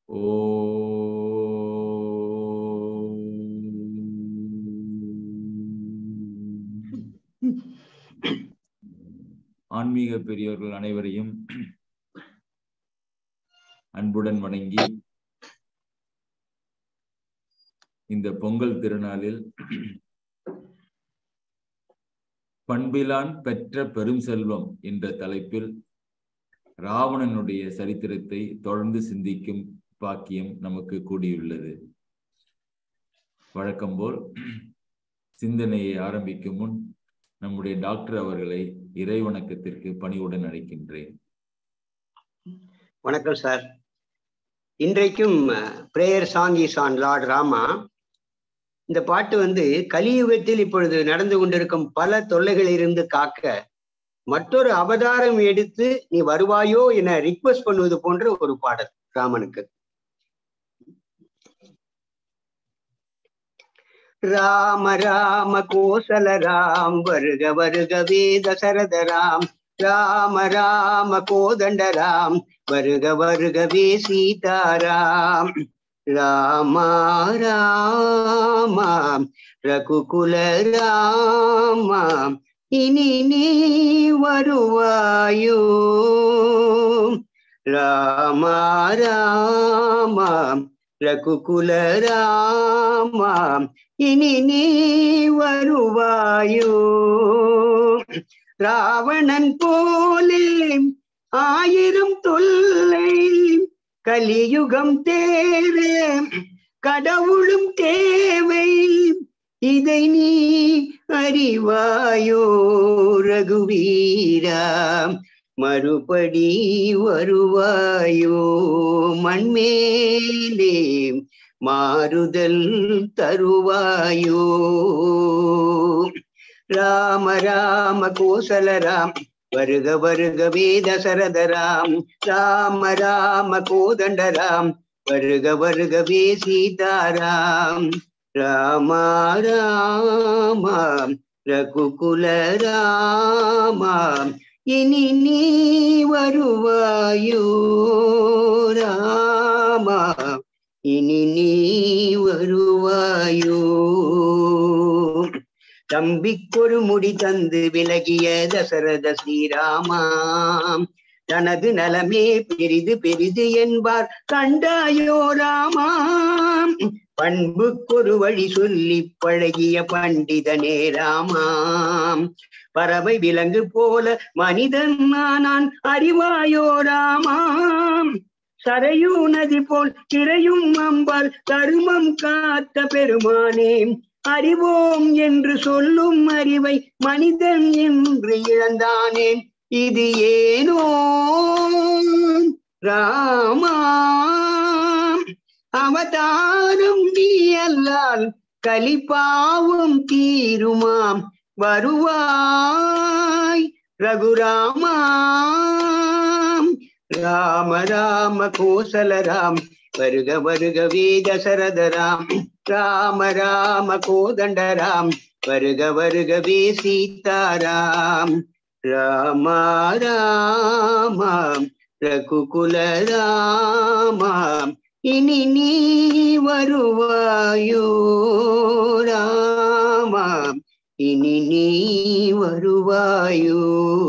ஆன்மீக பெரியோர்கள் அனைவரையும் அன்புடன் வணங்கி இந்த பொங்கல் திருநாளில் பண்பிலான் பெற்ற பெரும் செல்வம் என்ற தலைப்பில் ராவணனுடைய சரித்திரத்தை தொடர்ந்து சிந்திக்கும் பாக்கியம் நமக்கு கூடியுள்ளது வழக்கம் போல் சிந்தனையை ஆரம்பிக்கும் முன் நம்முடைய டாக்டர் அவர்களை இறை வணக்கத்திற்கு பணிவுடன் அழைக்கின்றேன் வணக்கம் சார் இன்றைக்கும் prayer song is on lord Rama இந்த பாட்டு வந்து கலியுகத்தில் இப்பொழுது நடந்து கொண்டிருக்கும் பல தொல்லைகளிலிருந்து காக்க மற்றொரு அவதாரம் எடுத்து நீ வருவாயோ என ரிக்வஸ்ட் பண்ணுவது போன்ற ஒரு பாடல் ராமனுக்கு ராம ராம கோசல ராம் வருக வருகவே தசரத ராம் ராம ராம கோதண்ட ராம் வருக வருகவே சீதாராம் ராமா ராமா ரகுகுல ராமா இனி நீ வருவாயோ ராமா ராமா ரகுகுல ராமா இனி நீ வருவாயோ ராவணன் போலே ஆயிரம் தொல்லை கலியுகம் தேவை கடவுளும் தேவை இதை நீ அறிவாயோ ரகுவீரா மறுபடி வருவாயோ மண்மேலே மாறுதல் தருவாயோ ராம ராம கோசல ராம் வருக வருக வேத சரதராம் ராம ராம கோதண்ட ராம் வருக வருகவே சீதாராம் ராமா ராமா ரகுகுல ராமா இனி நீ வருவாயோ ராமா இனி நீ வருவாயோ தம்பிக்கொரு முடி தந்து விலகிய தசரத ஸ்ரீராமாம் தனது நலமே பெரிது பெரிது என்பார் கண்டாயோ ராமாம் பண்புக்கொரு வழி சொல்லி பழகிய பண்டிதனே ராமாம் பறவை விலங்கு போல மனிதன் நான் அறிவாயோ ராமாம் சரையூ நதி போல் திரையும் அம்பால் தருமம் காத்த பெருமானே அறிவோம் என்று சொல்லும் அறிவை மனிதன் என்று இழந்தானேன் இது ஏனோ ராமா அவதாரம் நீ அல்லால் கலிப்பாவும் தீருமாம் வருவாய் ரகுராமாம் ராம ராம கோசல ராம் வருக வருக வேத சரதராம் ராம ராம கோதண்ட ராம் வருக வருகவே சீதாராம் ராமா ராமா ரகுகுல ராமாம் இனி நீ வருவாயோ ராமாம் இனி நீ வருவாயோ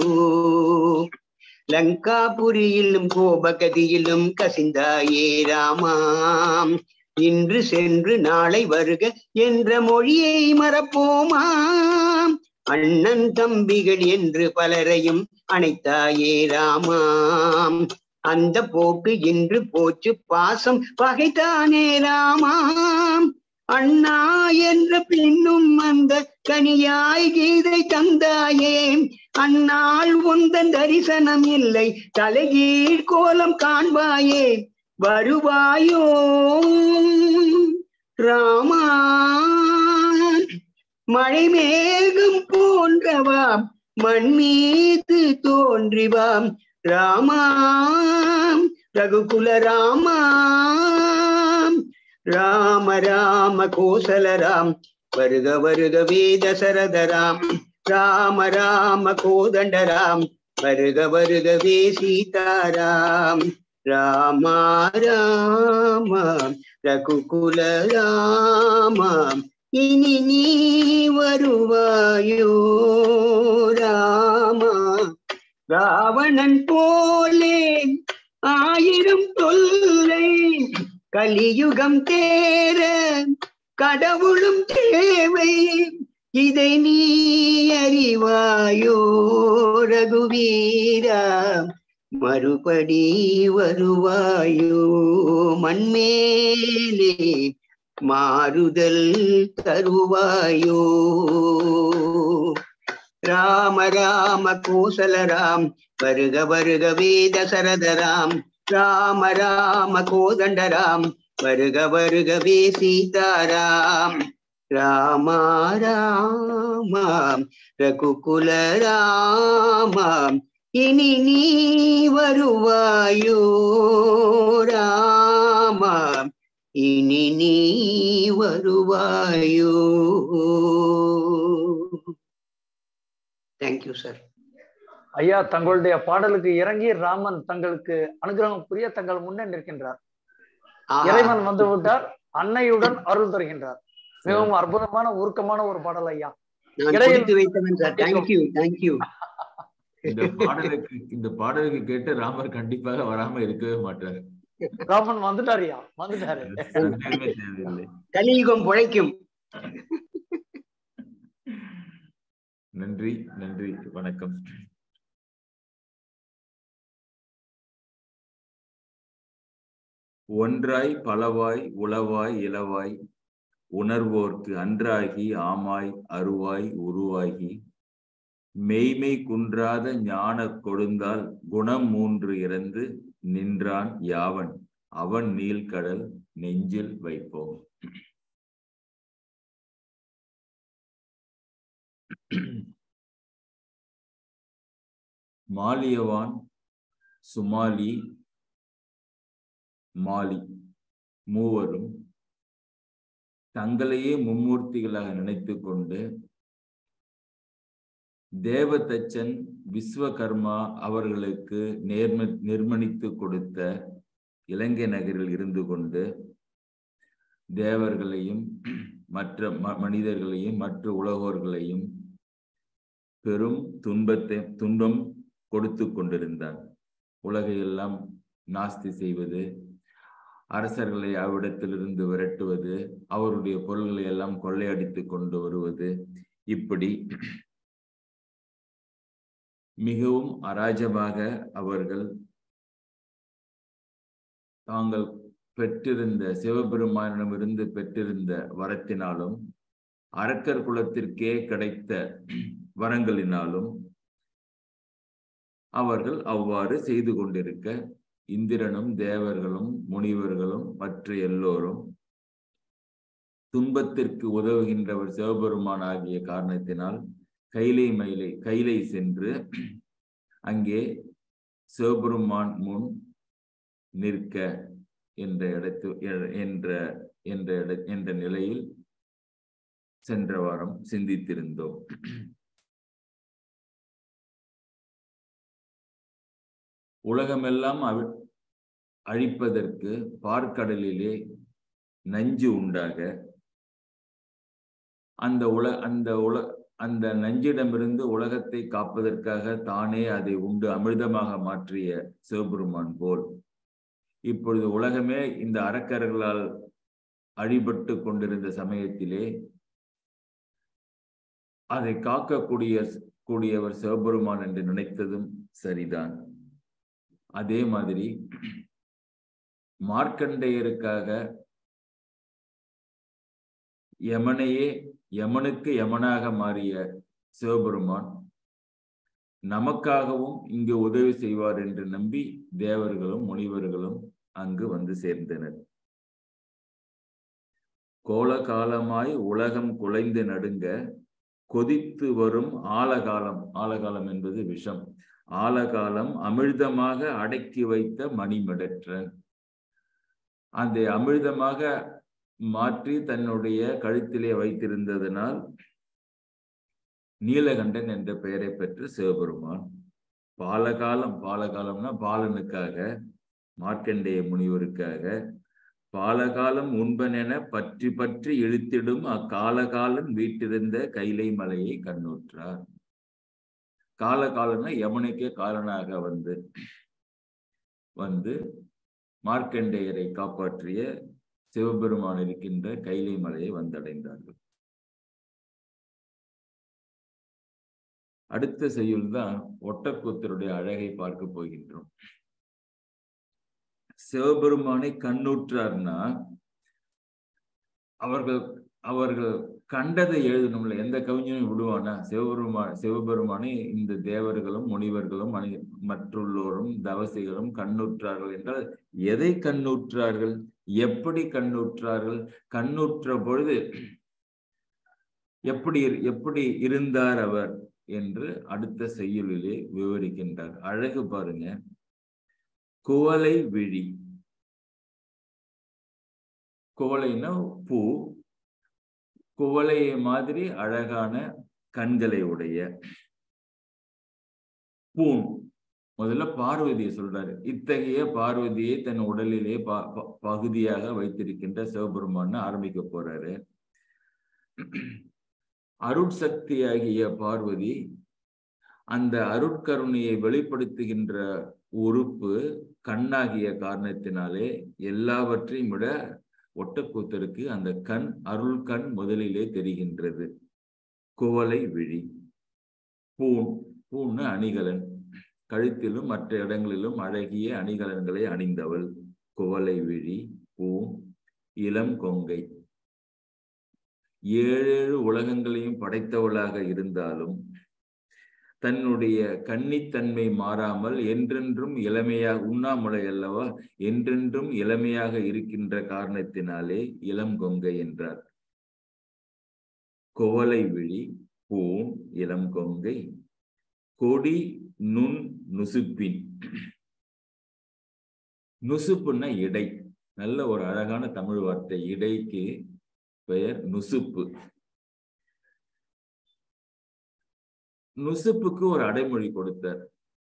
லங்காபுரியிலும் கோபகதியிலும் கசிந்தாயே ராமாம் இன்று சென்று நாளை வருக என்ற மொழியை மறப்போமாம் அண்ணன் தம்பிகள் என்று பலரையும் அணைத்தாயே ராமாம் அந்த போக்கு இன்று போச்சு பாசம் பகைத்தானே ராமாம் அண்ணா என்ற பின்னும் அந்த கனியாய் கீதை தந்தாயே அந்நாள் உந்தன் தரிசனம் இல்லை தலைகீழ் கோலம் காண்பாயே வருவாயோ ராமா மழை மேகம் போன்றவாம் மண் மீது தோன்றிவாம் ராமாம் ரகுகுல ராமாம் ராம ராம கோசல ராம் வருக வருக வேத சரதராம் ராம ராம கோதண்ட ராம் வருக வருகவே சீதாராம் ராம ராம ரகுகுல ராம இனி நீ வருவாயோ ராமா ராவணன் போலே ஆயிரம் தொல்லை கலியுகம் தேர கடவுளும் தேவை இதை நீ அறிவாயோ ரகுவீரா மறுபடி வருவாயோ மண்மேலே மாறுதல் தருவாயோ ராம ராம கோசல ராம் வருக வருகவே தசரதராம் ராம ராம கோதண்டராம் வருக வருகவே சீதாராம் ராம ராம ரகுகுல ராம இனி நீ வருவாயோ ராம இனி நீ வருவாயோ தேங்க்யூ சார் ஐயா தங்களுடைய பாடலுக்கு இறங்கி ராமன் தங்களுக்கு அனுகிரகம் புரிய தங்கள் முன்னே நிற்கின்றார் இறைவன் வந்து விட்டார் அன்னையுடன் அருள் தருகின்றார் மிகவும் அற்புதமான உருக்கமான ஒரு பாடல் ஐயா நான் இடையில் கொடுத்து வைத்தவன் சார் தேங்க்யூ தேங்க்யூ இந்த பாடலுக்கு இந்த பாடலுக்கு கேட்டு ராமர் கண்டிப்பாக வராம இருக்கவே மாட்டார் ராமன் வந்துட்டாருயா வந்துட்டாரு சந்தேகமே தேவையில்லை கலியுகம் பிழைக்கும் நன்றி நன்றி வணக்கம் ஒன்றாய் பலவாய் உளவாய் இளவாய் உணர்வோர்க்கு அன்றாகி ஆமாய் அருவாய் உருவாகி மெய்மை குன்றாத ஞான கொடுந்தால் குணம் மூன்று இறந்து நின்றான் யாவன் அவன் நீள்கடல் நெஞ்சில் வைப்போம் மாலியவான் சுமாலி மாலி மூவரும் தங்களையே மும்மூர்த்திகளாக நினைத்து கொண்டு தேவதச்சன் விஸ்வகர்மா அவர்களுக்கு நேர்ம நிர்மணித்து கொடுத்த இலங்கை நகரில் இருந்து கொண்டு தேவர்களையும் மற்ற ம- மனிதர்களையும் மற்ற உலகோர்களையும் பெரும் துன்பத்தை துன்பம் கொடுத்து கொண்டிருந்தான் உலகையெல்லாம் நாஸ்தி செய்வது அரசர்களை அவ்விடத்திலிருந்து விரட்டுவது அவருடைய பொருள்களை எல்லாம் கொள்ளையடித்து கொண்டு வருவது இப்படி மிகவும் அராஜமாக அவர்கள் தாங்கள் பெற்றிருந்த சிவபெருமானிடமிருந்து பெற்றிருந்த வரத்தினாலும் அரக்கர் குலத்திற்கே கிடைத்த வரங்களினாலும் அவர்கள் அவ்வாறு செய்து கொண்டிருக்க இந்திரனும் தேவர்களும் முனிவர்களும் மற்ற எல்லோரும் துன்பத்திற்கு உதவுகின்றவர் சிவபெருமான் ஆகிய காரணத்தினால் கைலை மயிலை கைலை சென்று அங்கே சிவபெருமான் முன் நிற்க என்ற இடத்து எ- என்ற என்ற இட- என்ற நிலையில் சென்ற வாரம் சிந்தித்திருந்தோம் உலகமெல்லாம் அவி- அழிப்பதற்கு பார்க்கடலிலே நஞ்சு உண்டாக அந்த உல அந்த உல அந்த நஞ்சிடமிருந்து உலகத்தை காப்பதற்காக தானே அதை உண்டு அமிர்தமாக மாற்றிய சிவபெருமான் போல் இப்பொழுது உலகமே இந்த அரக்கர்களால் அழிபட்டு கொண்டிருந்த சமயத்திலே அதை காக்கக்கூடிய கூடியவர் சிவபெருமான் என்று நினைத்ததும் சரிதான் அதே மாதிரி மார்க்கண்டேயருக்காக யமனையே யமனுக்கு யமனாக மாறிய சிவபெருமான் நமக்காகவும் இங்கு உதவி செய்வார் என்று நம்பி தேவர்களும் முனிவர்களும் அங்கு வந்து சேர்ந்தனர் கோலகாலமாய் உலகம் குலைந்து நடுங்க கொதித்து வரும் ஆலகாலம் ஆலகாலம் என்பது விஷம் ஆலகாலம் அமிர்தமாக அடக்கி வைத்த மணிமடற்றன் அந்த அமிர்தமாக மாற்றி தன்னுடைய கழுத்திலே வைத்திருந்ததனால் நீலகண்டன் என்ற பெயரை பெற்று சிவபெருமான் பாலகாலம் பாலகாலம்னா பாலனுக்காக மார்க்கண்டேய முனிவருக்காக பாலகாலம் உண்பனென பற்றி பற்றி இழுத்திடும் அக்காலகாலன் வீட்டிருந்த கைலை மலையை கண்ணுற்றார் காலகாலன்னா யமுனைக்கே காலனாக வந்து வந்து மார்க்கண்டேயரை காப்பாற்றிய சிவபெருமான் இருக்கின்ற கைலை மலையை வந்தடைந்தார்கள் அடுத்த செய்யுள் தான் ஒட்டக்கூத்தருடைய அழகை பார்க்க போகின்றோம் சிவபெருமானை கண்ணுற்றார்னா அவர்கள் அவர்கள் கண்டதை எழுதணும்ல எந்த கவிஞனும் விடுவானா சிவபெருமா சிவபெருமானை இந்த தேவர்களும் முனிவர்களும் மனி மற்றுள்ளோரும் தவசிகளும் கண்ணுற்றார்கள் என்றால் எதை கண்ணுற்றார்கள் எப்படி கண்ணுற்றார்கள் கண்ணுற்ற பொழுது எப்படி எப்படி இருந்தார் அவர் என்று அடுத்த செய்யுளிலே விவரிக்கின்றார் அழகு பாருங்க குவளை விழி குவளைன்னா பூ குவளையை மாதிரி அழகான கண்களை உடைய பூன் முதல்ல பார்வதியை சொல்றாரு இத்தகைய பார்வதியை தன் உடலிலே பகுதியாக வைத்திருக்கின்ற சிவபெருமான்னு ஆரம்பிக்க போறாரு அருட்சக்தியாகிய பார்வதி அந்த அருட்கருணையை வெளிப்படுத்துகின்ற உறுப்பு கண்ணாகிய காரணத்தினாலே எல்லாவற்றையும் விட ஒட்டக்கூத்தருக்கு அந்த கண் அருள் கண் முதலிலே தெரிகின்றது குவளை விழி பூன் பூன்னு அணிகலன் கழுத்திலும் மற்ற இடங்களிலும் அழகிய அணிகலன்களை அணிந்தவள் குவளை விழி பூன் இளம் கொங்கை ஏழேழு உலகங்களையும் படைத்தவளாக இருந்தாலும் தன்னுடைய கன்னித்தன்மை மாறாமல் என்றென்றும் இளமையாக உண்ணாமுலை அல்லவா என்றென்றும் இளமையாக இருக்கின்ற காரணத்தினாலே இளம் கொங்கை என்றார் குவளை விழி பூன் இளம் கொங்கை கொடி நுண் நுசுப்பின் நுசுப்புன்னா இடை நல்ல ஒரு அழகான தமிழ் வார்த்தை இடைக்கு பெயர் நுசுப்பு நுசுப்புக்கு ஒரு அடைமொழி கொடுத்தார்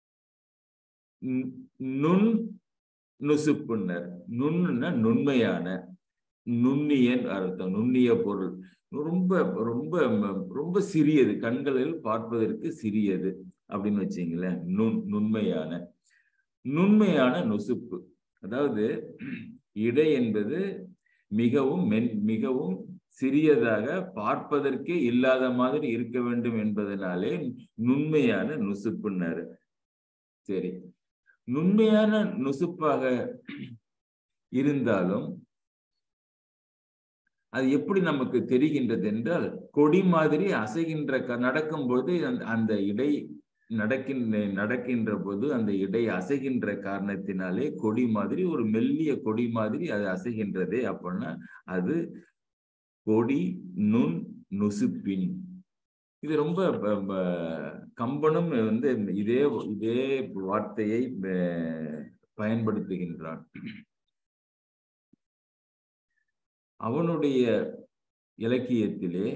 நுண் நுசுப்புன்னர் நுண்ணுன்னா நுண்மையான நுண்ணியன் அர்த்தம் நுண்ணிய பொருள் ரொம்ப ரொம்ப ரொம்ப சிறியது கண்களில் பார்ப்பதற்கு சிறியது அப்படின்னு வச்சீங்களேன் நுண் நுண்மையான நுண்மையான நுசுப்பு அதாவது இடை என்பது மிகவும் மென் மிகவும் சிறியதாக பார்ப்பதற்கே இல்லாத மாதிரி இருக்க வேண்டும் என்பதனாலே நுண்மையான நுசுப்புன்னாரு சரி நுண்மையான நுசுப்பாக இருந்தாலும் அது எப்படி நமக்கு தெரிகின்றது என்றால் கொடி மாதிரி அசைகின்ற நடக்கும்போது அந்த இடை நடக்கின்ற நடக்கின்ற போது அந்த இடை அசைகின்ற காரணத்தினாலே கொடி மாதிரி ஒரு மெல்லிய கொடி மாதிரி அது அசைகின்றதே அப்படின்னா அது கொடி நுண் நுசுப்பின் இது ரொம்ப கம்பனும் வந்து இதே இதே வார்த்தையை பயன்படுத்துகின்றான் அவனுடைய இலக்கியத்திலே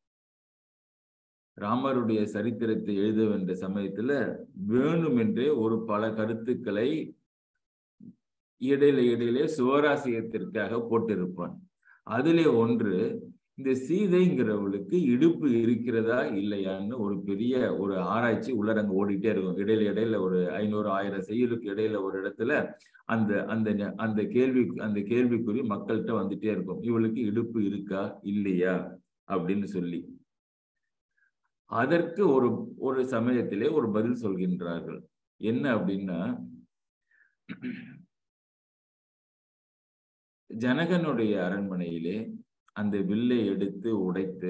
ராமருடைய சரித்திரத்தை எழுத வேண்டிய சமயத்துல வேணுமென்றே ஒரு பல கருத்துக்களை இடையில இடையிலே சுவராசியத்திற்காக போட்டிருப்பான் அதிலே ஒன்று இந்த சீதைங்கிறவளுக்கு இடுப்பு இருக்கிறதா இல்லையான்னு ஒரு பெரிய ஒரு ஆராய்ச்சி உள்ளரங்க ஓடிட்டே இருக்கும் இடையில இடையில ஒரு ஐநூறு ஆயிரம் செயலுக்கு இடையில ஒரு இடத்துல அந்த அந்த அந்த கேள்வி அந்த கேள்விக்குறி மக்கள்கிட்ட வந்துட்டே இருக்கும் இவளுக்கு இடுப்பு இருக்கா இல்லையா அப்படின்னு சொல்லி அதற்கு ஒரு ஒரு சமயத்திலே ஒரு பதில் சொல்கின்றார்கள் என்ன அப்படின்னா ஜனகனுடைய அரண்மனையிலே அந்த வில்லை எடுத்து உடைத்து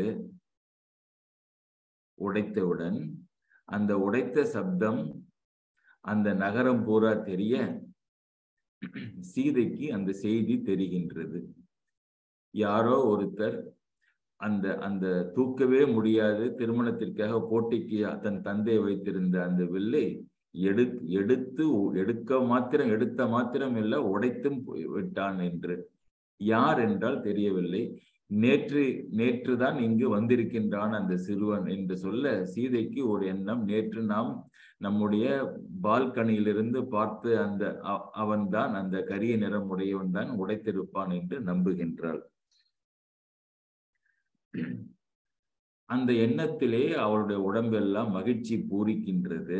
உடைத்தவுடன் அந்த உடைத்த சப்தம் அந்த நகரம் பூரா தெரிய சீதைக்கு அந்த செய்தி தெரிகின்றது யாரோ ஒருத்தர் அந்த அந்த தூக்கவே முடியாது திருமணத்திற்காக போட்டிக்கு தன் தந்தை வைத்திருந்த அந்த வில்லை எடு எடுத்து எடுக்க மாத்திரம் எடுத்த மாத்திரம் இல்ல உடைத்தும் விட்டான் என்று யார் என்றால் தெரியவில்லை நேற்று நேற்று தான் இங்கு வந்திருக்கின்றான் அந்த சிறுவன் என்று சொல்ல சீதைக்கு ஒரு எண்ணம் நேற்று நாம் நம்முடைய பால்கனியிலிருந்து பார்த்து அந்த அவன்தான் அந்த கரிய நிறம் உடையவன் தான் உடைத்திருப்பான் என்று நம்புகின்றாள் அந்த எண்ணத்திலே அவளுடைய உடம்பெல்லாம் மகிழ்ச்சி பூரிக்கின்றது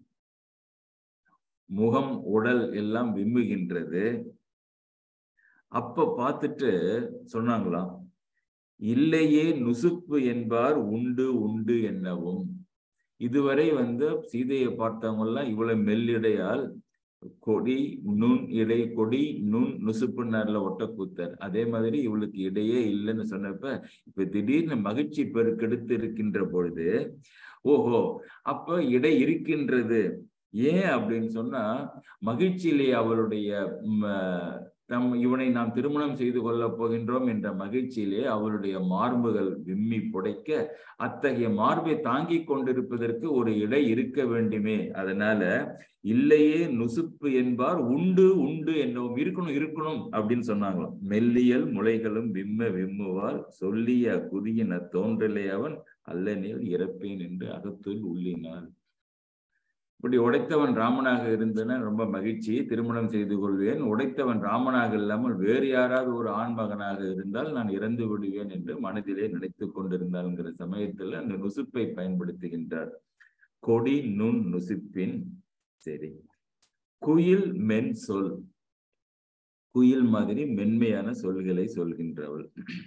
முகம் உடல் எல்லாம் விம்முகின்றது அப்ப பார்த்துட்டு சொன்னாங்களாம் இல்லையே நுசுப்பு என்பார் உண்டு உண்டு என்னவும் இதுவரை வந்து சீதையை பார்த்தவங்க எல்லாம் இவ்வளவு மெல்லிடையால் கொடி நுண் இடை கொடி நுண் நுசுப்புனார்ல ஒட்டக்கூத்தர் அதே மாதிரி இவளுக்கு இடையே இல்லைன்னு சொன்னப்ப இப்ப திடீர்னு மகிழ்ச்சி பெருக்கெடுத்து இருக்கின்ற பொழுது ஓஹோ அப்ப இடை இருக்கின்றது ஏன் அப்படின்னு சொன்னா மகிழ்ச்சியிலே அவளுடைய தம் இவனை நாம் திருமணம் செய்து கொள்ளப் போகின்றோம் என்ற மகிழ்ச்சியிலே அவளுடைய மார்புகள் விம்மி புடைக்க அத்தகைய மார்பை தாங்கி கொண்டிருப்பதற்கு ஒரு இடை இருக்க வேண்டுமே அதனால இல்லையே நுசுப்பு என்பார் உண்டு உண்டு என்னவும் இருக்கணும் இருக்கணும் அப்படின்னு சொன்னாங்களாம் மெல்லியல் முளைகளும் விம்ம விம்முவால் சொல்லிய குதியின தோன்றலே அவன் அல்லனில் இறப்பேன் என்று அகத்துள் உள்ளினாள் இப்படி உடைத்தவன் ராமனாக இருந்தன ரொம்ப மகிழ்ச்சி திருமணம் செய்து கொள்வேன் உடைத்தவன் ராமனாக இல்லாமல் வேறு யாராவது ஒரு ஆண் மகனாக இருந்தால் நான் இறந்து விடுவேன் என்று மனதிலே நினைத்து கொண்டிருந்தாள்ங்கிற சமயத்துல அந்த நுசுப்பை பயன்படுத்துகின்றார் கொடி நுண் நுசுப்பின் சரி குயில் மென் சொல் குயில் மாதிரி மென்மையான சொல்களை சொல்கின்றவள்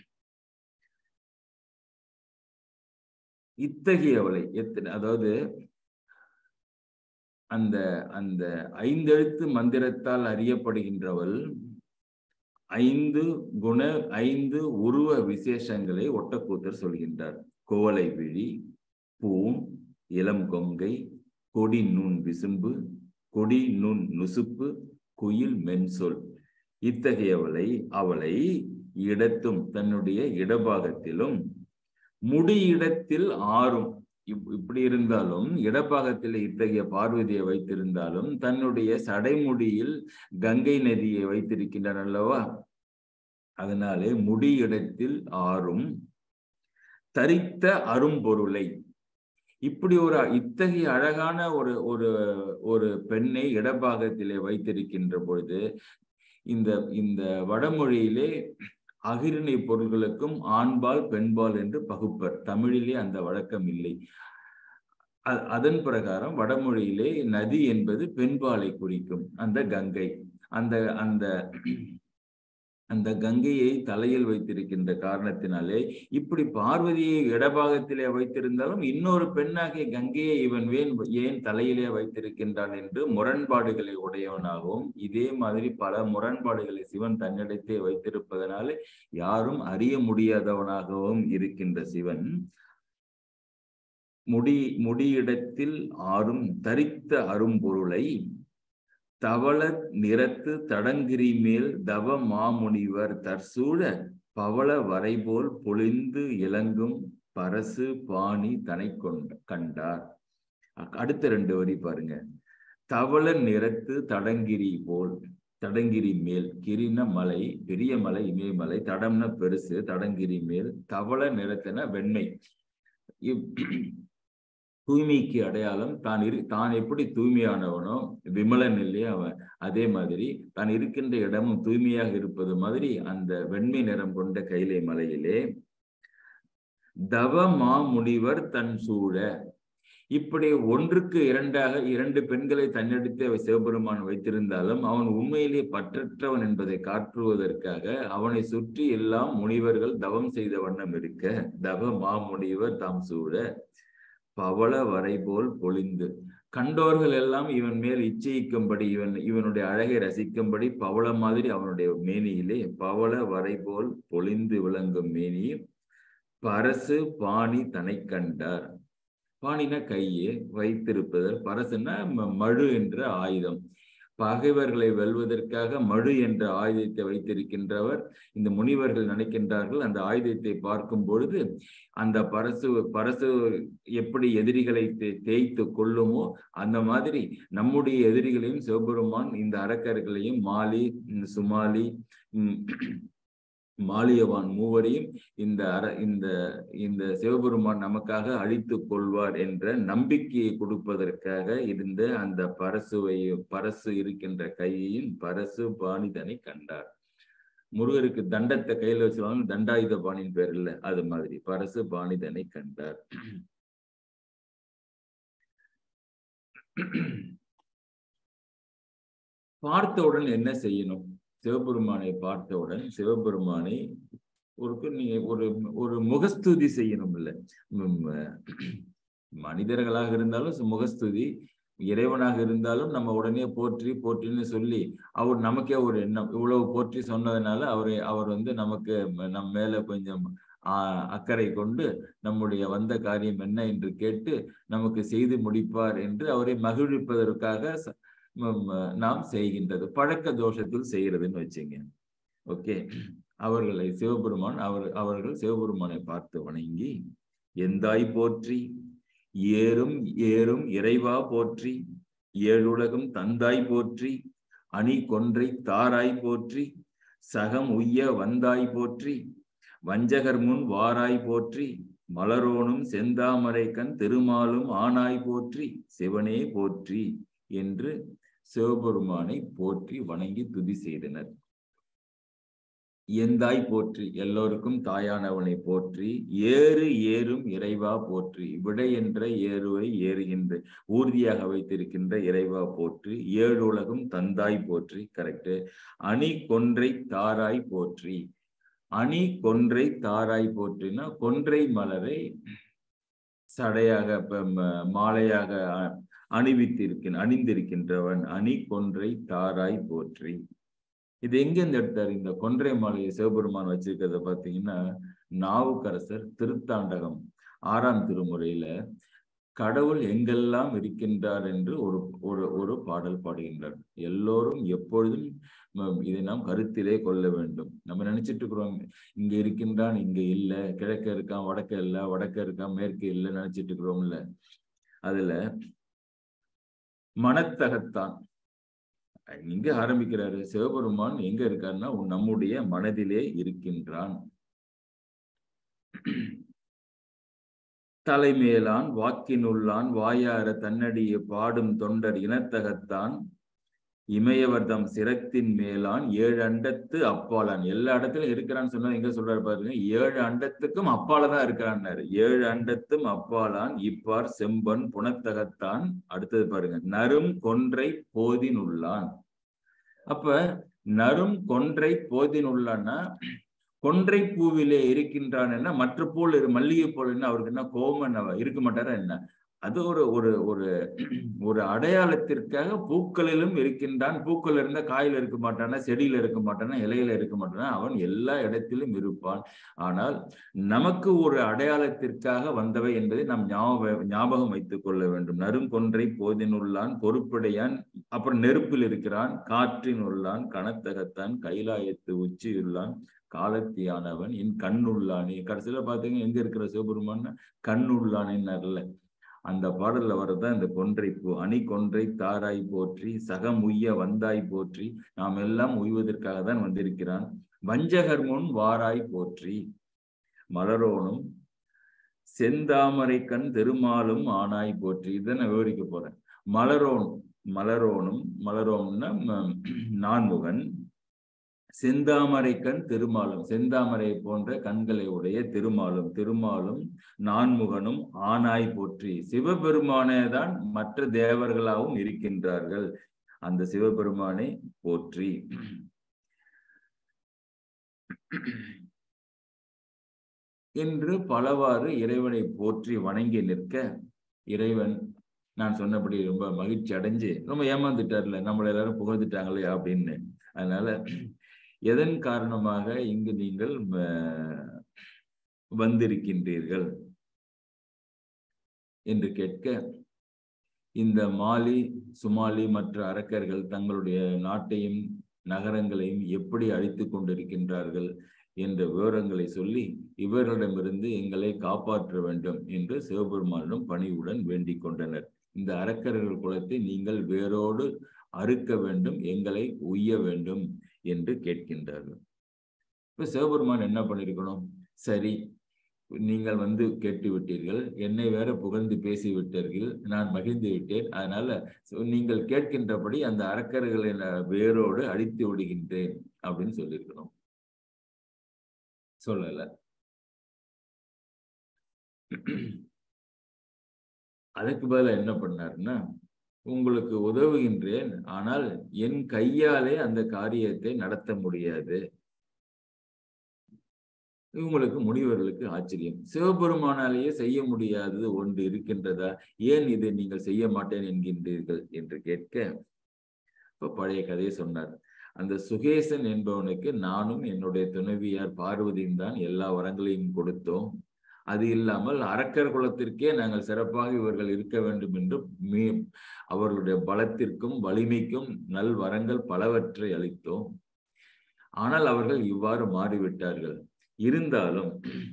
இத்தகையவளை எத்தனை அதாவது அந்த அந்த ஐந்தெழுத்து மந்திரத்தால் அறியப்படுகின்றவள் ஐந்து குண ஐந்து உருவ விசேஷங்களை ஒட்டக்கூத்தர் சொல்கின்றார் கோவலை விழி பூன் இளம் கொங்கை கொடி நுண் விசும்பு கொடி நுண் நுசுப்பு குயில் மென்சொல் இத்தகையவளை அவளை இடத்தும் தன்னுடைய இடபாகத்திலும் முடியிடத்தில் ஆறும் இப்படி இருந்தாலும் இடப்பாகத்தில் இத்தகைய பார்வதியை வைத்திருந்தாலும் தன்னுடைய சடைமுடியில் கங்கை நதியை வைத்திருக்கின்றன அல்லவா அதனாலே முடியிடத்தில் ஆறும் தரித்த அரும்பொருளை இப்படி ஒரு இத்தகைய அழகான ஒரு ஒரு ஒரு பெண்ணை இடபாகத்திலே வைத்திருக்கின்ற பொழுது இந்த இந்த வடமொழியிலே அகிரிணை பொருள்களுக்கும் ஆண்பால் பெண்பால் என்று பகுப்பர் தமிழிலே அந்த வழக்கம் இல்லை அதன் பிரகாரம் வடமொழியிலே நதி என்பது பெண்பாலை குறிக்கும் அந்த கங்கை அந்த அந்த அந்த கங்கையை தலையில் வைத்திருக்கின்ற காரணத்தினாலே இப்படி பார்வதியை இடபாகத்திலே வைத்திருந்தாலும் இன்னொரு பெண்ணாகிய கங்கையை இவன் வேன் ஏன் தலையிலே வைத்திருக்கின்றான் என்று முரண்பாடுகளை உடையவனாகவும் இதே மாதிரி பல முரண்பாடுகளை சிவன் தன்னிடத்தே வைத்திருப்பதனாலே யாரும் அறிய முடியாதவனாகவும் இருக்கின்ற சிவன் முடி முடியிடத்தில் ஆறும் தரித்த அரும்பொருளை தவள நிறத்து தடங்கிரி மேல் தவ மாமுனிவர் தற்சூழ பவள வரைபோல் பொழிந்து இளங்கும் பரசு பாணி தனை கொண்ட கண்டார் அடுத்த ரெண்டு வரி பாருங்க தவள நிறத்து தடங்கிரி போல் தடங்கிரி மேல் கிரின மலை பெரிய மலை இமயமலை தடம்ன பெருசு தடங்கிரி மேல் தவள நிறத்தின வெண்மை தூய்மைக்கு அடையாளம் தான் இரு தான் எப்படி தூய்மையானவனோ விமலன் இல்லையா அவன் அதே மாதிரி தான் இருக்கின்ற இடமும் தூய்மையாக இருப்பது மாதிரி அந்த வெண்மை நிறம் கொண்ட கைலை மலையிலே தவ மாமுனிவர் தன் சூழ இப்படி ஒன்றுக்கு இரண்டாக இரண்டு பெண்களை தன்னெடுத்தே சிவபெருமான் வைத்திருந்தாலும் அவன் உண்மையிலே பற்றற்றவன் என்பதை காட்டுவதற்காக அவனை சுற்றி எல்லாம் முனிவர்கள் தவம் செய்த வண்ணம் இருக்க தவ மாமுனிவர் தாம் சூழ பவள வரைபோல் பொழிந்து கண்டோர்கள் எல்லாம் இவன் மேல் இச்சைக்கும்படி இவன் இவனுடைய அழகை ரசிக்கும்படி பவள மாதிரி அவனுடைய மேனியிலே பவள வரைபோல் பொழிந்து விளங்கும் மேனி பரசு பாணி தனை கண்டார் பாணினா கையே வைத்திருப்பதர் பரசுன்னா மழு என்ற ஆயுதம் பகைவர்களை வெல்வதற்காக மழு என்ற ஆயுதத்தை வைத்திருக்கின்றவர் இந்த முனிவர்கள் நினைக்கின்றார்கள் அந்த ஆயுதத்தை பார்க்கும் பொழுது அந்த பரசு பரசு எப்படி எதிரிகளை தேய்த்து கொள்ளுமோ அந்த மாதிரி நம்முடைய எதிரிகளையும் சிவபெருமான் இந்த அரக்கர்களையும் மாலி சுமாலி மாலியவான் மூவரையும் இந்த அர இந்த இந்த சிவபெருமான் நமக்காக அழித்துக் கொள்வார் என்ற நம்பிக்கையை கொடுப்பதற்காக இருந்த அந்த பரசுவை பரசு இருக்கின்ற கையின் பரசு பாணிதனை கண்டார் முருகருக்கு தண்டத்தை கையில வச்சுருவாங்க தண்டாயுத பாணியின் பேர் இல்ல அது மாதிரி பரசு பாணிதனை கண்டார் பார்த்தவுடன் என்ன செய்யணும் சிவபெருமானை பார்த்தவுடன் சிவபெருமானை ஒரு நீங்க ஒரு ஒரு முகஸ்துதி செய்யணும் இல்ல மனிதர்களாக இருந்தாலும் முகஸ்துதி இறைவனாக இருந்தாலும் நம்ம உடனே போற்றி போற்றின்னு சொல்லி அவர் நமக்கே ஒரு எண்ணம் இவ்வளவு போற்றி சொன்னதுனால அவரை அவர் வந்து நமக்கு நம் மேல கொஞ்சம் ஆஹ் அக்கறை கொண்டு நம்முடைய வந்த காரியம் என்ன என்று கேட்டு நமக்கு செய்து முடிப்பார் என்று அவரை மகிழ்விப்பதற்காக நாம் செய்கின்றது பழக்க தோஷத்தில் செய்யறதுன்னு வச்சுங்க ஓகே அவர்களை சிவபெருமான் அவர் அவர்கள் சிவபெருமானை பார்த்து வணங்கி எந்தாய் போற்றி ஏறும் ஏறும் இறைவா போற்றி ஏழுலகம் தந்தாய் போற்றி அணி கொன்றை தாராய் போற்றி சகம் உய்ய வந்தாய் போற்றி வஞ்சகர் முன் வாராய் போற்றி மலரோனும் செந்தாமரை கண் திருமாலும் ஆனாய் போற்றி சிவனே போற்றி என்று சிவபெருமானை போற்றி வணங்கி துதி செய்தனர் எந்தாய் போற்றி எல்லோருக்கும் தாயானவனை போற்றி ஏறு ஏறும் இறைவா போற்றி விடை என்ற ஏறுவை ஏறுகின்ற ஊர்தியாக வைத்திருக்கின்ற இறைவா போற்றி ஏழு உலகம் தந்தாய் போற்றி கரெக்டு அணி கொன்றை தாராய் போற்றி அணி கொன்றை தாராய் போற்றினா கொன்றை மலரை சடையாக மாலையாக அணிவித்திருக்கின் அணிந்திருக்கின்றவன் அணி கொன்றை தாராய் போற்றி இது எங்கேருந்து எடுத்தார் இந்த கொன்றை மாலையை சிவபெருமான் வச்சிருக்கிறத பார்த்தீங்கன்னா நாவுக்கரசர் திருத்தாண்டகம் ஆறாம் திருமுறையில கடவுள் எங்கெல்லாம் இருக்கின்றார் என்று ஒரு ஒரு ஒரு பாடல் பாடுகின்றார் எல்லோரும் எப்பொழுதும் இதை நாம் கருத்திலே கொள்ள வேண்டும் நம்ம நினைச்சிட்டு இருக்கிறோம் இங்க இருக்கின்றான் இங்க இல்லை கிழக்க இருக்கான் வடக்க இல்லை வடக்க இருக்கான் மேற்கு இல்லை நினைச்சிட்டு இருக்கிறோம்ல அதுல மனத்தகத்தான் இங்க ஆரம்பிக்கிறாரு சிவபெருமான் எங்க இருக்காருன்னா நம்முடைய மனதிலே இருக்கின்றான் தலைமேலான் வாக்கினுள்ளான் வாயார தன்னடியை பாடும் தொண்டர் இனத்தகத்தான் இமயவர்தம் சிரத்தின் மேலான் ஏழு அண்டத்து அப்பாலான் எல்லா இடத்துலயும் இருக்கிறான்னு சொன்னா எங்க சொல்றாரு பாருங்க ஏழு அண்டத்துக்கும் அப்பாலதான் இருக்கிறான்னாரு ஏழு அண்டத்தும் அப்பாலான் இப்பார் செம்பன் புனத்தகத்தான் அடுத்தது பாருங்க நரும் கொன்றை போதினுள்ளான் அப்ப நரும் கொன்றை போதினுள்ளான்னா கொன்றை பூவிலே இருக்கின்றான் மற்ற போல் மல்லிகை போல் என்ன அவருக்கு என்ன கோமன் இருக்க மாட்டாரா என்ன அது ஒரு ஒரு ஒரு ஒரு அடையாளத்திற்காக பூக்களிலும் இருக்கின்றான் பூக்கள் இருந்த காயில இருக்க மாட்டானா செடியில இருக்க மாட்டானா இலையில இருக்க மாட்டானா அவன் எல்லா இடத்திலும் இருப்பான் ஆனால் நமக்கு ஒரு அடையாளத்திற்காக வந்தவை என்பதை நாம் ஞாபகம் ஞாபகம் வைத்துக் கொள்ள வேண்டும் நறுங்கொன்றை போதினுள்ளான் பொறுப்புடையான் அப்புறம் நெருப்பில் இருக்கிறான் காற்றின் உள்ளான் கனத்தகத்தான் கைலாயத்து உச்சியுள்ளான் காலத்தியானவன் என் கண்ணுள்ளானே கடைசியில பாத்தீங்கன்னா எங்க இருக்கிற சிவபெருமான் கண்ணுள்ளானேன்னு அந்த பாடல்ல வர்றதுதான் இந்த கொன்றை பூ அணி கொன்றை தாராய் போற்றி சகம் உய்ய வந்தாய் போற்றி நாம் எல்லாம் உய்வதற்காக தான் வந்திருக்கிறான் வஞ்சகர் முன் வாராய் போற்றி மலரோனும் செந்தாமரை கண் திருமாலும் ஆனாய் போற்றி இதை நான் விவரிக்க போறேன் மலரோன் மலரோனும் மலரோன்னா நான்முகன் செந்தாமரைக்கண் திருமாலும் செந்தாமரை போன்ற கண்களை உடைய திருமாலும் திருமாலும் நான்முகனும் ஆனாய் போற்றி சிவபெருமானே தான் மற்ற தேவர்களாகவும் இருக்கின்றார்கள் அந்த சிவபெருமானை போற்றி என்று பலவாறு இறைவனை போற்றி வணங்கி நிற்க இறைவன் நான் சொன்னபடி ரொம்ப மகிழ்ச்சி அடைஞ்சு ரொம்ப ஏமாந்துட்டார்ல நம்மள எல்லாரும் புகழ்ந்துட்டாங்களே அப்படின்னு அதனால எதன் காரணமாக இங்கு நீங்கள் வந்திருக்கின்றீர்கள் என்று கேட்க இந்த மாலி சுமாலி மற்ற அரக்கர்கள் தங்களுடைய நாட்டையும் நகரங்களையும் எப்படி அழித்து கொண்டிருக்கின்றார்கள் என்ற விவரங்களை சொல்லி இவர்களிடமிருந்து எங்களை காப்பாற்ற வேண்டும் என்று சிவபெருமானிடம் பணிவுடன் வேண்டிக் கொண்டனர் இந்த அரக்கர்கள் குலத்தை நீங்கள் வேரோடு அறுக்க வேண்டும் எங்களை உய்ய வேண்டும் என்று கேட்கின்றார்கள் இப்ப சிவபெருமான் என்ன பண்ணிருக்கணும் சரி நீங்கள் வந்து கேட்டு விட்டீர்கள் என்னை வேற புகழ்ந்து பேசி விட்டீர்கள் நான் மகிழ்ந்து விட்டேன் அதனால நீங்கள் கேட்கின்றபடி அந்த அரக்கர்களை வேரோடு அழித்து விடுகின்றேன் அப்படின்னு சொல்லியிருக்கணும் சொல்லல அதுக்கு பதில என்ன பண்ணாருன்னா உங்களுக்கு உதவுகின்றேன் ஆனால் என் கையாலே அந்த காரியத்தை நடத்த முடியாது இவங்களுக்கு முனிவர்களுக்கு ஆச்சரியம் சிவபெருமானாலேயே செய்ய முடியாதது ஒன்று இருக்கின்றதா ஏன் இதை நீங்கள் செய்ய மாட்டேன் என்கின்றீர்கள் என்று கேட்க இப்ப பழைய கதையை சொன்னார் அந்த சுகேசன் என்பவனுக்கு நானும் என்னுடைய துணைவியார் பார்வதியும் தான் எல்லா வரங்களையும் கொடுத்தோம் அது இல்லாமல் அரக்கர் குலத்திற்கே நாங்கள் சிறப்பாக இவர்கள் இருக்க வேண்டும் என்று மீ அவர்களுடைய பலத்திற்கும் வலிமைக்கும் நல் வரங்கள் பலவற்றை அளித்தோம் ஆனால் அவர்கள் இவ்வாறு மாறிவிட்டார்கள் இருந்தாலும்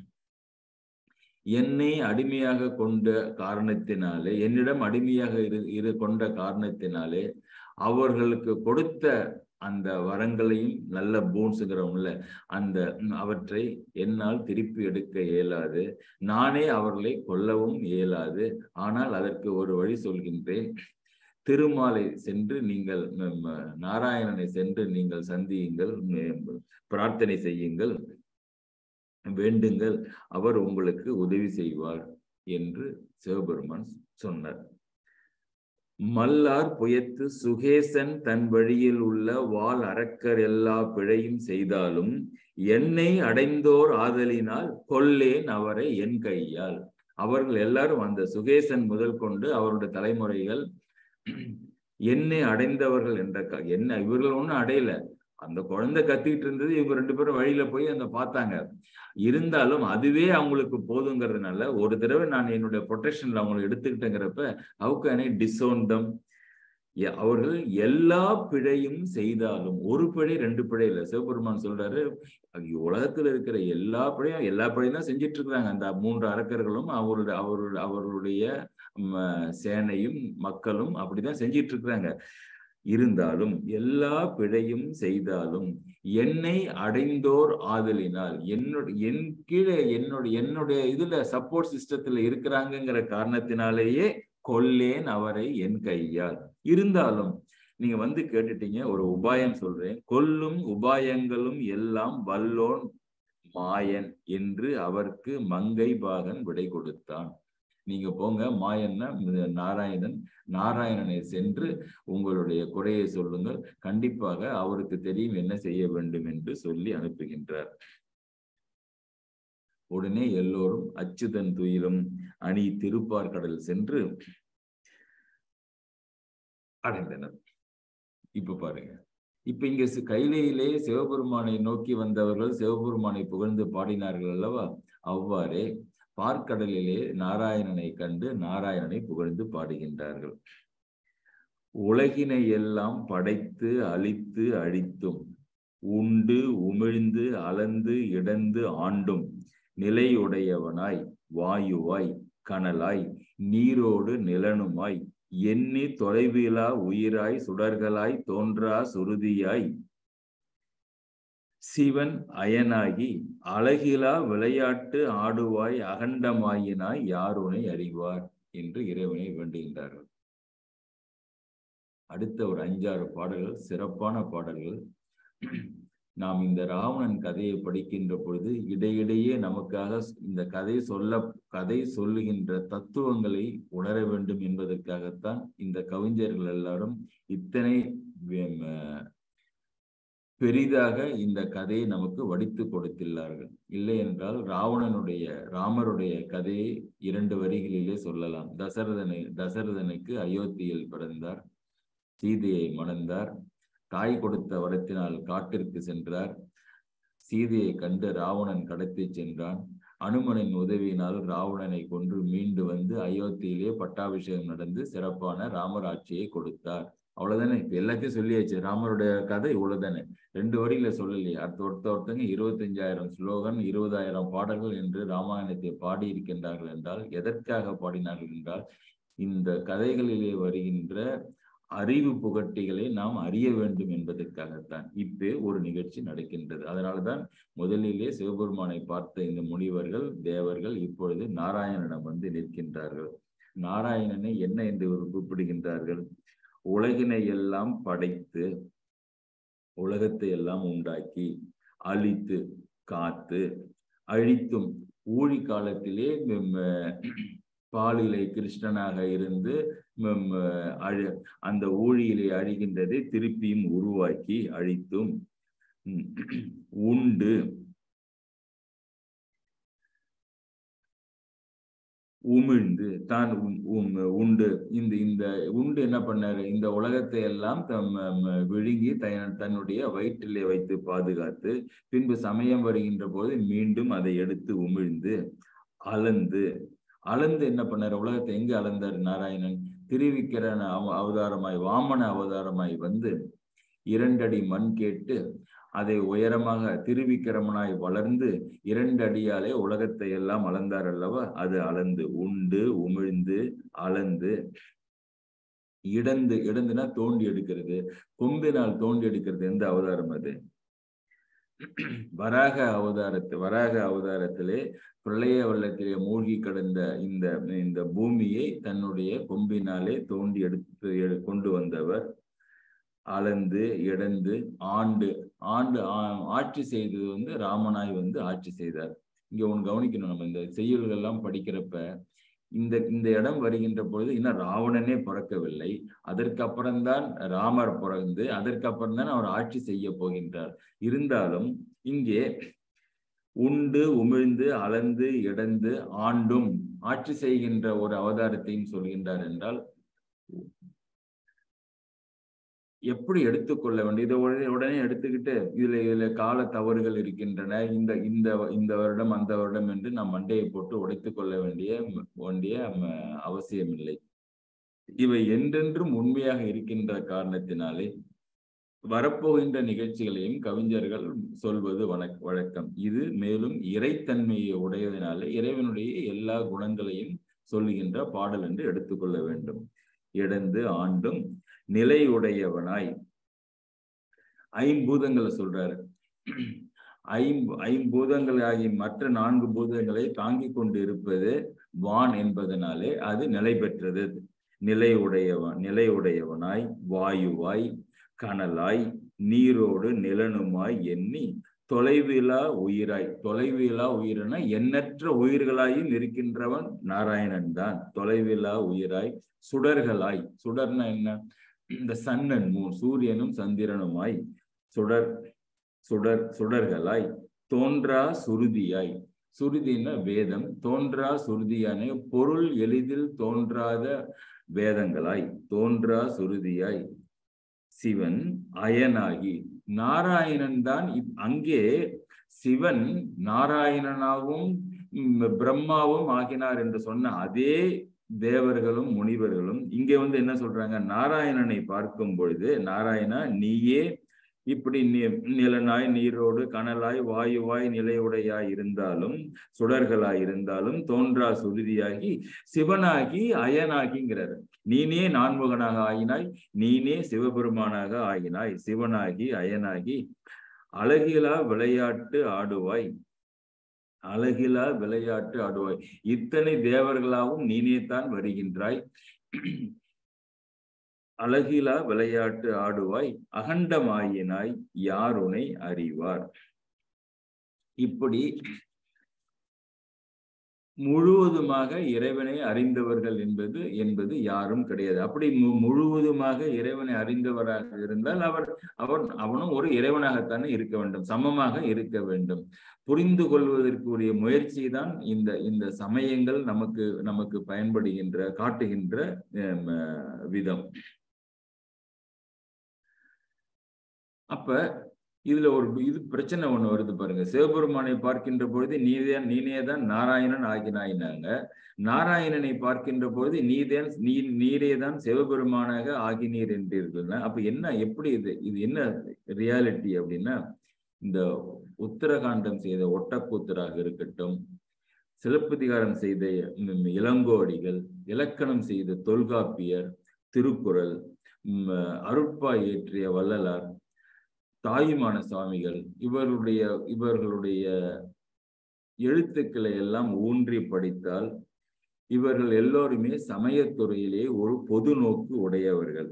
என்னை அடிமையாக கொண்ட காரணத்தினாலே என்னிடம் அடிமையாக இரு இரு கொண்ட காரணத்தினாலே அவர்களுக்கு கொடுத்த அந்த வரங்களையும் நல்ல போன்ஸுங்கிறவங்கள அந்த அவற்றை என்னால் திருப்பி எடுக்க இயலாது நானே அவர்களை கொல்லவும் இயலாது ஆனால் அதற்கு ஒரு வழி சொல்கின்றேன் திருமாலை சென்று நீங்கள் நாராயணனை சென்று நீங்கள் சந்தியுங்கள் பிரார்த்தனை செய்யுங்கள் வேண்டுங்கள் அவர் உங்களுக்கு உதவி செய்வார் என்று சிவபெருமான் சொன்னார் மல்லார் புயத்து சுகேசன் தன் வழியில் உள்ள வால் அரக்கர் எல்லா பிழையும் செய்தாலும் என்னை அடைந்தோர் ஆதலினால் கொல்லேன் அவரை என் கையால் அவர்கள் எல்லாரும் அந்த சுகேசன் முதல் கொண்டு அவருடைய தலைமுறைகள் என்னை அடைந்தவர்கள் என்ற என்ன இவர்கள் ஒன்றும் அடையல அந்த குழந்தை கத்திட்டு இருந்தது இவங்க ரெண்டு பேரும் வழியில போய் அந்த பார்த்தாங்க இருந்தாலும் அதுவே அவங்களுக்கு போதுங்கிறதுனால ஒரு தடவை நான் என்னுடைய ப்ரொடெக்ஷன்ல அவங்களை எடுத்துக்கிட்டேங்கிறப்ப அவுக்கானே டிசோண்டம் அவர்கள் எல்லா பிழையும் செய்தாலும் ஒரு பிழை ரெண்டு பிழை இல்லை சிவபெருமான் சொல்றாரு உலகத்துல இருக்கிற எல்லா பிழையும் எல்லா பிழையும் தான் செஞ்சிட்டு இருக்கிறாங்க அந்த மூன்று அரக்கர்களும் அவருடைய அவருடைய அவர்களுடைய சேனையும் மக்களும் அப்படிதான் செஞ்சிட்டு இருக்கிறாங்க இருந்தாலும் எல்லா பிழையும் செய்தாலும் என்னை அடைந்தோர் ஆதலினால் என்னுடைய என் கீழே என்னுடைய என்னுடைய இதுல சப்போர்ட் சிஸ்டத்துல இருக்கிறாங்கங்கிற காரணத்தினாலேயே கொல்லேன் அவரை என் கையால் இருந்தாலும் நீங்க வந்து கேட்டுட்டீங்க ஒரு உபாயம் சொல்றேன் கொல்லும் உபாயங்களும் எல்லாம் வல்லோன் மாயன் என்று அவருக்கு மங்கை பாகன் விடை கொடுத்தான் நீங்க போங்க மாயன்னா நாராயணன் நாராயணனை சென்று உங்களுடைய குறையை சொல்லுங்கள் கண்டிப்பாக அவருக்கு தெரியும் என்ன செய்ய வேண்டும் என்று சொல்லி அனுப்புகின்றார் உடனே எல்லோரும் அச்சுதன் துயிலும் அணி திருப்பார்கடல் சென்று அடைந்தனர் இப்ப பாருங்க இப்ப இங்க கைலையிலே சிவபெருமானை நோக்கி வந்தவர்கள் சிவபெருமானை புகழ்ந்து பாடினார்கள் அல்லவா அவ்வாறே பார்க்கடலிலே நாராயணனை கண்டு நாராயணனை புகழ்ந்து பாடுகின்றார்கள் உலகினை எல்லாம் படைத்து அழித்து அழித்தும் உண்டு உமிழ்ந்து அளந்து இடந்து ஆண்டும் நிலையுடையவனாய் வாயுவாய் கனலாய் நீரோடு நிலனுமாய் எண்ணி தொலைவிலா உயிராய் சுடர்களாய் தோன்றா சுருதியாய் சிவன் அயனாகி அழகிலா விளையாட்டு ஆடுவாய் அகண்டமாயினாய் யாருனை அறிவார் என்று இறைவனை வேண்டுகின்றார்கள் அடுத்த ஒரு அஞ்சாறு பாடல்கள் சிறப்பான பாடல்கள் நாம் இந்த ராவணன் கதையை படிக்கின்ற பொழுது இடையிடையே நமக்காக இந்த கதை சொல்ல கதை சொல்லுகின்ற தத்துவங்களை உணர வேண்டும் என்பதற்காகத்தான் இந்த கவிஞர்கள் எல்லாரும் இத்தனை பெரிதாக இந்த கதையை நமக்கு வடித்து கொடுத்துள்ளார்கள் இல்லை என்றால் ராவணனுடைய ராமருடைய கதையை இரண்டு வரிகளிலே சொல்லலாம் தசரதனை தசரதனுக்கு அயோத்தியில் பிறந்தார் சீதையை மணந்தார் தாய் கொடுத்த வரத்தினால் காட்டிற்கு சென்றார் சீதையை கண்டு ராவணன் கடத்தி சென்றான் அனுமனின் உதவியினால் ராவணனை கொன்று மீண்டு வந்து அயோத்தியிலே பட்டாபிஷேகம் நடந்து சிறப்பான ராமராட்சியை கொடுத்தார் அவ்வளவுதானே இப்ப எல்லாத்தையும் சொல்லியாச்சு ராமருடைய கதை இவ்வளவுதானே ரெண்டு வரியில சொல்லலையே அடுத்த ஒருத்த ஒருத்தங்க இருபத்தஞ்சாயிரம் ஸ்லோகன் இருபதாயிரம் பாடல்கள் என்று ராமாயணத்தை பாடி இருக்கின்றார்கள் என்றால் எதற்காக பாடினார்கள் என்றால் இந்த கதைகளிலே வருகின்ற அறிவு புகட்டிகளை நாம் அறிய வேண்டும் என்பதற்காகத்தான் இப்பே ஒரு நிகழ்ச்சி நடக்கின்றது அதனாலதான் முதலிலே சிவபெருமானை பார்த்த இந்த முனிவர்கள் தேவர்கள் இப்பொழுது நாராயணனிடம் வந்து நிற்கின்றார்கள் நாராயணனை என்ன என்று குறிப்பிடுகின்றார்கள் உலகினை எல்லாம் படைத்து உலகத்தை எல்லாம் உண்டாக்கி அழித்து காத்து அழித்தும் ஊழி காலத்திலே பாலிலை கிருஷ்ணனாக இருந்து அழு அந்த ஊழியிலே அழிகின்றதை திருப்பியும் உருவாக்கி அழித்தும் உண்டு உமிழ்ந்து தான் உண்டு இந்த இந்த உண்டு என்ன பண்ணாரு இந்த உலகத்தை எல்லாம் தம் விழுங்கி தன்னுடைய வயிற்றிலே வைத்து பாதுகாத்து பின்பு சமயம் வருகின்ற போது மீண்டும் அதை எடுத்து உமிழ்ந்து அளந்து அளந்து என்ன பண்ணாரு உலகத்தை எங்க அளந்தார் நாராயணன் திருவிக்கிரன அவதாரமாய் வாமன அவதாரமாய் வந்து இரண்டடி மண் கேட்டு அதை உயரமாக திருவிக்கிரமனாய் வளர்ந்து இரண்டு அடியாலே உலகத்தை எல்லாம் அளந்தார் அல்லவா அது அளந்து உண்டு உமிழ்ந்து அளந்து இடந்து இடந்துனா தோண்டி எடுக்கிறது கொம்பினால் தோண்டி எடுக்கிறது எந்த அவதாரம் அது வராக அவதாரத்து வராக அவதாரத்திலே பிரளய வெள்ளத்திலே மூழ்கி கிடந்த இந்த இந்த பூமியை தன்னுடைய கொம்பினாலே தோண்டி எடுத்து கொண்டு வந்தவர் அளந்து இடந்து ஆண்டு ஆண்டு ஆட்சி செய்தது வந்து ராமனாய் வந்து ஆட்சி செய்தார் இங்க ஒன்று கவனிக்கணும் நம்ம இந்த செய்யுள்கள் எல்லாம் படிக்கிறப்ப இந்த இந்த இடம் வருகின்ற பொழுது இன்னும் ராவணனே பிறக்கவில்லை அதற்கு அப்புறம்தான் ராமர் பிறந்து அதற்கு அப்புறம்தான் அவர் ஆட்சி செய்ய போகின்றார் இருந்தாலும் இங்கே உண்டு உமிழ்ந்து அளந்து இடந்து ஆண்டும் ஆட்சி செய்கின்ற ஒரு அவதாரத்தையும் சொல்கின்றார் என்றால் எப்படி எடுத்துக்கொள்ள வேண்டும் இதை உடனே உடனே எடுத்துக்கிட்டு இதுல இதுல கால தவறுகள் இருக்கின்றன இந்த இந்த இந்த வருடம் அந்த வருடம் என்று நாம் மண்டையை போட்டு உடைத்துக் கொள்ள வேண்டிய வேண்டிய அவசியம் இல்லை இவை என்றென்றும் உண்மையாக இருக்கின்ற காரணத்தினாலே வரப்போகின்ற நிகழ்ச்சிகளையும் கவிஞர்கள் சொல்வது வழக் வழக்கம் இது மேலும் இறைத்தன்மையை உடையதனால இறைவனுடைய எல்லா குணங்களையும் சொல்லுகின்ற பாடல் என்று எடுத்துக்கொள்ள வேண்டும் இடந்து ஆண்டும் நிலையுடையவனாய் ஐம்பூதங்களை சொல்றாரு ஐம்பு ஐம்பூதங்களாகி மற்ற நான்கு பூதங்களை தாங்கிக் கொண்டு இருப்பது வான் என்பதனாலே அது நிலை பெற்றது நிலையுடையவன் நிலையுடையவனாய் வாயுவாய் கனலாய் நீரோடு நிலனுமாய் எண்ணி தொலைவிலா உயிராய் தொலைவிலா உயிரன எண்ணற்ற உயிர்களாயும் இருக்கின்றவன் நாராயணன் தான் தொலைவிலா உயிராய் சுடர்களாய் சுடர்னா என்ன இந்த சன்னன் மூன் சூரியனும் சந்திரனுமாய் சுடர் சுடர் சுடர்களாய் தோன்றா சுருதியாய் சுருதினா வேதம் தோன்றா சுருதியான பொருள் எளிதில் தோன்றாத வேதங்களாய் தோன்றா சுருதியாய் சிவன் அயனாகி நாராயணன் தான் அங்கே சிவன் நாராயணனாகவும் பிரம்மாவும் ஆகினார் என்று சொன்ன அதே தேவர்களும் முனிவர்களும் இங்கே வந்து என்ன சொல்றாங்க நாராயணனை பார்க்கும் பொழுது நாராயணா நீயே இப்படி நிலனாய் நீரோடு கனலாய் வாயுவாய் நிலையுடையாய் இருந்தாலும் சுடர்களாய் இருந்தாலும் தோன்றா சுருதியாகி சிவனாகி அயனாகிங்கிறார் நீனே நான்முகனாக ஆகினாய் நீனே சிவபெருமானாக ஆகினாய் சிவனாகி அயனாகி அழகிலா விளையாட்டு ஆடுவாய் அழகிலா விளையாட்டு ஆடுவாய் இத்தனை தேவர்களாகவும் நீனே தான் வருகின்றாய் அழகிலா விளையாட்டு ஆடுவாய் அகண்டமாயினாய் யாருனை அறிவார் இப்படி முழுவதுமாக இறைவனை அறிந்தவர்கள் என்பது என்பது யாரும் கிடையாது அப்படி முழுவதுமாக இறைவனை அறிந்தவராக இருந்தால் அவர் அவர் அவனும் ஒரு இறைவனாகத்தானே இருக்க வேண்டும் சமமாக இருக்க வேண்டும் புரிந்து கொள்வதற்குரிய முயற்சி தான் இந்த இந்த சமயங்கள் நமக்கு நமக்கு பயன்படுகின்ற காட்டுகின்ற விதம் அப்ப இதுல ஒரு இது பிரச்சனை ஒண்ணு வருது பாருங்க சிவபெருமானை பார்க்கின்ற பொழுது நீதே நீனே தான் நாராயணன் ஆகினாயினாங்க நாராயணனை பார்க்கின்ற பொழுது நீதேன் நீ நீரே தான் சிவபெருமானாக ஆகினீர் என்றீர்கள் அப்ப என்ன எப்படி இது இது என்ன ரியாலிட்டி அப்படின்னா இந்த உத்தரகாண்டம் செய்த ஒட்டக்கூத்தராக இருக்கட்டும் சிலப்பதிகாரம் செய்த இளங்கோடிகள் இலக்கணம் செய்த தொல்காப்பியர் திருக்குறள் அருட்பா இயற்றிய வள்ளலார் தாயுமான சுவாமிகள் இவர்களுடைய இவர்களுடைய எழுத்துக்களை எல்லாம் ஊன்றி படித்தால் இவர்கள் எல்லோருமே சமயத்துறையிலே ஒரு பொது நோக்கு உடையவர்கள்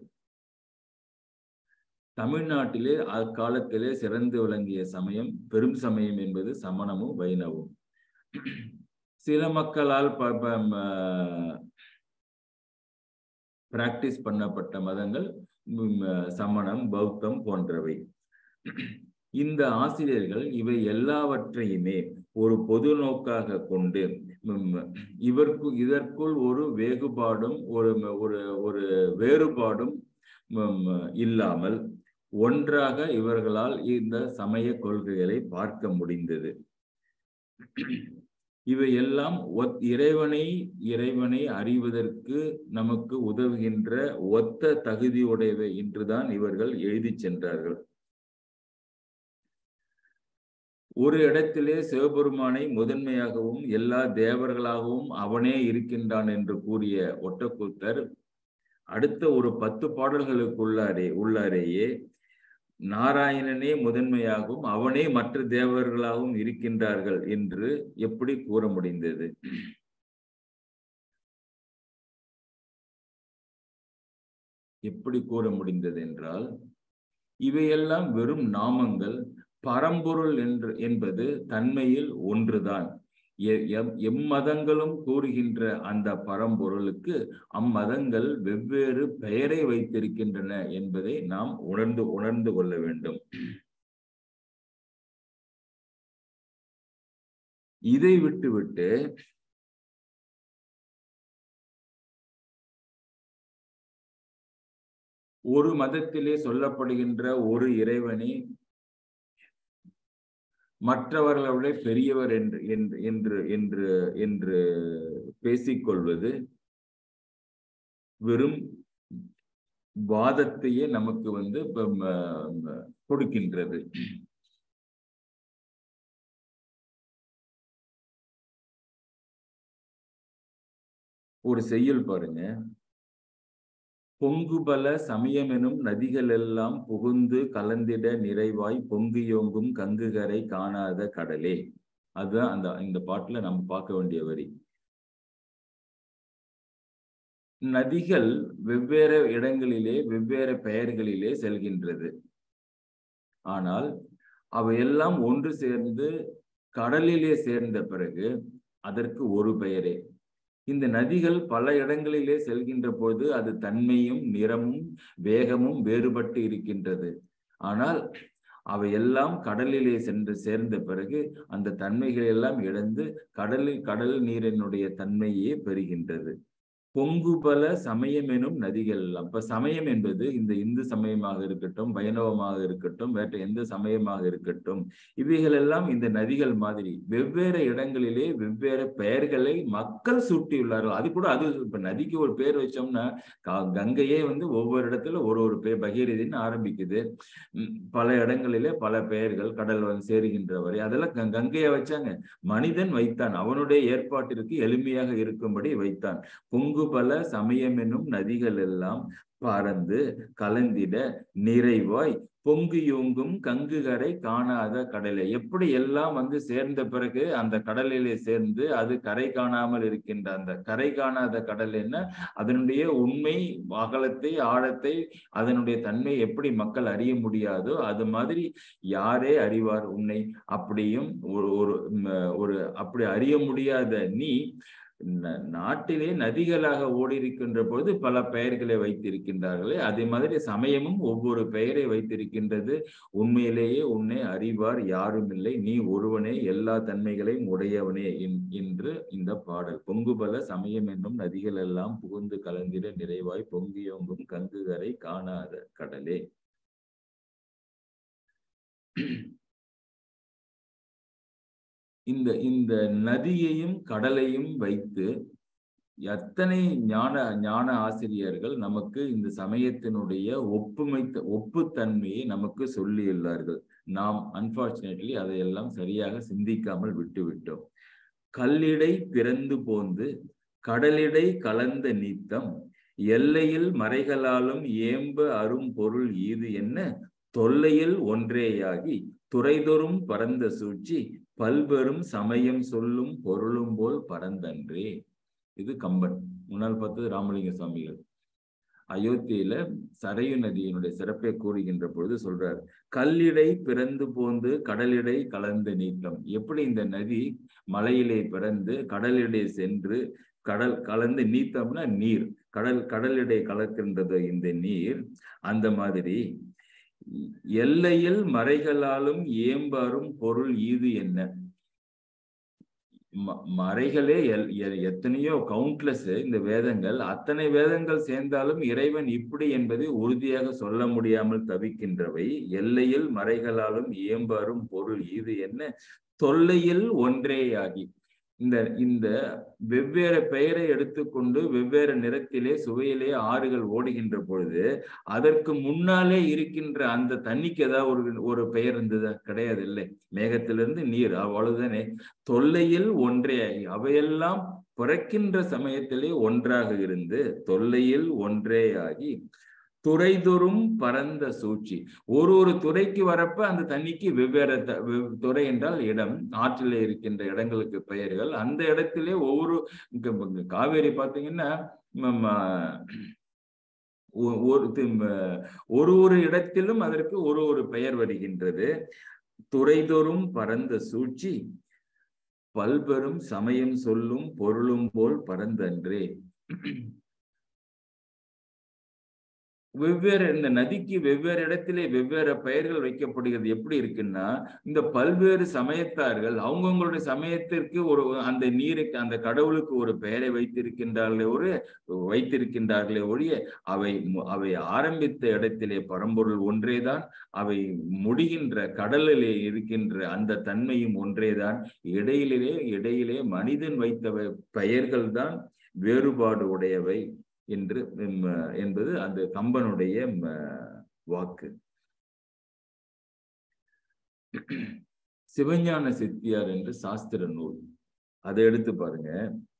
தமிழ்நாட்டிலே அக்காலத்திலே சிறந்து விளங்கிய சமயம் பெரும் சமயம் என்பது சமணமும் வைணவும் சில மக்களால் பிராக்டிஸ் பண்ணப்பட்ட மதங்கள் சமணம் பௌத்தம் போன்றவை இந்த ஆசிரியர்கள் இவை எல்லாவற்றையுமே ஒரு பொது நோக்காக கொண்டு இவருக்கு இதற்குள் ஒரு வேறுபாடும் ஒரு ஒரு ஒரு வேறுபாடும் இல்லாமல் ஒன்றாக இவர்களால் இந்த சமய கொள்கைகளை பார்க்க முடிந்தது இவையெல்லாம் இறைவனை இறைவனை அறிவதற்கு நமக்கு உதவுகின்ற ஒத்த தகுதியுடையவை என்றுதான் இவர்கள் எழுதி சென்றார்கள் ஒரு இடத்திலே சிவபெருமானை முதன்மையாகவும் எல்லா தேவர்களாகவும் அவனே இருக்கின்றான் என்று கூறிய ஒட்டக்கூத்தர் அடுத்த ஒரு பத்து பாடல்களுக்குள்ளாரே உள்ளாரேயே நாராயணனே முதன்மையாகவும் அவனே மற்ற தேவர்களாகவும் இருக்கின்றார்கள் என்று எப்படி கூற முடிந்தது எப்படி கூற முடிந்தது என்றால் இவையெல்லாம் வெறும் நாமங்கள் பரம்பொருள் என்று என்பது தன்மையில் ஒன்றுதான் எம்மதங்களும் கூறுகின்ற அந்த பரம்பொருளுக்கு அம்மதங்கள் வெவ்வேறு பெயரை வைத்திருக்கின்றன என்பதை நாம் உணர்ந்து உணர்ந்து கொள்ள வேண்டும் இதை விட்டுவிட்டு ஒரு மதத்திலே சொல்லப்படுகின்ற ஒரு இறைவனை மற்றவர்களை விட பெரியவர் என்று என்று என்று என்று பேசிக்கொள்வது வெறும் வாதத்தையே நமக்கு வந்து கொடுக்கின்றது ஒரு செய்யுள் பாருங்க பொங்குபல சமயமெனும் நதிகள் எல்லாம் புகுந்து கலந்திட நிறைவாய் பொங்கியோங்கும் கங்குகரை காணாத கடலே அதுதான் அந்த இந்த பாட்டுல நம்ம பார்க்க வேண்டிய வரி நதிகள் வெவ்வேறு இடங்களிலே வெவ்வேறு பெயர்களிலே செல்கின்றது ஆனால் அவையெல்லாம் ஒன்று சேர்ந்து கடலிலே சேர்ந்த பிறகு அதற்கு ஒரு பெயரே இந்த நதிகள் பல இடங்களிலே செல்கின்ற போது அது தன்மையும் நிறமும் வேகமும் வேறுபட்டு இருக்கின்றது ஆனால் அவையெல்லாம் கடலிலே சென்று சேர்ந்த பிறகு அந்த தன்மைகள் எல்லாம் இழந்து கடலில் கடல் நீரினுடைய தன்மையே பெறுகின்றது பொங்குபல சமயம் எனும் நதிகள் அப்ப சமயம் என்பது இந்த இந்து சமயமாக இருக்கட்டும் வைணவமாக இருக்கட்டும் வேற்ற எந்த சமயமாக இருக்கட்டும் இவைகள் எல்லாம் இந்த நதிகள் மாதிரி வெவ்வேறு இடங்களிலே வெவ்வேறு பெயர்களை மக்கள் சூட்டியுள்ளார்கள் அது கூட அது இப்ப நதிக்கு ஒரு பேர் வச்சோம்னா கங்கையே வந்து ஒவ்வொரு இடத்துல ஒரு ஒரு பேர் பகீரதின்னு ஆரம்பிக்குது பல இடங்களிலே பல பெயர்கள் கடல் வந்து சேருகின்ற வரை அதெல்லாம் கங்கையை வச்சாங்க மனிதன் வைத்தான் அவனுடைய ஏற்பாட்டிற்கு எளிமையாக இருக்கும்படி வைத்தான் பொங்கு பல சமயம் என்னும் நதிகள் எல்லாம் பறந்து கலந்திட நிறைவாய் பொங்கியோங்கும் கங்குகரை காணாத கடலை எப்படி எல்லாம் வந்து சேர்ந்த பிறகு அந்த கடலிலே சேர்ந்து அது கரை காணாமல் இருக்கின்ற அந்த கரை காணாத கடல் என்ன அதனுடைய உண்மை அகலத்தை ஆழத்தை அதனுடைய தன்மை எப்படி மக்கள் அறிய முடியாதோ அது மாதிரி யாரே அறிவார் உன்னை அப்படியும் ஒரு ஒரு ஒரு அப்படி அறிய முடியாத நீ நாட்டிலே நதிகளாக ஓடி இருக்கின்ற பொழுது பல பெயர்களை வைத்திருக்கின்றார்களே அதே மாதிரி சமயமும் ஒவ்வொரு பெயரை வைத்திருக்கின்றது உண்மையிலேயே உன்னை அறிவார் யாரும் இல்லை நீ ஒருவனே எல்லா தன்மைகளையும் உடையவனே என்று இந்த பாடல் பொங்குபல சமயம் என்னும் நதிகள் எல்லாம் புகுந்து கலந்திட நிறைவாய் பொங்கியோங்கும் கங்குகரை காணாத கடலே இந்த இந்த நதியையும் கடலையும் வைத்து எத்தனை ஞான ஞான ஆசிரியர்கள் நமக்கு இந்த சமயத்தினுடைய ஒப்புமை ஒப்புத்தன்மையை நமக்கு சொல்லியுள்ளார்கள் நாம் அன்பார்ச்சுனேட்லி அதையெல்லாம் சரியாக சிந்திக்காமல் விட்டுவிட்டோம் கல்லிடை பிறந்து போந்து கடலிடை கலந்த நீத்தம் எல்லையில் மறைகளாலும் ஏம்ப அரும் பொருள் ஈது என்ன தொல்லையில் ஒன்றேயாகி துறைதொறும் பரந்த சூழ்ச்சி பல்பெரும் சமயம் சொல்லும் பொருளும் போல் பரந்தன்றே இது கம்பன் முன்னால் பார்த்தது ராமலிங்க சுவாமிகள் அயோத்தியில சரையு நதியினுடைய சிறப்பை கூறுகின்ற பொழுது சொல்றார் கல்லிடை பிறந்து போந்து கடலிடை கலந்து நீக்கம் எப்படி இந்த நதி மலையிலே பிறந்து கடலிடை சென்று கடல் கலந்து நீத்தம்னா நீர் கடல் கடலிடை கலக்கின்றது இந்த நீர் அந்த மாதிரி எல்லையில் மறைகளாலும் ஏம்பாரும் பொருள் ஈது என்ன மறைகளே எத்தனையோ கவுண்ட்லெஸ் இந்த வேதங்கள் அத்தனை வேதங்கள் சேர்ந்தாலும் இறைவன் இப்படி என்பதை உறுதியாக சொல்ல முடியாமல் தவிக்கின்றவை எல்லையில் மறைகளாலும் ஏம்பாரும் பொருள் இது என்ன தொல்லையில் ஒன்றேயாகி இந்த இந்த வெவ்வேறு பெயரை எடுத்துக்கொண்டு வெவ்வேறு நிறத்திலே சுவையிலே ஆறுகள் ஓடுகின்ற பொழுது அதற்கு முன்னாலே இருக்கின்ற அந்த தண்ணிக்கு ஏதாவது ஒரு ஒரு பெயர் இருந்ததா கிடையாது இல்லை மேகத்திலிருந்து நீர் அவ்வளவுதானே தொல்லையில் ஒன்றே அவையெல்லாம் பிறக்கின்ற சமயத்திலே ஒன்றாக இருந்து தொல்லையில் ஒன்றே ஆகி துறைதொறும் பரந்த சூழ்ச்சி ஒரு ஒரு துறைக்கு வரப்ப அந்த தண்ணிக்கு வெவ்வேறு துறை என்றால் இடம் ஆற்றிலே இருக்கின்ற இடங்களுக்கு பெயர்கள் அந்த இடத்திலே ஒவ்வொரு காவேரி பார்த்தீங்கன்னா ஒரு ஒரு ஒரு இடத்திலும் அதற்கு ஒரு ஒரு பெயர் வருகின்றது துறைதொறும் பரந்த சூழ்ச்சி பல்பெரும் சமயம் சொல்லும் பொருளும் போல் பரந்தன்றே வெவ்வேறு இந்த நதிக்கு வெவ்வேறு இடத்திலே வெவ்வேறு பெயர்கள் வைக்கப்படுகிறது எப்படி இருக்குன்னா இந்த பல்வேறு சமயத்தார்கள் அவங்கவுங்களுடைய சமயத்திற்கு ஒரு அந்த நீருக்கு அந்த கடவுளுக்கு ஒரு பெயரை வைத்திருக்கின்றார்களே ஒரு வைத்திருக்கின்றார்களே ஒழிய அவை அவை ஆரம்பித்த இடத்திலே பரம்பொருள் ஒன்றேதான் அவை முடிகின்ற கடலிலே இருக்கின்ற அந்த தன்மையும் ஒன்றேதான் இடையிலே இடையிலே மனிதன் வைத்த பெயர்கள் தான் வேறுபாடு உடையவை என்று என்பது அந்த கம்பனுடைய வாக்கு சிவஞான சித்தியார் என்று சாஸ்திர நூல் அதை எடுத்து பாருங்க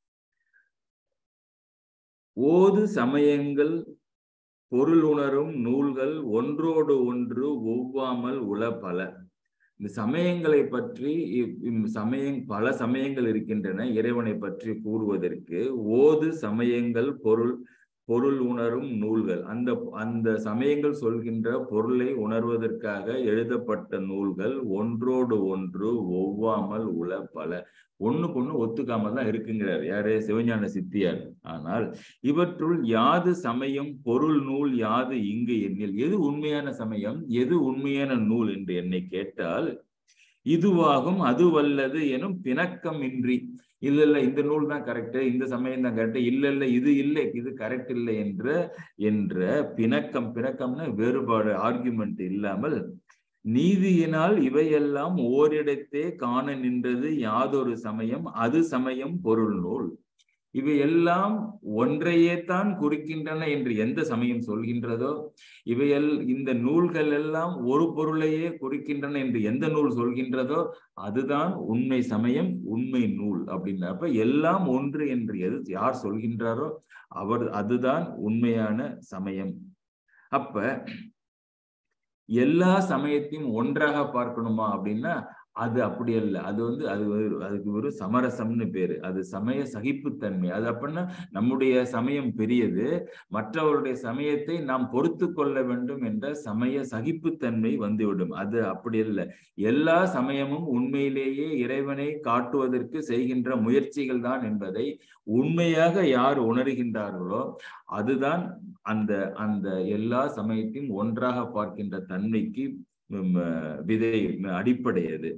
ஓது சமயங்கள் பொருள் உணரும் நூல்கள் ஒன்றோடு ஒன்று ஒவ்வாமல் உள பல இந்த சமயங்களை பற்றி சமயம் பல சமயங்கள் இருக்கின்றன இறைவனை பற்றி கூறுவதற்கு ஓது சமயங்கள் பொருள் பொருள் உணரும் நூல்கள் அந்த அந்த சமயங்கள் சொல்கின்ற பொருளை உணர்வதற்காக எழுதப்பட்ட நூல்கள் ஒன்றோடு ஒன்று ஒவ்வாமல் உள பல ஒண்ணுக்கு ஒண்ணு ஒத்துக்காம தான் இருக்குங்கிறார் யாரு சிவஞான சித்தியார் ஆனால் இவற்றுள் யாது சமயம் பொருள் நூல் யாது இங்கு எண்ணில் எது உண்மையான சமயம் எது உண்மையான நூல் என்று என்னை கேட்டால் இதுவாகும் அது வல்லது எனும் பிணக்கம் இன்றி இல்ல இல்ல இந்த நூல் தான் கரெக்ட் இந்த சமயம் தான் கரெக்ட் இல்ல இல்ல இது இல்லை இது கரெக்ட் இல்லை என்ற என்ற பிணக்கம் பிணக்கம்னா வேறுபாடு ஆர்குமெண்ட் இல்லாமல் நீதியினால் இவையெல்லாம் ஓரிடத்தே காண நின்றது யாதொரு சமயம் அது சமயம் பொருள் நூல் இவை எல்லாம் ஒன்றையே தான் குறிக்கின்றன என்று எந்த சமயம் சொல்கின்றதோ இவையல் இந்த நூல்கள் எல்லாம் ஒரு பொருளையே குறிக்கின்றன என்று எந்த நூல் சொல்கின்றதோ அதுதான் உண்மை சமயம் உண்மை நூல் அப்படின்றப்ப எல்லாம் ஒன்று என்று எது யார் சொல்கின்றாரோ அவர் அதுதான் உண்மையான சமயம் அப்ப எல்லா சமயத்தையும் ஒன்றாக பார்க்கணுமா அப்படின்னா அது அப்படி அல்ல அது வந்து அது அதுக்கு ஒரு சமரசம்னு பேரு அது சமய சகிப்புத்தன்மை அது அப்படின்னா நம்முடைய சமயம் பெரியது மற்றவருடைய சமயத்தை நாம் பொறுத்து கொள்ள வேண்டும் என்ற சமய சகிப்புத்தன்மை வந்துவிடும் அது அப்படி அல்ல எல்லா சமயமும் உண்மையிலேயே இறைவனை காட்டுவதற்கு செய்கின்ற முயற்சிகள் தான் என்பதை உண்மையாக யார் உணர்கின்றார்களோ அதுதான் அந்த அந்த எல்லா சமயத்தையும் ஒன்றாக பார்க்கின்ற தன்மைக்கு விதை அடிப்படை அது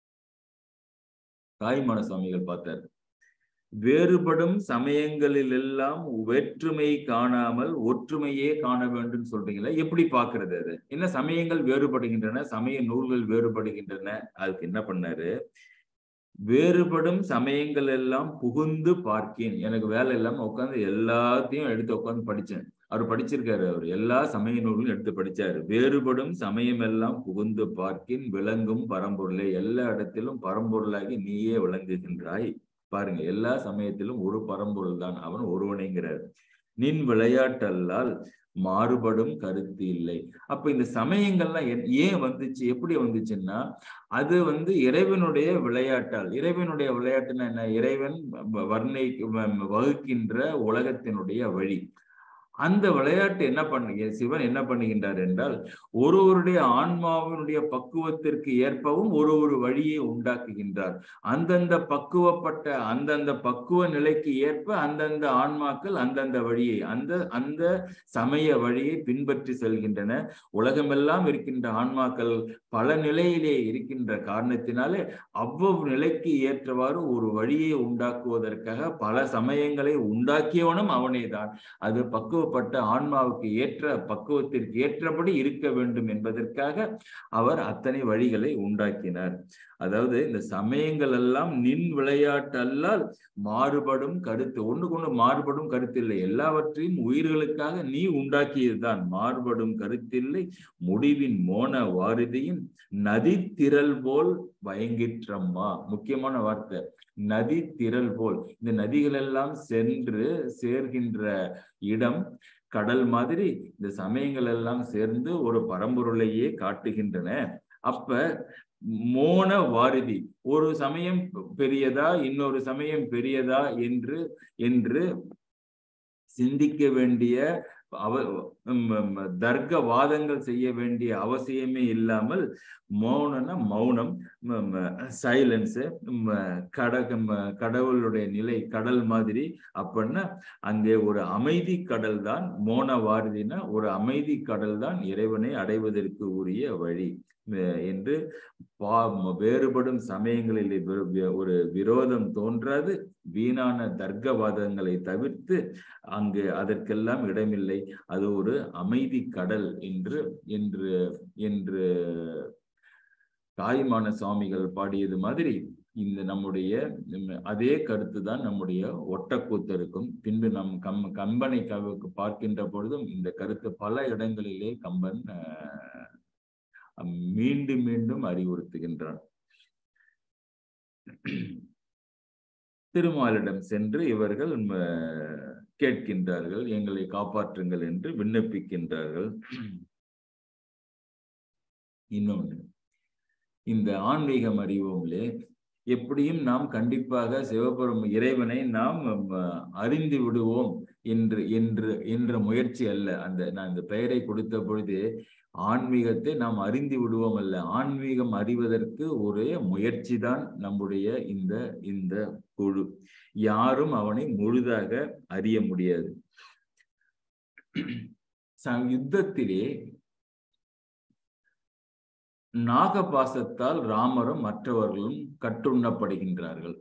தாய்மான சுவாமிகள் பார்த்தார் வேறுபடும் சமயங்களில் எல்லாம் வேற்றுமை காணாமல் ஒற்றுமையே காண வேண்டும் சொல்றீங்களா எப்படி பாக்குறது அது என்ன சமயங்கள் வேறுபடுகின்றன சமய நூல்கள் வேறுபடுகின்றன அதுக்கு என்ன பண்ணாரு வேறுபடும் சமயங்கள் எல்லாம் புகுந்து பார்க்கேன் எனக்கு வேலை இல்லாம உட்காந்து எல்லாத்தையும் எடுத்து உட்காந்து படிச்சேன் அவர் படிச்சிருக்காரு அவர் எல்லா சமய நூல்களும் எடுத்து படிச்சாரு வேறுபடும் சமயம் எல்லாம் புகுந்து பார்க்கின் விளங்கும் பரம்பொருளை எல்லா இடத்திலும் பரம்பொருளாகி நீயே விளங்குகின்றாய் பாருங்க எல்லா சமயத்திலும் ஒரு பரம்பொருள் தான் அவன் ஒருவனைங்கிறார் நின் விளையாட்டல்லால் மாறுபடும் கருத்து இல்லை அப்ப இந்த சமயங்கள்லாம் எ- ஏன் வந்துச்சு எப்படி வந்துச்சுன்னா அது வந்து இறைவனுடைய விளையாட்டால் இறைவனுடைய விளையாட்டுன்னா என்ன இறைவன் வ- வர்ணை வ- வகுக்கின்ற உலகத்தினுடைய வழி அந்த விளையாட்டு என்ன பண்ணு சிவன் என்ன பண்ணுகின்றார் என்றால் ஒருவருடைய ஆன்மாவினுடைய பக்குவத்திற்கு ஏற்பவும் ஒரு ஒரு வழியை உண்டாக்குகின்றார் அந்தந்த பக்குவப்பட்ட அந்தந்த பக்குவ நிலைக்கு ஏற்ப அந்தந்த ஆன்மாக்கள் அந்தந்த வழியை அந்த அந்த சமய வழியை பின்பற்றி செல்கின்றன உலகமெல்லாம் இருக்கின்ற ஆன்மாக்கள் பல நிலையிலே இருக்கின்ற காரணத்தினாலே அவ்வளவு நிலைக்கு ஏற்றவாறு ஒரு வழியை உண்டாக்குவதற்காக பல சமயங்களை உண்டாக்கியவனும் அவனேதான் அது பக்குவப்பட்ட ஆன்மாவுக்கு ஏற்ற பக்குவத்திற்கு ஏற்றபடி இருக்க வேண்டும் என்பதற்காக அவர் அத்தனை வழிகளை உண்டாக்கினார் அதாவது இந்த சமயங்கள் எல்லாம் நின் விளையாட்டு அல்லால் மாறுபடும் கருத்து ஒண்ணுக்கு ஒண்ணு மாறுபடும் கருத்தில்லை எல்லாவற்றையும் உயிர்களுக்காக நீ உண்டாக்கியதுதான் மாறுபடும் கருத்தில்லை முடிவின் மோன வாரிதியின் நதி திரள் போல் பயங்கிற்றம்மா முக்கியமான வார்த்தை நதி திரள் போல் இந்த நதிகள் எல்லாம் சென்று சேர்கின்ற இடம் கடல் மாதிரி இந்த சமயங்கள் எல்லாம் சேர்ந்து ஒரு பரம்பொருளையே காட்டுகின்றன அப்ப மோன வாரிதி ஒரு சமயம் பெரியதா இன்னொரு சமயம் பெரியதா என்று என்று சிந்திக்க வேண்டிய அவ ம், ம், தர்க்க வாதங்கள் செய்ய வேண்டிய அவசியமே இல்லாமல் மௌனம்னா மௌனம் சைலன்ஸ் கடக ம- கடவுளுடைய நிலை கடல் மாதிரி அப்படின்னா அங்கே ஒரு அமைதி கடல் தான் மோன வாரதினா ஒரு அமைதி கடல் தான் இறைவனை அடைவதற்கு உரிய வழி அஹ் என்று பா வேறுபடும் சமயங்களில் வி- வி- ஒரு விரோதம் தோன்றாது வீணான தர்க்கவாதங்களை தவிர்த்து அங்கு அதற்கெல்லாம் இடமில்லை அது ஒரு அமைதி கடல் என்று என்று என்று தாய்மான சுவாமிகள் பாடியது மாதிரி இந்த நம்முடைய ம், அதே கருத்து தான் நம்முடைய ஒட்டக்கூத்தருக்கும் பின்பு நம் கம் கம்பனை கவுக்கு பார்க்கின்ற பொழுதும் இந்த கருத்து பல இடங்களிலே கம்பன் அஹ், மீண்டும் மீண்டும் அறிவுறுத்துகின்றான் திருமாலிடம் சென்று இவர்கள் ம, கேட்கின்றார்கள் எங்களை காப்பாற்றுங்கள் என்று விண்ணப்பிக்கின்றார்கள் இன்னொன்று இந்த ஆன்மீகம் அறிவோம்லே எப்படியும் நாம் கண்டிப்பாக சிவபெரும் இறைவனை நாம் ம, அறிந்து விடுவோம் என்று என்று என்ற முயற்சி அல்ல அந்த நான் இந்த பெயரை கொடுத்த பொழுது ஆன்மீகத்தை நாம் அறிந்து விடுவோம் அல்ல ஆன்மீகம் அறிவதற்கு ஒரே முயற்சி தான் நம்முடைய இந்த இந்த குழு யாரும் அவனை முழுதாக அறிய முடியாது ச- யுத்தத்திலே நாகபாசத்தால் ராமரும் மற்றவர்களும் கட்டுண்ணப்படுகின்றார்கள்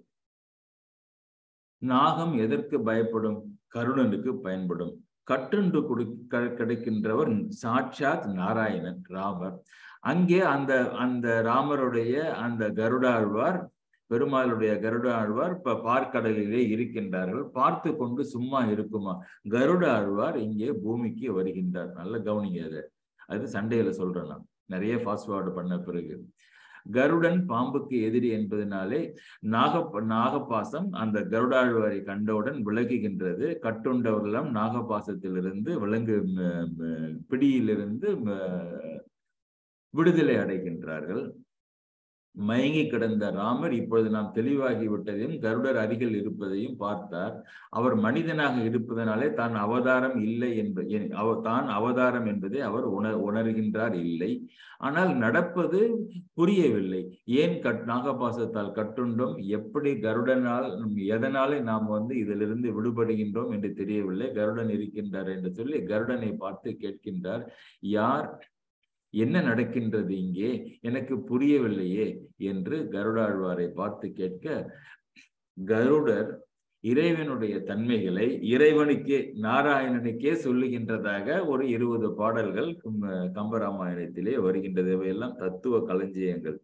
நாகம் எதற்கு பயப்படும் கருணனுக்கு பயன்படும் கட்டுண்டு கொடு க- கிடைக்கின்றவர் சாட்சாத் நாராயணன் ராமர் அங்கே அந்த அந்த ராமருடைய அந்த கருடாழ்வார் பெருமாளுடைய கருடாழ்வார் இப்ப பார்க்கடலிலே இருக்கின்றார்கள் பார்த்து கொண்டு சும்மா இருக்குமா கருட ஆழ்வார் இங்கே பூமிக்கு வருகின்றார் நல்ல கவனிங்க அதை அது சண்டையில சொல்றேன் நான் நிறைய ஃபாஸ்ட்வேர்டு பண்ண பிறகு கருடன் பாம்புக்கு எதிரி என்பதனாலே நாக நாகபாசம் அந்த கருடாழ்வாரை கண்டவுடன் விலகுகின்றது கட்டுண்டவர்களெல்லாம் நாகபாசத்திலிருந்து விலங்கு ம- ம- பிடியிலிருந்து ம- விடுதலை அடைகின்றார்கள் மயங்கி கிடந்த ராமர் இப்பொழுது நாம் தெளிவாகி விட்டதையும் கருடர் அருகில் இருப்பதையும் பார்த்தார் அவர் மனிதனாக இருப்பதனாலே தான் அவதாரம் இல்லை என்ப என்- அவ- தான் அவதாரம் என்பதை அவர் உணர் உணர்கின்றார் இல்லை ஆனால் நடப்பது புரியவில்லை ஏன் கட் நாகபாசத்தால் கட்டுண்டோம் எப்படி கருடனால் எதனாலே நாம் வந்து இதிலிருந்து விடுபடுகின்றோம் என்று தெரியவில்லை கருடன் இருக்கின்றார் என்று சொல்லி கருடனை பார்த்து கேட்கின்றார் யார் என்ன நடக்கின்றது இங்கே எனக்கு புரியவில்லையே என்று கருடாழ்வாரை பார்த்து கேட்க கருடர் இறைவனுடைய தன்மைகளை இறைவனுக்கே நாராயணனுக்கே சொல்லுகின்றதாக ஒரு இருபது பாடல்கள் கம்- கம்பராமாயணத்திலே வருகின்றது இவையெல்லாம் தத்துவ களஞ்சியங்கள்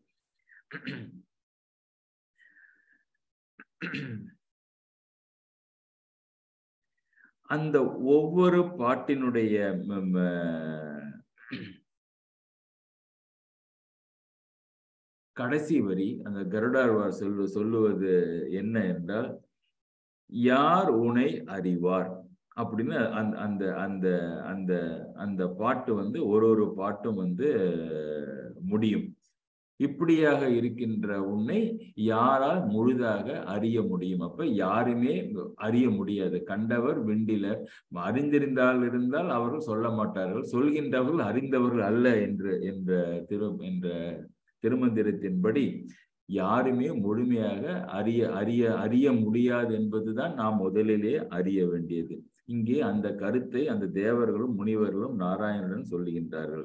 அந்த ஒவ்வொரு பாட்டினுடைய ம- ம- கடைசி வரி அந்த கருடாழ்வார் சொல்லு சொல்லுவது என்ன என்றால் யார் உனை அறிவார் அப்படின்னு அந்த அந்த அந்த அந்த அந்த பாட்டு வந்து ஒரு ஒரு பாட்டும் வந்து முடியும் இப்படியாக இருக்கின்ற உன்னை யாரால் முழுதாக அறிய முடியும் அப்ப யாருமே அறிய முடியாது கண்டவர் விண்டிலர் அறிந்திருந்தால் இருந்தால் அவர்கள் சொல்ல மாட்டார்கள் சொல்கின்றவர்கள் அறிந்தவர்கள் அல்ல என்று என்ற திரு என்ற திருமந்திரத்தின்படி யாருமே முழுமையாக அறிய அறிய அறிய முடியாது என்பதுதான் நாம் முதலிலே அறிய வேண்டியது இங்கே அந்த கருத்தை அந்த தேவர்களும் முனிவர்களும் நாராயணனுடன் சொல்லுகின்றார்கள்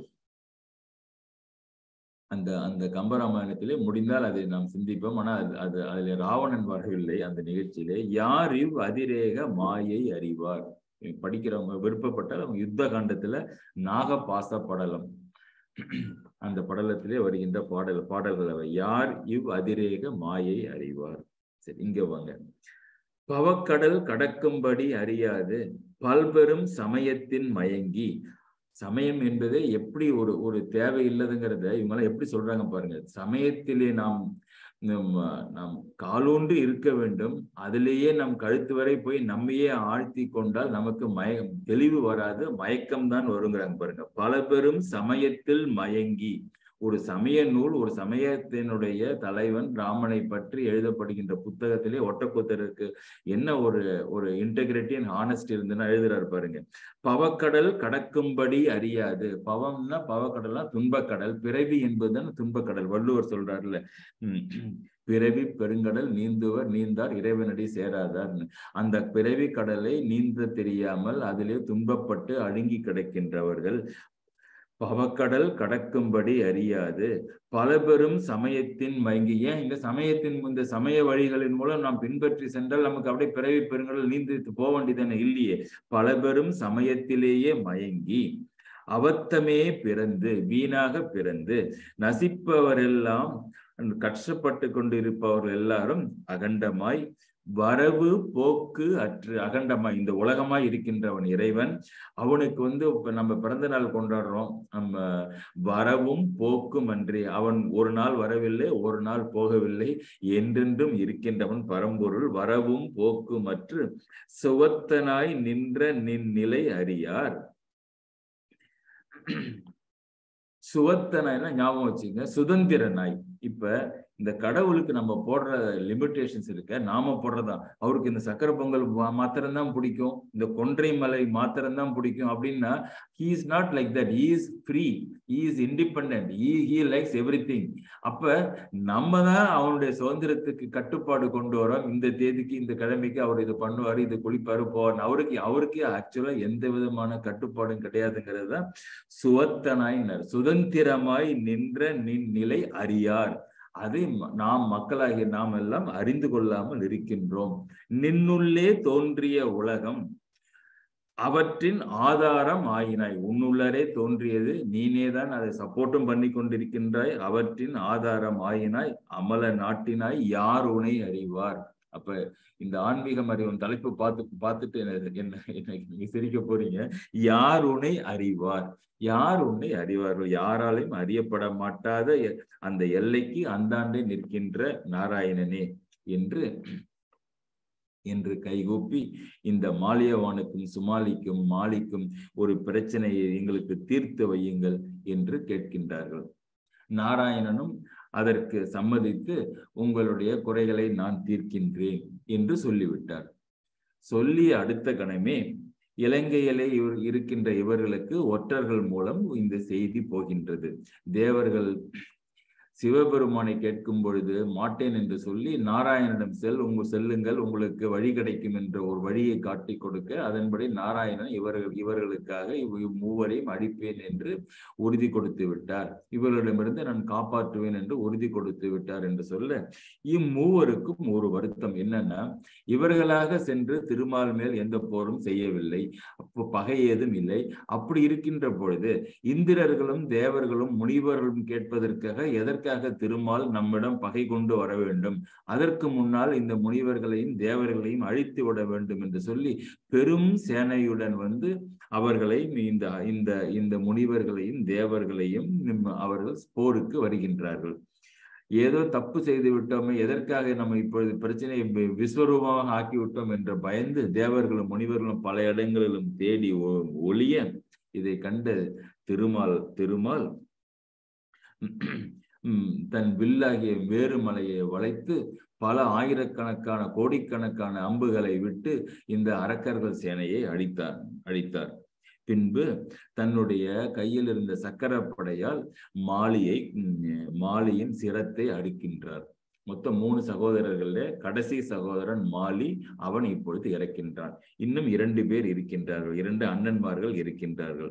அந்த அந்த கம்பராமாயணத்திலே முடிந்தால் அதை நாம் சிந்திப்போம் ஆனால் அது அது அதில் ராவணன் வரவில்லை அந்த நிகழ்ச்சியிலே யார் இவ் அதிரேக மாயை அறிவார் படிக்கிறவங்க விருப்பப்பட்டால் அவங்க யுத்த காண்டத்துல நாகபாச படலம் அந்த படலத்திலே வருகின்ற பாடல் பாடல்கள் அவை யார் இவ் அதிரேக மாயை அறிவார் சரி இங்க வாங்க பவக்கடல் கடக்கும்படி அறியாது பல்பெரும் சமயத்தின் மயங்கி சமயம் என்பதே எப்படி ஒரு ஒரு தேவை இல்லதுங்கிறத இவங்கெல்லாம் எப்படி சொல்றாங்க பாருங்க சமயத்திலே நாம் நாம் காலூன்று இருக்க வேண்டும் அதிலேயே நம் கழுத்து வரை போய் நம்மையே ஆழ்த்தி கொண்டால் நமக்கு மய தெளிவு வராது மயக்கம்தான் வருங்கிறாங்க பாருங்க பல பெரும் சமயத்தில் மயங்கி ஒரு சமய நூல் ஒரு சமயத்தினுடைய தலைவன் ராமனை பற்றி எழுதப்படுகின்ற புத்தகத்திலே ஒட்டக்கூத்தருக்கு என்ன ஒரு ஒரு இன்டெகிரிட்டி அண்ட் ஹானஸ்ட் இருந்துன்னா எழுதுறாரு பாருங்க பவக்கடல் கடக்கும்படி அறியாது பவம்னா பவக்கடல்னா துன்பக்கடல் பிறவி என்பதுதான் துன்பக்கடல் வள்ளுவர் சொல்றாருல்ல உம் பிறவி பெருங்கடல் நீந்துவர் நீந்தார் இறைவனடி சேராதார்னு அந்த பிறவி கடலை நீந்த தெரியாமல் அதிலே துன்பப்பட்டு அழுங்கி கிடக்கின்றவர்கள் பவக்கடல் கடக்கும்படி அறியாது பல பெரும் சமயத்தின் மயங்கி ஏன் இந்த சமயத்தின் இந்த சமய வழிகளின் மூலம் நாம் பின்பற்றி சென்றால் நமக்கு அப்படியே பிறவி பெருங்கடல் நீந்து போக வேண்டியதானே இல்லையே பல பெரும் சமயத்திலேயே மயங்கி அவத்தமே பிறந்து வீணாக பிறந்து நசிப்பவரெல்லாம் கஷ்டப்பட்டு கொண்டிருப்பவர்கள் எல்லாரும் அகண்டமாய் வரவு போக்கு அற்று அகண்டமாய் இந்த உலகமாய் இருக்கின்றவன் இறைவன் அவனுக்கு வந்து இப்ப நம்ம பிறந்த நாள் கொண்டாடுறோம் நம்ம வரவும் போக்கும் அன்றி அவன் ஒரு நாள் வரவில்லை ஒரு நாள் போகவில்லை என்றென்றும் இருக்கின்றவன் பரம்பொருள் வரவும் போக்கும் அற்று சுவத்தனாய் நின்ற நின் நிலை அறியார் சுவத்தனாய்னா ஞாபகம் வச்சுங்க சுதந்திர நாய் இப்ப இந்த கடவுளுக்கு நம்ம போடுற லிமிட்டேஷன்ஸ் இருக்க நாம போடுறதா அவருக்கு இந்த சக்கரை பொங்கல் மாத்திரம்தான் பிடிக்கும் இந்த கொன்றை மலை மாத்திரம்தான் பிடிக்கும் அப்படின்னா he is not like that he is free he is independent he he likes everything அப்ப நம்ம தான் அவனுடைய சுதந்திரத்துக்கு கட்டுப்பாடு கொண்டு வரோம் இந்த தேதிக்கு இந்த கிழமைக்கு அவர் இது பண்ணுவாரு இது குளிப்பாரு போவார் அவருக்கு அவருக்கு ஆக்சுவலா எந்த விதமான கட்டுப்பாடும் கிடையாதுங்கிறது தான் சுவத்தனாய் சுதந்திரமாய் நின்ற நின் நிலை அறியார் அதை நாம் மக்களாகிய நாம் எல்லாம் அறிந்து கொள்ளாமல் இருக்கின்றோம் நின்னுள்ளே தோன்றிய உலகம் அவற்றின் ஆதாரம் ஆயினாய் உன்னுள்ளரே தோன்றியது நீனேதான் அதை சப்போர்ட்டும் பண்ணி கொண்டிருக்கின்றாய் அவற்றின் ஆதாரம் ஆயினாய் அமல நாட்டினாய் யார் உனை அறிவார் அப்ப இந்த ஆன்மீகம் அறிவன் தலைப்பு பார்த்து பார்த்துட்டு என்ன என்ன நீங்க சிரிக்க போறீங்க யார் உன்னை அறிவார் யார் உன்னை அறிவார்கள் யாராலையும் அறியப்பட மாட்டாத அந்த எல்லைக்கு அந்தாண்டே நிற்கின்ற நாராயணனே என்று என்று கைகூப்பி இந்த மாலியவானுக்கும் சுமாலிக்கும் மாலிக்கும் ஒரு பிரச்சனையை எங்களுக்கு தீர்த்து வையுங்கள் என்று கேட்கின்றார்கள் நாராயணனும் அதற்கு சம்மதித்து உங்களுடைய குறைகளை நான் தீர்க்கின்றேன் என்று சொல்லிவிட்டார் சொல்லிய அடுத்த கணமே இலங்கையிலே இவர் இருக்கின்ற இவர்களுக்கு ஒற்றர்கள் மூலம் இந்த செய்தி போகின்றது தேவர்கள் சிவபெருமானை கேட்கும் பொழுது மாட்டேன் என்று சொல்லி நாராயணனிடம் செல் உங்க செல்லுங்கள் உங்களுக்கு வழி கிடைக்கும் என்ற ஒரு வழியை காட்டி கொடுக்க அதன்படி நாராயணன் இவர்கள் இவர்களுக்காக இவ் மூவரையும் அழிப்பேன் என்று உறுதி கொடுத்து விட்டார் இவர்களிடமிருந்து நான் காப்பாற்றுவேன் என்று உறுதி கொடுத்து விட்டார் என்று சொல்ல இம்மூவருக்கும் ஒரு வருத்தம் என்னன்னா இவர்களாக சென்று திருமால் மேல் எந்த போரும் செய்யவில்லை அப்போ பகை ஏதும் இல்லை அப்படி இருக்கின்ற பொழுது இந்திரர்களும் தேவர்களும் முனிவர்களும் கேட்பதற்காக எதற்கு எதற்காக திருமால் நம்மிடம் பகை கொண்டு வர வேண்டும் அதற்கு முன்னால் இந்த முனிவர்களையும் தேவர்களையும் அழித்து விட வேண்டும் என்று சொல்லி பெரும் சேனையுடன் வந்து அவர்களை இந்த இந்த இந்த முனிவர்களையும் தேவர்களையும் அவர்கள் போருக்கு வருகின்றார்கள் ஏதோ தப்பு செய்து விட்டோமே எதற்காக நம்ம இப்பொழுது பிரச்சனையை வி- விஸ்வரூபமாக ஆக்கி விட்டோம் என்று பயந்து தேவர்களும் முனிவர்களும் பல இடங்களிலும் தேடி ஒ- ஒளிய இதை கண்ட திருமால் திருமால் உம், தன் வில்லாகிய வேறுமலையை வளைத்து பல ஆயிரக்கணக்கான கோடிக்கணக்கான அம்புகளை விட்டு இந்த அரக்கர்கள் சேனையை அழித்தார் அழித்தார் பின்பு தன்னுடைய கையில் இருந்த சக்கரப்படையால் மாலியை உம், மாலியின் சிரத்தை அடிக்கின்றார் மொத்தம் மூணு சகோதரர்கள்ல கடைசி சகோதரன் மாலி அவன் இப்பொழுது இறக்கின்றான் இன்னும் இரண்டு பேர் இருக்கின்றார்கள் இரண்டு அண்ணன்மார்கள் இருக்கின்றார்கள்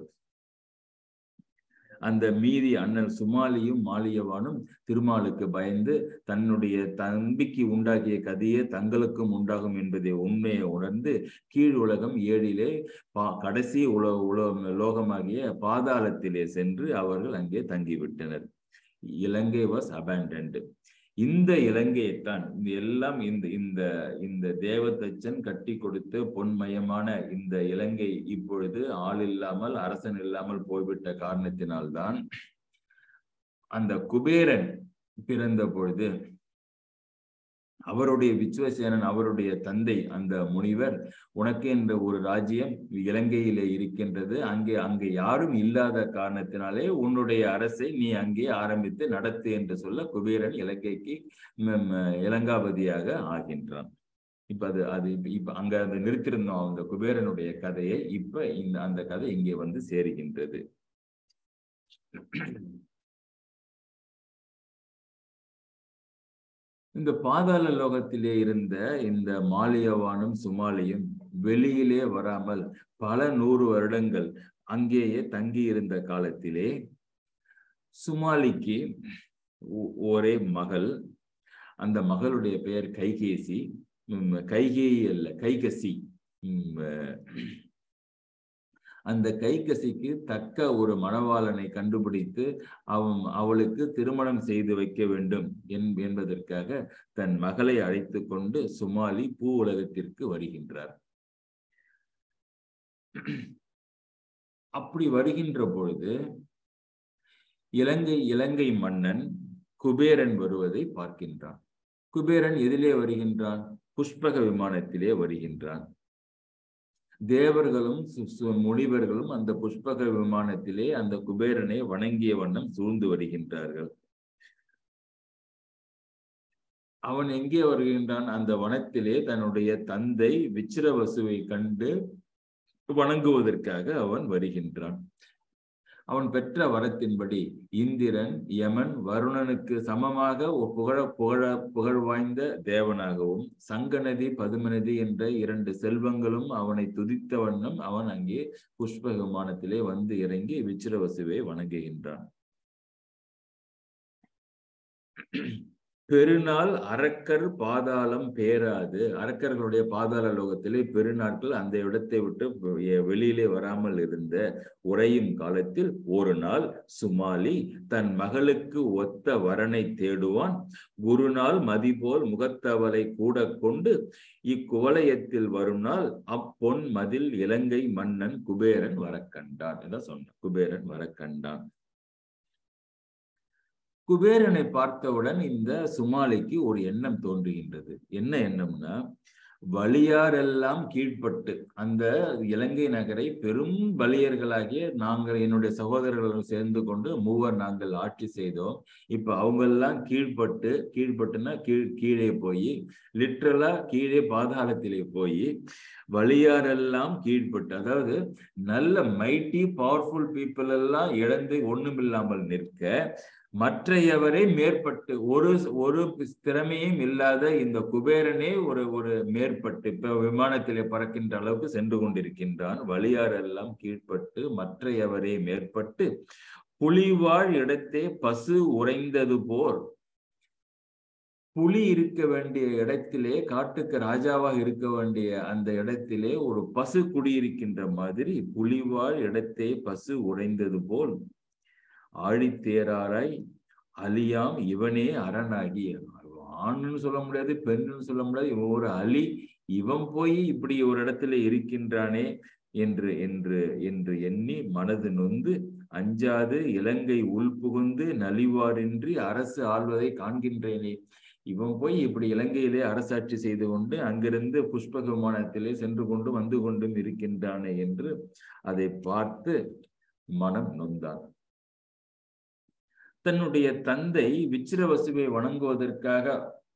அந்த மீதி அண்ணன் சுமாலியும் மாலியவானும் திருமாலுக்கு பயந்து தன்னுடைய தம்பிக்கு உண்டாக்கிய கதையே தங்களுக்கும் உண்டாகும் என்பதை உண்மையை உணர்ந்து கீழ் உலகம் ஏழிலே பா கடைசி உல உல லோகமாகிய பாதாளத்திலே சென்று அவர்கள் அங்கே தங்கிவிட்டனர் இலங்கை வாஸ் அபேண்டன்டு இந்த இலங்கையைத்தான் இந்த எல்லாம் இந்த இந்த இந்த தேவதச்சன் கட்டி கொடுத்த பொன்மயமான இந்த இலங்கை இப்பொழுது ஆள் இல்லாமல் அரசன் இல்லாமல் போய்விட்ட காரணத்தினால்தான் அந்த குபேரன் பிறந்த பொழுது அவருடைய விஸ்வசேனன் அவருடைய தந்தை அந்த முனிவர் உனக்கு என்ற ஒரு ராஜ்யம் இலங்கையிலே இருக்கின்றது அங்கே அங்கே யாரும் இல்லாத காரணத்தினாலே உன்னுடைய அரசை நீ அங்கே ஆரம்பித்து நடத்து என்று சொல்ல குபேரன் இலங்கைக்கு ம், ம், இலங்காபதியாக ஆகின்றான் இப்ப அது அது இப்ப- இப்ப அங்க அந்த நிறுத்திருந்தோம் அந்த குபேரனுடைய கதையை இப்ப இந்த அந்த கதை இங்கே வந்து சேருகின்றது இந்த பாதாள லோகத்திலே இருந்த இந்த மாலியவானும் சுமாலியும் வெளியிலே வராமல் பல நூறு வருடங்கள் அங்கேயே தங்கி இருந்த காலத்திலே சுமாலிக்கு ஒ- ஒரே மகள் அந்த மகளுடைய பெயர் கைகேசி உம், கைகேயி அல்ல கைகசி உம், அஹ், அந்த கைகசிக்கு தக்க ஒரு மணவாளனை கண்டுபிடித்து அவன் அவளுக்கு திருமணம் செய்து வைக்க வேண்டும் என்- என்பதற்காக தன் மகளை அழைத்து கொண்டு சுமாலி பூ உலகத்திற்கு வருகின்றார் அப்படி வருகின்ற பொழுது இலங்கை இலங்கை மன்னன் குபேரன் வருவதை பார்க்கின்றான் குபேரன் எதிலே வருகின்றான் புஷ்பக விமானத்திலே வருகின்றான் தேவர்களும் சு- சு- முனிவர்களும் அந்த புஷ்பக விமானத்திலே அந்த குபேரனை வணங்கிய வண்ணம் சூழ்ந்து வருகின்றார்கள் அவன் எங்கே வருகின்றான் அந்த வனத்திலே தன்னுடைய தந்தை விச்சிரவசுவை கண்டு வணங்குவதற்காக அவன் வருகின்றான் அவன் பெற்ற வரத்தின்படி இந்திரன் யமன் வருணனுக்கு சமமாக ஒரு புகழ புகழ புகழ் வாய்ந்த தேவனாகவும் சங்கநதி பதுமநதி என்ற இரண்டு செல்வங்களும் அவனை துதித்த வண்ணம் அவன் அங்கே புஷ்ப விமானத்திலே வந்து இறங்கி விச்சிரவசுவை வணங்குகின்றான் பெருநாள் அரக்கர் பாதாளம் பேராது அரக்கர்களுடைய பாதாள லோகத்திலே பெருநாட்கள் அந்த இடத்தை விட்டு வெ- வெளியிலே வராமல் இருந்த உறையும் காலத்தில் ஒரு நாள் சுமாலி தன் மகளுக்கு ஒத்த வரனை தேடுவான் குருநாள் மதிபோல் முகத்தவளை கூட கொண்டு இக்குவலயத்தில் வரும் நாள் அப்பொன் மதில் இலங்கை மன்னன் குபேரன் வரக்கண்டான் என்று சொன்னான் குபேரன் வரக்கண்டான் குபேரனை பார்த்தவுடன் இந்த சுமாலிக்கு ஒரு எண்ணம் தோன்றுகின்றது என்ன எண்ணம்னா வலியாரெல்லாம் கீழ்ப்பட்டு அந்த இலங்கை நகரை பெரும் பலியர்களாகிய நாங்கள் என்னுடைய சகோதரர்கள் சேர்ந்து கொண்டு மூவர் நாங்கள் ஆட்சி செய்தோம் இப்ப அவங்க எல்லாம் கீழ்ப்பட்டு கீழ்ப்பட்டுனா கீழ் கீழே போய் லிட்ரலா கீழே பாதாளத்திலே போய் வலியாரெல்லாம் கீழ்ப்பட்டு அதாவது நல்ல மைட்டி பவர்ஃபுல் பீப்புள் எல்லாம் இழந்து ஒண்ணுமில்லாமல் நிற்க மற்றையவரை மேற்பட்டு ஒரு ஒரு திறமையும் இல்லாத இந்த குபேரனே ஒரு ஒரு மேற்பட்டு இப்ப விமானத்திலே பறக்கின்ற அளவுக்கு சென்று கொண்டிருக்கின்றான் வலியாரெல்லாம் கீழ்ப்பட்டு மற்றையவரே மேற்பட்டு புலிவாழ் இடத்தே பசு உறைந்தது போர் புலி இருக்க வேண்டிய இடத்திலே காட்டுக்கு ராஜாவாக இருக்க வேண்டிய அந்த இடத்திலே ஒரு பசு குடியிருக்கின்ற மாதிரி புலிவாழ் இடத்தே பசு உறைந்தது போல் ஆழித்தேராராய் அலியாம் இவனே அரணாகி ஆண்னு சொல்ல முடியாது பெண்ணுன்னு சொல்ல முடியாது இவன் ஒரு அலி இவன் போய் இப்படி ஒரு இடத்துல இருக்கின்றானே என்று என்று என்று எண்ணி மனது நொந்து அஞ்சாது இலங்கை உள்புகுந்து நலிவாரின்றி அரசு ஆள்வதை காண்கின்றேனே இவன் போய் இப்படி இலங்கையிலே அரசாட்சி செய்து கொண்டு அங்கிருந்து புஷ்பக விமானத்திலே சென்று கொண்டு வந்து கொண்டும் இருக்கின்றானே என்று அதை பார்த்து மனம் நொந்தான் தன்னுடைய தந்தை விச்சிரவசுவை வணங்குவதற்காக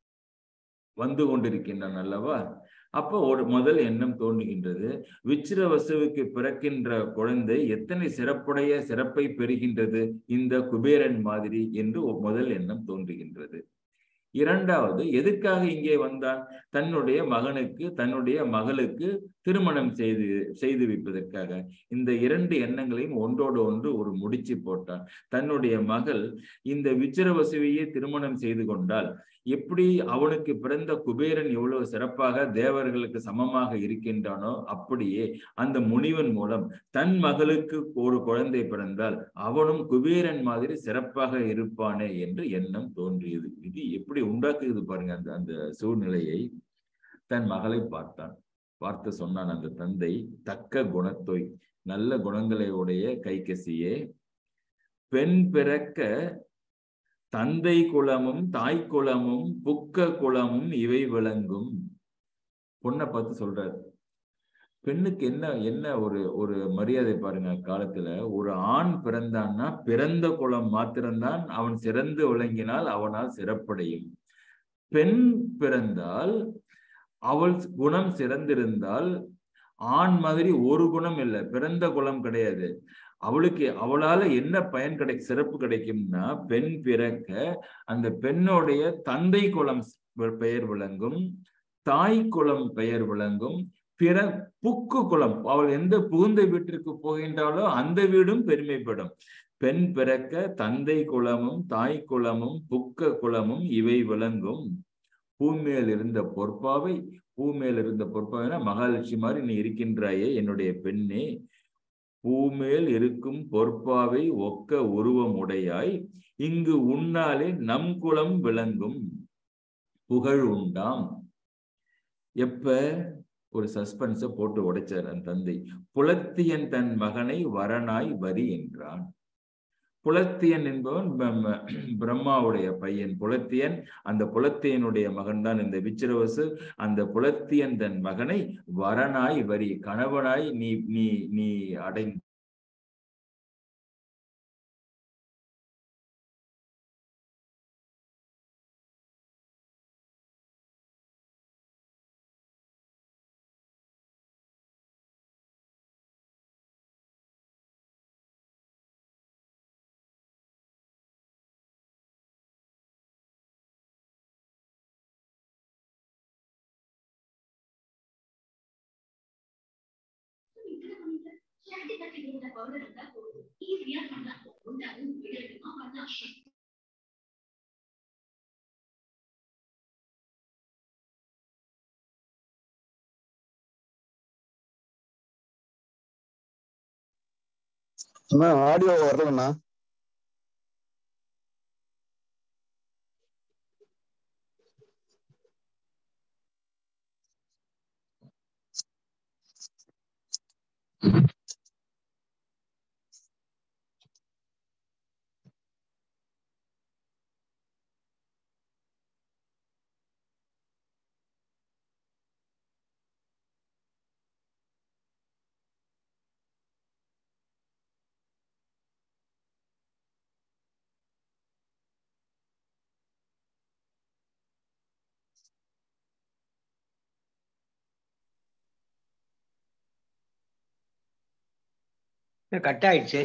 வந்து கொண்டிருக்கின்றான் அல்லவா அப்போ ஒரு முதல் எண்ணம் தோன்றுகின்றது விச்சிரவசுவுக்கு பிறக்கின்ற குழந்தை எத்தனை சிறப்புடைய சிறப்பை பெறுகின்றது இந்த குபேரன் மாதிரி என்று முதல் எண்ணம் தோன்றுகின்றது இரண்டாவது எதுக்காக இங்கே வந்தான் தன்னுடைய மகனுக்கு தன்னுடைய மகளுக்கு திருமணம் செய்து செய்து வைப்பதற்காக இந்த இரண்டு எண்ணங்களையும் ஒன்றோடு ஒன்று ஒரு முடிச்சு போட்டான் தன்னுடைய மகள் இந்த விச்சிரவசுவையே திருமணம் செய்து கொண்டால் எப்படி அவனுக்கு பிறந்த குபேரன் எவ்வளவு சிறப்பாக தேவர்களுக்கு சமமாக இருக்கின்றானோ அப்படியே அந்த முனிவன் மூலம் தன் மகளுக்கு ஒரு குழந்தை பிறந்தால் அவனும் குபேரன் மாதிரி சிறப்பாக இருப்பானே என்று எண்ணம் தோன்றியது இது எப்படி உண்டாக்குது பாருங்க அந்த அந்த சூழ்நிலையை தன் மகளை பார்த்தான் பார்த்து சொன்னான் அந்த தந்தை தக்க குணத்தொய் நல்ல குணங்களை உடைய கைகசியே பெண் பிறக்க தந்தை குலமும் தாய் குலமும் புக்க குலமும் இவை விளங்கும் பொண்ணை பார்த்து சொல்றாரு பெண்ணுக்கு என்ன என்ன ஒரு ஒரு மரியாதை பாருங்க காலத்துல ஒரு ஆண் பிறந்தான்னா பிறந்த குலம் மாத்திரம்தான் அவன் சிறந்து விளங்கினால் அவனால் சிறப்படையும் பெண் பிறந்தால் அவள் குணம் சிறந்திருந்தால் ஆண் மாதிரி ஒரு குணம் இல்லை பிறந்த குலம் கிடையாது அவளுக்கு அவளால என்ன பயன் கிடை சிறப்பு கிடைக்கும்னா பெண் பிறக்க அந்த பெண்ணுடைய தந்தை குலம் பெயர் விளங்கும் தாய் குலம் பெயர் விளங்கும் பிற புக்கு குலம் அவள் எந்த புகுந்த வீட்டிற்கு போகின்றாலோ அந்த வீடும் பெருமைப்படும் பெண் பிறக்க தந்தை குலமும் தாய் குலமும் புக்க குலமும் இவை விளங்கும் பூமேல் இருந்த பொற்பாவை பூமேல் இருந்த பொற்பாவைனா மகாலட்சுமி மாதிரி நீ இருக்கின்றாயே என்னுடைய பெண்ணே பூமேல் இருக்கும் பொற்பாவை ஒக்க உருவம் உடையாய் இங்கு உன்னாலே நம் குலம் விளங்கும் புகழ் உண்டாம் எப்ப ஒரு சஸ்பென்ஸ போட்டு உடைச்சார் அந்த தந்தை புலத்தியன் தன் மகனை வரனாய் வரி என்றான் புலத்தியன் என்பவன் பிரம்மாவுடைய பையன் புலத்தியன் அந்த புலத்தியனுடைய மகன் தான் இந்த விச்சிரவசு அந்த புலத்தியன் தன் மகனை வரனாய் வரி கணவனாய் நீ நீ நீ அடை அண்ணா ஆடியோ வரலண்ணா கட் ஆயிடுச்சு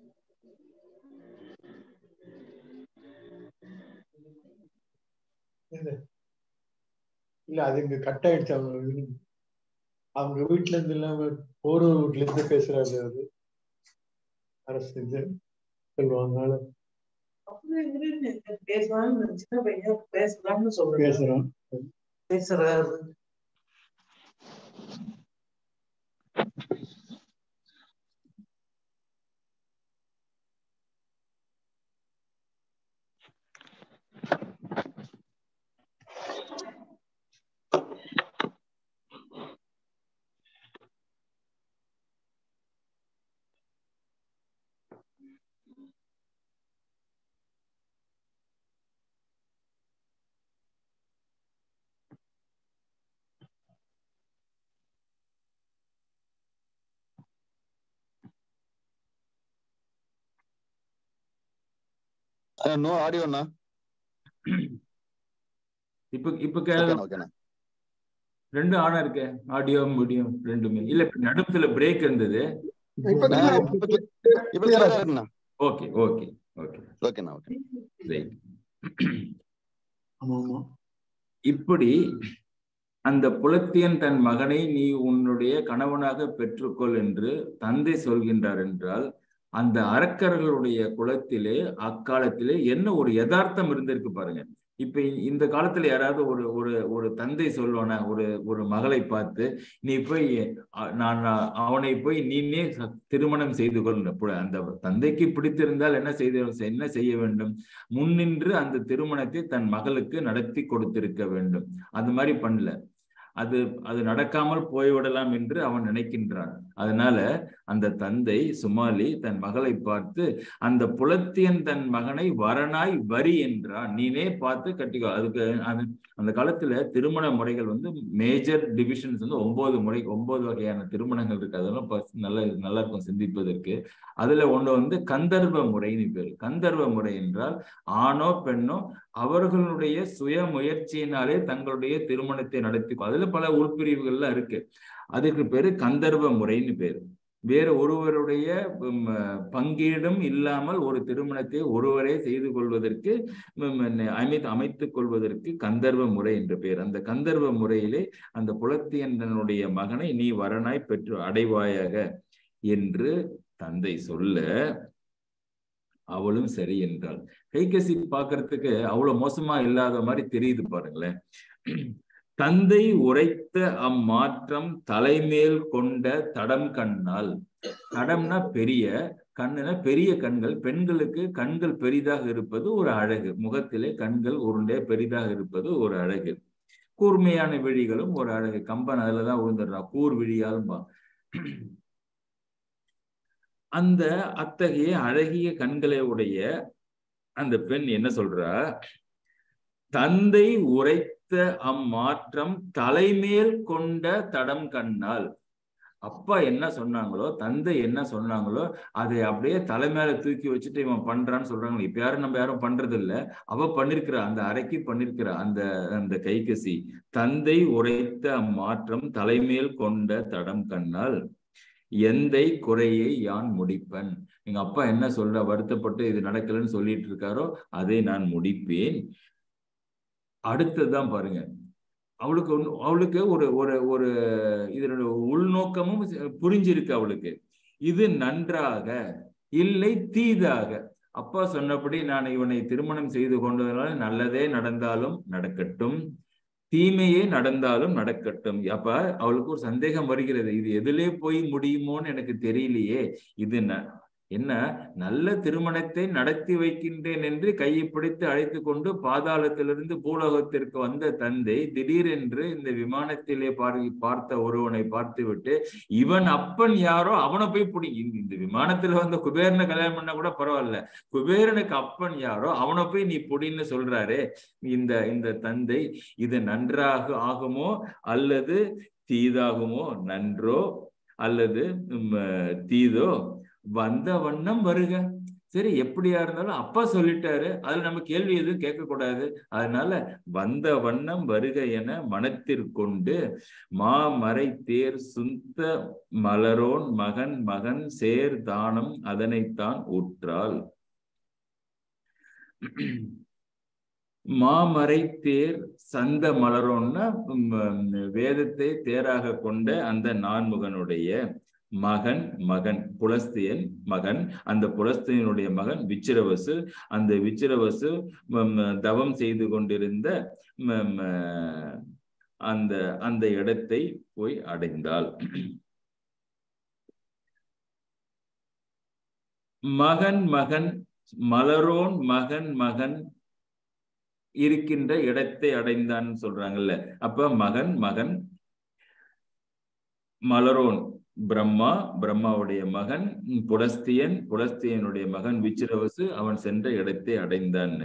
இல்ல அது இங்க கட் ஆயிடுச்சு அவங்க வீடு. அவங்க வீட்டுல இருந்து இல்லாம போரூர் வீட்டுல இருந்து பேசுறாரு அவரு அரசு இது சொல்லுவாங்க அதனால அப்புறம் எங்க பேசலாம்னு சின்ன பையன் பேசலாம்னு சொல்றேன் பேசுறோம் பேசுறாரு நோ ஆடியோண்ணா இப்ப இப்ப கே- ஓகேண்ணா ஓகேண்ணா ரெண்டும் ஆனா இருக்கே ஆடியோ வீடியோ ரெண்டுமே இல்ல இப்ப நடுப்புல பிரேக் இருந்தது இப்ப இப்ப clear ஆ இருக்குண்ணா ஓகே ஓகே ஓகே ஓகேண்ணா ஓகே ரைட் ஆமா ஆமா இப்படி அந்த புலத்தியன் தன் மகனை நீ உன்னுடைய கணவனாக பெற்றுக்கொள் என்று தந்தை சொல்கின்றார் என்றால் அந்த அரக்கர்களுடைய குலத்திலே அக்காலத்திலே என்ன ஒரு யதார்த்தம் இருந்திருக்கு பாருங்க இப்ப இ- இந்த காலத்துல யாராவது ஒரு ஒரு ஒரு தந்தை சொல்லுவானா ஒரு ஒரு மகளை பார்த்து நீ போய் அ- நான் நான் அவனை போய் நீனே ச- திருமணம் செய்து கொள் புல- அந்த தந்தைக்கு பிடித்திருந்தால் என்ன செய்து என்ன செய்ய வேண்டும் முன்னின்று அந்த திருமணத்தை தன் மகளுக்கு நடத்தி கொடுத்திருக்க வேண்டும் அந்த மாதிரி பண்ணல அது அது நடக்காமல் போய்விடலாம் என்று அவன் நினைக்கின்றான் அதனால அந்த தந்தை சுமாலி தன் மகளை பார்த்து அந்த புலத்தியன் தன் மகனை வரனாய் வரி என்றான் நீனே பார்த்து கட்டிக்கோ அதுக்கு அது அந்த காலத்துல திருமண முறைகள் வந்து மேஜர் டிவிஷன்ஸ் வந்து ஒன்பது முறை ஒன்பது வகையான திருமணங்கள் இருக்கு அதெல்லாம் பஸ்- நல்ல நல்லா இருக்கும் சிந்திப்பதற்கு அதுல ஒண்ணு வந்து கந்தர்வ முறைன்னு பேரு கந்தர்வ முறை என்றால் ஆணோ பெண்ணோ அவர்களுடைய சுய முயற்சியினாலே தங்களுடைய திருமணத்தை நடத்தி அதுல பல உள்பிரிவுகள்லாம் இருக்கு அதுக்கு பேரு கந்தர்வ முறைன்னு பேரு வேறு ஒருவருடைய உம், பங்கீடும் இல்லாமல் ஒரு திருமணத்தை ஒருவரே செய்து கொள்வதற்கு உம், அமை அமைத்துக் கொள்வதற்கு கந்தர்வ முறை என்று பெயர் அந்த கந்தர்வ முறையிலே அந்த புலத்தியனுடைய மகனை நீ வரனாய் பெற்று அடைவாயாக என்று தந்தை சொல்ல அவளும் சரி என்றாள் கைகசி பார்க்கறதுக்கு அவ்வளவு மோசமா இல்லாத மாதிரி தெரியுது பாருங்களேன் தந்தை உரைத்த அம்மாற்றம் தலைமேல் கொண்ட தடம் கண்ணால் தடம்னா பெரிய கண்ணுனா பெரிய கண்கள் பெண்களுக்கு கண்கள் பெரிதாக இருப்பது ஒரு அழகு முகத்திலே கண்கள் உருண்டே பெரிதாக இருப்பது ஒரு அழகு கூர்மையான விழிகளும் ஒரு அழகு கம்பன் அதுலதான் விழுந்துடுறான் கூர் விழியாலும்பா அந்த அத்தகைய அழகிய கண்களை உடைய அந்த பெண் என்ன சொல்றா தந்தை உரைத்த அம்மாற்றம் தலைமேல் கொண்ட தடம் கண்ணால் அப்பா என்ன சொன்னாங்களோ தந்தை என்ன சொன்னாங்களோ அதை அப்படியே தலை மேல தூக்கி வச்சுட்டு இவன் பண்றான்னு சொல்றாங்க இப்ப யாரும் நம்ம யாரும் பண்றது இல்ல அவ பண்ணிருக்கிறா அந்த அறைக்கு பண்ணிருக்கிறா அந்த அந்த கைகசி தந்தை உரைத்த அம்மாற்றம் தலைமேல் கொண்ட தடம் கண்ணால் எந்தை குறையை யான் முடிப்பேன் எங்க அப்பா என்ன சொல்ற வருத்தப்பட்டு இது நடக்கலன்னு சொல்லிட்டு இருக்காரோ அதை நான் முடிப்பேன் அடுத்ததுதான் பாருங்க அவளுக்கு ஒண்ணு- அவளுக்கு ஒரு ஒரு ஒரு இதனோட உள்நோக்கமும் புரிஞ்சிருக்கு அவளுக்கு இது நன்றாக இல்லை தீதாக அப்பா சொன்னபடி நான் இவனை திருமணம் செய்து கொண்டதனால நல்லதே நடந்தாலும் நடக்கட்டும் தீமையே நடந்தாலும் நடக்கட்டும் அப்ப அவளுக்கு ஒரு சந்தேகம் வருகிறது இது எதிலே போய் முடியுமோன்னு எனக்கு தெரியலையே இது ந- என்ன நல்ல திருமணத்தை நடத்தி வைக்கின்றேன் என்று கையை பிடித்து அழைத்து கொண்டு பாதாளத்திலிருந்து பூலோகத்திற்கு வந்த தந்தை திடீரென்று இந்த விமானத்திலே பார் பார்த்த ஒருவனை பார்த்துவிட்டு இவன் அப்பன் யாரோ அவனை போய் பிடி இந்த- இந்த விமானத்துல வந்த குபேரனை கல்யாணம் பண்ணா கூட பரவாயில்ல குபேரனுக்கு அப்பன் யாரோ அவனை போய் நீ புடின்னு சொல்றாரே இந்த இந்த தந்தை இது நன்றாக ஆகுமோ அல்லது தீதாகுமோ நன்றோ அல்லது உம், தீதோ வந்த வண்ணம் வருக சரி எப்படியா இருந்தாலும் அப்பா சொல்லிட்டாரு அதுல நம்ம கேள்வி எதுவும் கேட்கக்கூடாது அதனால வந்த வண்ணம் வருக என மனத்திற்கொண்டு மாமறை தேர் சுந்த மலரோன் மகன் மகன் சேர் தானம் அதனைத்தான் ஊற்றாள் மாமறை தேர் சந்த மலரோன்னா வேதத்தை தேராக கொண்ட அந்த நான்முகனுடைய மகன் மகன் புலஸ்தியன் மகன் அந்த புலஸ்தியனுடைய மகன் விச்சிரவசு அந்த விச்சிரவசு தவம் செய்து கொண்டிருந்த அந்த அந்த இடத்தை போய் அடைந்தாள் மகன் மகன் மலரோன் மகன் மகன் இருக்கின்ற இடத்தை அடைந்தான் சொல்றாங்கல்ல அப்ப மகன் மகன் மலரோன் பிரம்மா பிரம்மாவுடைய மகன் புலஸ்தியன் புலஸ்தியனுடைய மகன் விச்சிரவசு அவன் சென்ற இடத்தை அடைந்தான்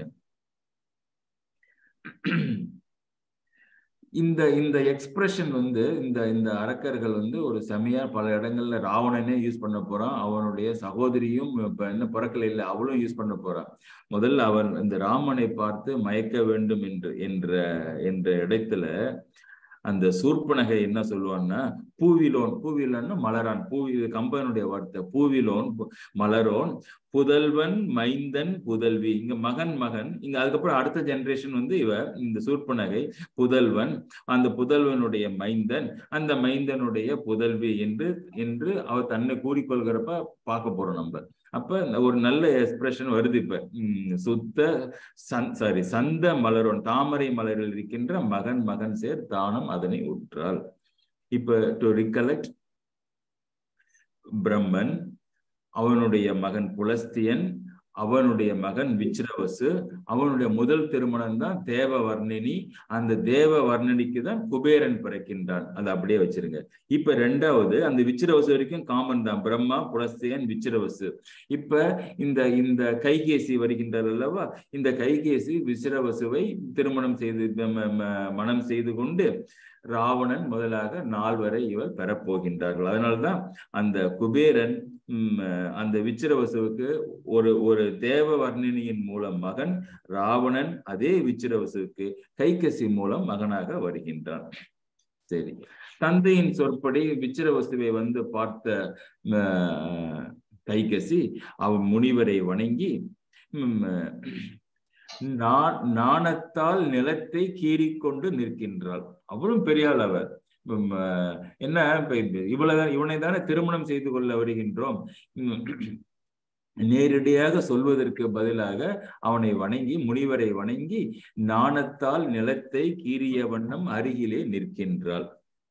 இந்த இந்த எக்ஸ்பிரஷன் வந்து இந்த இந்த அரக்கர்கள் வந்து ஒரு செமையா பல இடங்கள்ல ராவணனே யூஸ் பண்ண போறான் அவனுடைய சகோதரியும் இப்ப என்ன பிறக்கல இல்லை அவளும் யூஸ் பண்ண போறான் முதல்ல அவன் இந்த ராமனை பார்த்து மயக்க வேண்டும் என்று என்ற என்ற இடத்துல அந்த சூர்பனகை என்ன சொல்லுவான்னா பூவிலோன் பூவிலோன்னு மலரான் பூவி கம்பனுடைய வார்த்தை பூவிலோன் மலரோன் புதல்வன் மைந்தன் புதல்வி இங்க மகன் மகன் இங்க அதுக்கப்புறம் அடுத்த ஜெனரேஷன் வந்து இவ இந்த சூர்பனகை புதல்வன் அந்த புதல்வனுடைய மைந்தன் அந்த மைந்தனுடைய புதல்வி என்று என்று அவ தன்னை கூறிக்கொள்கிறப்ப பார்க்க போறோம் நம்ம அப்ப ஒரு நல்ல எக்ஸ்பிரஷன் வருது இப்ப உம் சுத்த சன் சாரி சந்த மலரோன் தாமரை மலரில் இருக்கின்ற மகன் மகன் சேர் தானம் அதனை உற்றாள் இப்ப டு ரிகலெக்ட் பிரம்மன் அவனுடைய மகன் புலஸ்தியன் அவனுடைய மகன் விச்சிரவசு அவனுடைய முதல் திருமணம் தான் தேவ வர்ணினி அந்த தேவ வர்ணனிக்கு தான் குபேரன் பிறக்கின்றான் அதை அப்படியே வச்சிருங்க இப்ப ரெண்டாவது அந்த விச்சிரவசு வரைக்கும் காமன் தான் பிரம்மா புலஸ்தியன் விச்சிரவசு இப்ப இந்த இந்த கைகேசி வருகின்றார் அல்லவா இந்த கைகேசி விச்சிரவசுவை திருமணம் செய்து மனம் செய்து கொண்டு ராவணன் முதலாக நால்வரை இவர் பெறப்போகின்றார்கள் அதனால்தான் அந்த குபேரன் அந்த விச்சிரவசுவுக்கு ஒரு ஒரு தேவ வர்ணினியின் மூலம் மகன் ராவணன் அதே விச்சிரவசுவுக்கு கைகசி மூலம் மகனாக வருகின்றான் சரி தந்தையின் சொற்படி விச்சிரவசுவை வந்து பார்த்த கைகசி அவன் முனிவரை வணங்கி நாணத்தால் நிலத்தை கீறிக்கொண்டு நிற்கின்றாள் அவளும் பெரியாள் அவர் என்ன இவ்வளவு இவனை தானே திருமணம் செய்து கொள்ள வருகின்றோம் நேரடியாக சொல்வதற்கு பதிலாக அவனை வணங்கி முனிவரை வணங்கி நாணத்தால் நிலத்தை கீறிய வண்ணம் அருகிலே நிற்கின்றாள்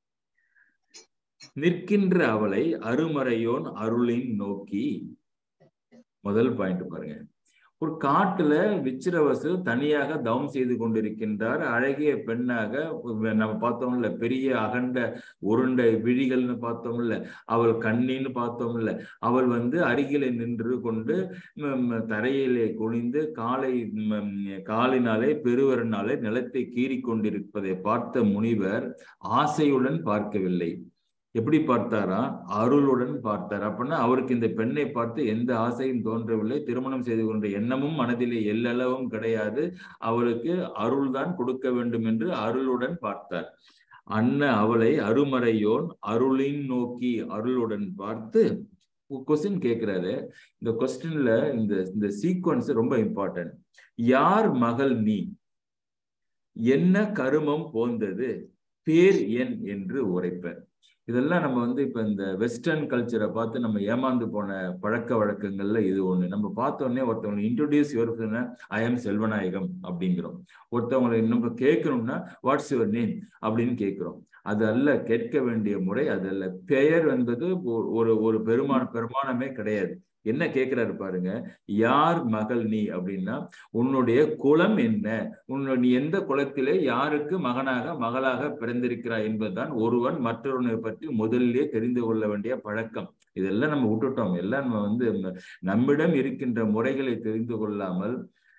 நிற்கின்ற அவளை அருமறையோன் அருளின் நோக்கி முதல் பாயிண்ட் பாருங்க ஒரு காட்டுல விச்சிரவசு தனியாக தவம் செய்து கொண்டிருக்கின்றார் அழகிய பெண்ணாக நம்ம பார்த்தோம்ல பெரிய அகண்ட உருண்டை விழிகள்னு பார்த்தோம்ல அவள் கண்ணின்னு பார்த்தோம்ல அவள் வந்து அருகிலே நின்று கொண்டு தரையிலே குனிந்து காலை காலினாலே பெருவரனாலே நிலத்தை கீறி கொண்டிருப்பதை பார்த்த முனிவர் ஆசையுடன் பார்க்கவில்லை எப்படி பார்த்தாரா அருளுடன் பார்த்தார் அப்படின்னா அவருக்கு இந்த பெண்ணை பார்த்து எந்த ஆசையும் தோன்றவில்லை திருமணம் செய்து கொண்ட எண்ணமும் மனதிலே எல்லளவும் கிடையாது அவருக்கு அருள் தான் கொடுக்க வேண்டும் என்று அருளுடன் பார்த்தார் அண்ண அவளை அருமறையோன் அருளின் நோக்கி அருளுடன் பார்த்து கொஸ்டின் கேட்கிறாரு இந்த கொஸ்டின்ல இந்த இந்த சீக்வன்ஸ் ரொம்ப இம்பார்ட்டன்ட் யார் மகள் நீ என்ன கருமம் போந்தது பேர் என் என்று உரைப்பர் இதெல்லாம் நம்ம வந்து இப்ப இந்த வெஸ்டர்ன் கல்ச்சரை பார்த்து நம்ம ஏமாந்து போன பழக்க வழக்கங்கள்ல இது ஒண்ணு நம்ம பார்த்தோன்னே ஒருத்தவங்களை introduce your I am Selvanayagam அப்படிங்கிறோம் ஒருத்தவங்களை நம்ம கேட்கணும்னா வாட்ஸ் யுவர் நேம் அப்படின்னு கேட்கிறோம் அது அல்ல கேட்க வேண்டிய முறை அது அல்ல பெயர் என்பது ஒரு ஒரு பெருமான பெருமானமே கிடையாது என்ன கேட்கிறாரு பாருங்க யார் மகள் நீ அப்படின்னா உன்னுடைய குலம் என்ன உன்னுடைய நீ எந்த குலத்திலே யாருக்கு மகனாக மகளாக பிறந்திருக்கிறாய் என்பதுதான் ஒருவன் மற்றொருவனை பற்றி முதலிலே தெரிந்து கொள்ள வேண்டிய பழக்கம் இதெல்லாம் நம்ம விட்டுட்டோம் எல்லாம் நம்ம வந்து நம்மிடம் இருக்கின்ற முறைகளை தெரிந்து கொள்ளாமல்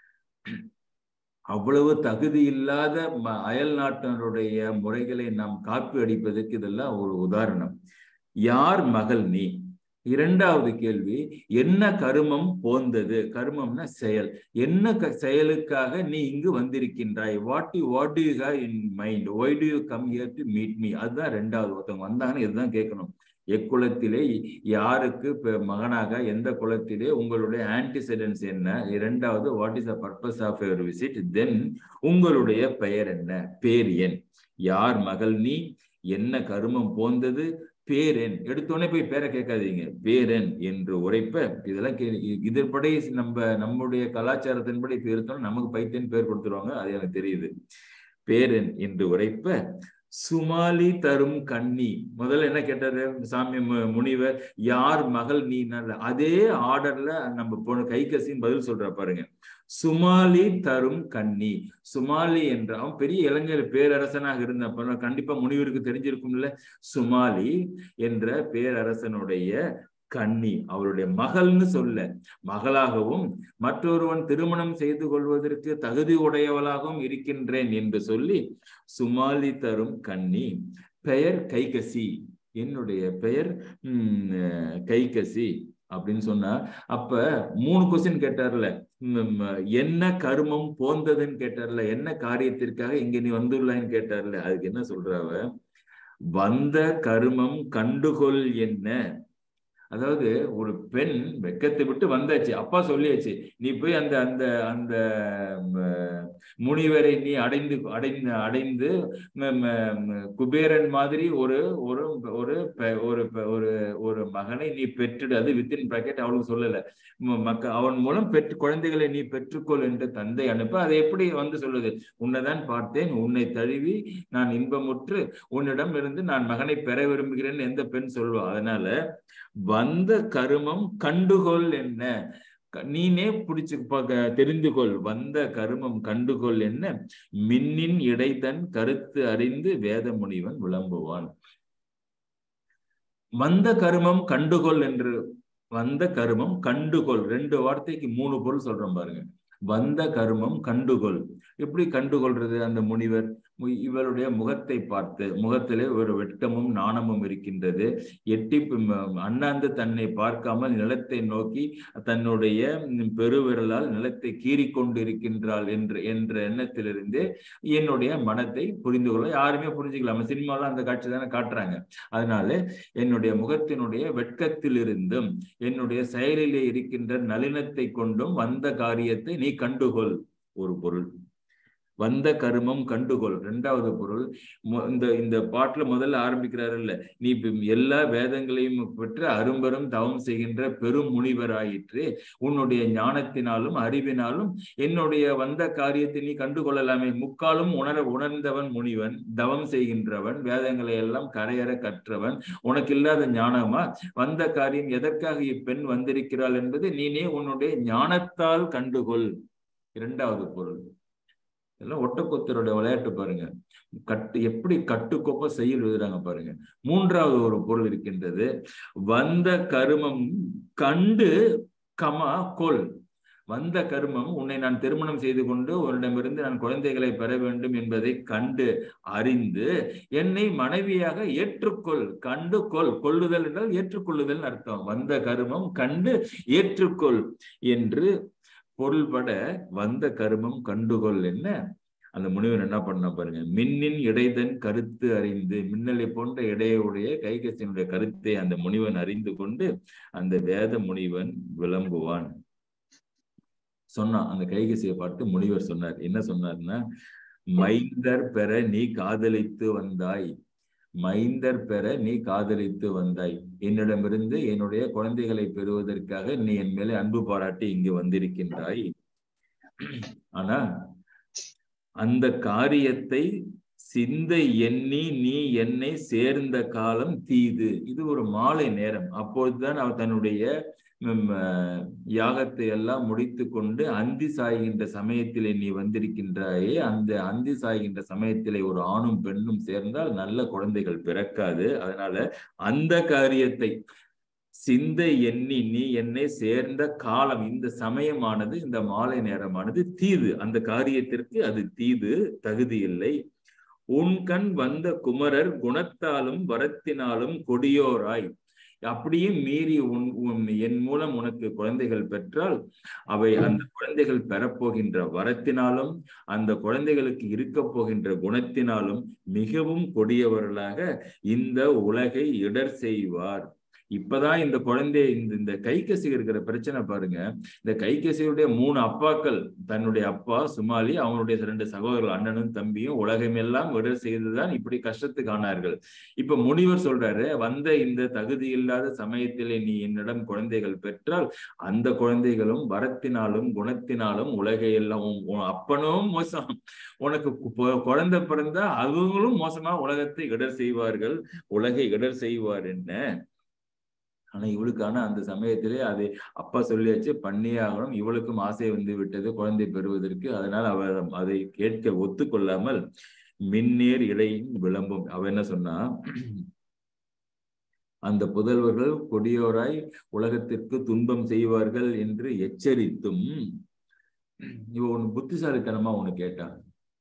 அவ்வளவு தகுதி இல்லாத அயல் நாட்டினருடைய முறைகளை நாம் காப்பி அடிப்பதற்கு இதெல்லாம் ஒரு உதாரணம் யார் மகள் நீ இரண்டாவது கேள்வி என்ன கருமம் போந்தது கருமம்னா செயல் என்ன க- செயலுக்காக நீ இங்கு வந்திருக்கின்றாய் what you what do you have in mind why do you come here to meet me அதுதான் ரெண்டாவது ஒருத்தவங்க வந்தாங்கன்னு இதுதான் கேட்கணும் எக்குலத்திலே யாருக்கு இப்ப மகனாக எந்த குலத்திலே உங்களுடைய ஆன்டிசெடன்ஸ் என்ன இரண்டாவது what is the purpose of your visit then உங்களுடைய பெயர் என்ன பேர் என் யார் மகள் நீ என்ன கருமம் போந்தது பேரென் எடுத்தோடனே போய் பேரை கேட்காதீங்க பேரென் என்று உரைப்ப இதெல்லாம் கே இதன்படி நம்ம நம்முடைய கலாச்சாரத்தின்படி பேருத்தோம் நமக்கு பைத்தியன் பேர் கொடுத்துருவாங்க அது எனக்கு தெரியுது பேரென் என்று உரைப்ப சுமாலி தரும் கண்ணி முதல்ல என்ன கேட்டாரு சாமி மு- முனிவர் யார் மகள் நீ அதே ஆர்டர்ல நம்ம பொண்ணு கைகசின்னு பதில் சொல்ற பாருங்க சுமாலி தரும் கண்ணி சுமாலி என்ற அவன் பெரிய இளைஞர் பேரரசனாக இருந்த கண்டிப்பா முனிவருக்கு தெரிஞ்சிருக்கும்ல சுமாலி என்ற பேரரசனுடைய கண்ணி அவருடைய மகள்னு சொல்ல மகளாகவும் மற்றொருவன் திருமணம் செய்து கொள்வதற்கு தகுதி உடையவளாகவும் இருக்கின்றேன் என்று சொல்லி சுமாலி தரும் கண்ணி பெயர் கைகசி என்னுடைய பெயர் உம் அஹ், கைகசி அப்படின்னு சொன்னா அப்ப மூணு கொஸ்டின் கேட்டார்ல உம், என்ன கருமம் போந்ததுன்னு கேட்டார்ல என்ன காரியத்திற்காக இங்க நீ வந்துள்ளான்னு கேட்டார்ல அதுக்கு என்ன சொல்றாவ வந்த கருமம் கண்டுகொள் என்ன அதாவது ஒரு பெண் வெக்கத்தை விட்டு வந்தாச்சு அப்பா சொல்லியாச்சு நீ போய் அந்த அந்த அந்த ம, முனிவரை நீ அடைந்து அடைந்து அடைந்து ம, ம, ம, குபேரன் மாதிரி ஒரு ஒரு ஒரு பெ- ஒரு பெ- ஒரு ஒரு மகனை நீ பெற்றுடு அது வித்தின் பிராக்கெட் அவளுக்கு சொல்லல ம- மக்க அவன் மூலம் பெற்று குழந்தைகளை நீ பெற்றுக்கொள் என்று தந்தை அனுப்ப அதை எப்படி வந்து சொல்லுது உன்னைதான் பார்த்தேன் உன்னை தழுவி நான் இன்பமுற்று உன்னிடம் இருந்து நான் மகனை பெற விரும்புகிறேன் எந்த பெண் சொல்வா அதனால வந்த கருமம் கண்டுகொள் என்ன க- நீனே புடிச்சு ப- தெரிந்து கொள் வந்த கருமம் கண்டுகொள் என்ன மின்னின் இடைத்தன் கருத்து அறிந்து வேத முனிவன் விளம்புவான் வந்த கருமம் கண்டுகொள் என்று வந்த கருமம் கண்டுகொள் ரெண்டு வார்த்தைக்கு மூணு பொருள் சொல்றோம் பாருங்க வந்த கருமம் கண்டுகொள் எப்படி கண்டுகொள்றது அந்த முனிவர் மு- இவருடைய முகத்தை பார்த்து முகத்திலே ஒரு வெட்கமும் நாணமும் இருக்கின்றது எட்டி பி- ம- அண்ணாந்து தன்னை பார்க்காமல் நிலத்தை நோக்கி தன்னுடைய ம், பெருவிரலால் நிலத்தை கீறிக் கொண்டிருக்கின்றாள் என்ற என்ற எண்ணத்திலிருந்து என்னுடைய மனத்தை புரிந்து கொள்ள யாருமே புரிஞ்சுக்கலாம் சினிமாவில் அந்த காட்சி தானே காட்டுறாங்க அதனால என்னுடைய முகத்தினுடைய வெட்கத்திலிருந்தும் என்னுடைய செயலிலே இருக்கின்ற நளினத்தை கொண்டும் வந்த காரியத்தை நீ கண்டுகொள் ஒரு பொருள் வந்த கருமம் கண்டுகொள் இரண்டாவது பொருள் மு- இந்த இந்த பாட்டுல முதல்ல ஆரம்பிக்கிறாரு இல்ல நீ இப்ப எல்லா வேதங்களையும் பெற்று அரும்பெரும் தவம் செய்கின்ற பெரும் முனிவராயிற்று உன்னுடைய ஞானத்தினாலும் அறிவினாலும் என்னுடைய வந்த காரியத்தை நீ கண்டுகொள்ளலாமே முக்காலும் உணர உணர்ந்தவன் முனிவன் தவம் செய்கின்றவன் வேதங்களை எல்லாம் கரையற கற்றவன் உனக்கு இல்லாத ஞானமா வந்த காரியம் எதற்காக இப்பெண் வந்திருக்கிறாள் என்பது நீனே உன்னுடைய ஞானத்தால் கண்டுகொள் இரண்டாவது பொருள் எல்லாம் ஒட்டக்கொத்தரோட விளையாட்டு பாருங்க கட்டு எப்படி கட்டுக்கோப்ப செயல் எழுதுறாங்க பாருங்க மூன்றாவது ஒரு பொருள் இருக்கின்றது வந்த கருமம் கண்டு கமா கொல் வந்த கருமம் உன்னை நான் திருமணம் செய்து கொண்டு உன்னிடமிருந்து நான் குழந்தைகளை பெற வேண்டும் என்பதை கண்டு அறிந்து என்னை மனைவியாக ஏற்றுக்கொள் கண்டு கொள் கொள்ளுதல் என்றால் ஏற்றுக்கொள்ளுதல் அர்த்தம் வந்த கருமம் கண்டு ஏற்றுக்கொள் என்று பொருள்பட வந்த கருமம் கண்டுகொள் என்ன அந்த முனிவன் என்ன பண்ண பாருங்க மின்னின் இடைதன் கருத்து அறிந்து மின்னலை போன்ற இடையுடைய கைகசினுடைய கருத்தை அந்த முனிவன் அறிந்து கொண்டு அந்த வேத முனிவன் விளம்புவான் சொன்னான் அந்த கைகசியை பார்த்து முனிவர் சொன்னார் என்ன சொன்னார்னா மைந்தர் பெற நீ காதலித்து வந்தாய் மைந்தர் பெற நீ காதலித்து வந்தாய் என்னிடமிருந்து என்னுடைய குழந்தைகளை பெறுவதற்காக நீ என் மேலே அன்பு பாராட்டி இங்கு வந்திருக்கின்றாய் ஆனா அந்த காரியத்தை சிந்தை எண்ணி நீ என்னை சேர்ந்த காலம் தீது இது ஒரு மாலை நேரம் அப்பொழுதுதான் அவர் தன்னுடைய ம், அஹ், யாகத்தை எல்லாம் முடித்து கொண்டு அந்தி சாய்கின்ற சமயத்திலே நீ வந்திருக்கின்றாயே அந்த அந்தி சாய்கின்ற சமயத்திலே ஒரு ஆணும் பெண்ணும் சேர்ந்தால் நல்ல குழந்தைகள் பிறக்காது அதனால அந்த காரியத்தை சிந்தை எண்ணி நீ என்னை சேர்ந்த காலம் இந்த சமயமானது இந்த மாலை நேரமானது தீது அந்த காரியத்திற்கு அது தீது தகுதி இல்லை உன் கண் வந்த குமரர் குணத்தாலும் வரத்தினாலும் கொடியோராய் அப்படியே மீறி உன் உன் என் மூலம் உனக்கு குழந்தைகள் பெற்றால் அவை அந்த குழந்தைகள் பெறப்போகின்ற வரத்தினாலும் அந்த குழந்தைகளுக்கு இருக்க போகின்ற குணத்தினாலும் மிகவும் கொடியவர்களாக இந்த உலகை இடர் செய்வார் இப்பதான் இந்த குழந்தை இந்த இந்த கைக்கசி இருக்கிற பிரச்சனை பாருங்க இந்த கைக்கசியுடைய மூணு அப்பாக்கள் தன்னுடைய அப்பா சுமாலி அவனுடைய ரெண்டு சகோதரர்கள் அண்ணனும் தம்பியும் உலகமெல்லாம் இடர் செய்துதான் இப்படி கஷ்டத்துக்கு ஆனார்கள் இப்ப முனிவர் சொல்றாரு வந்த இந்த தகுதி இல்லாத சமயத்திலே நீ என்னிடம் குழந்தைகள் பெற்றால் அந்த குழந்தைகளும் வரத்தினாலும் குணத்தினாலும் உலகை எல்லாம் உன் உன் அப்பனும் மோசம் உனக்கு கு- குழந்தை பிறந்தா அவங்களும் மோசமா உலகத்தை இடர் செய்வார்கள் உலகை இடர் செய்வார் என்ன ஆனா இவளுக்கான அந்த சமயத்திலே அதை அப்பா சொல்லியாச்சு பண்ணியே ஆகணும் இவளுக்கும் ஆசை வந்து விட்டது குழந்தை பெறுவதற்கு அதனால் அவ அதை கேட்க ஒத்துக்கொள்ளாமல் மின்னேர் இடையின் விளம்பும் அவ என்ன சொன்னா அந்த புதல்வர்கள் கொடியோராய் உலகத்திற்கு துன்பம் செய்வார்கள் என்று எச்சரித்தும் இவ ஒண்ணு புத்திசாலித்தனமா ஒண்ணு கேட்டான்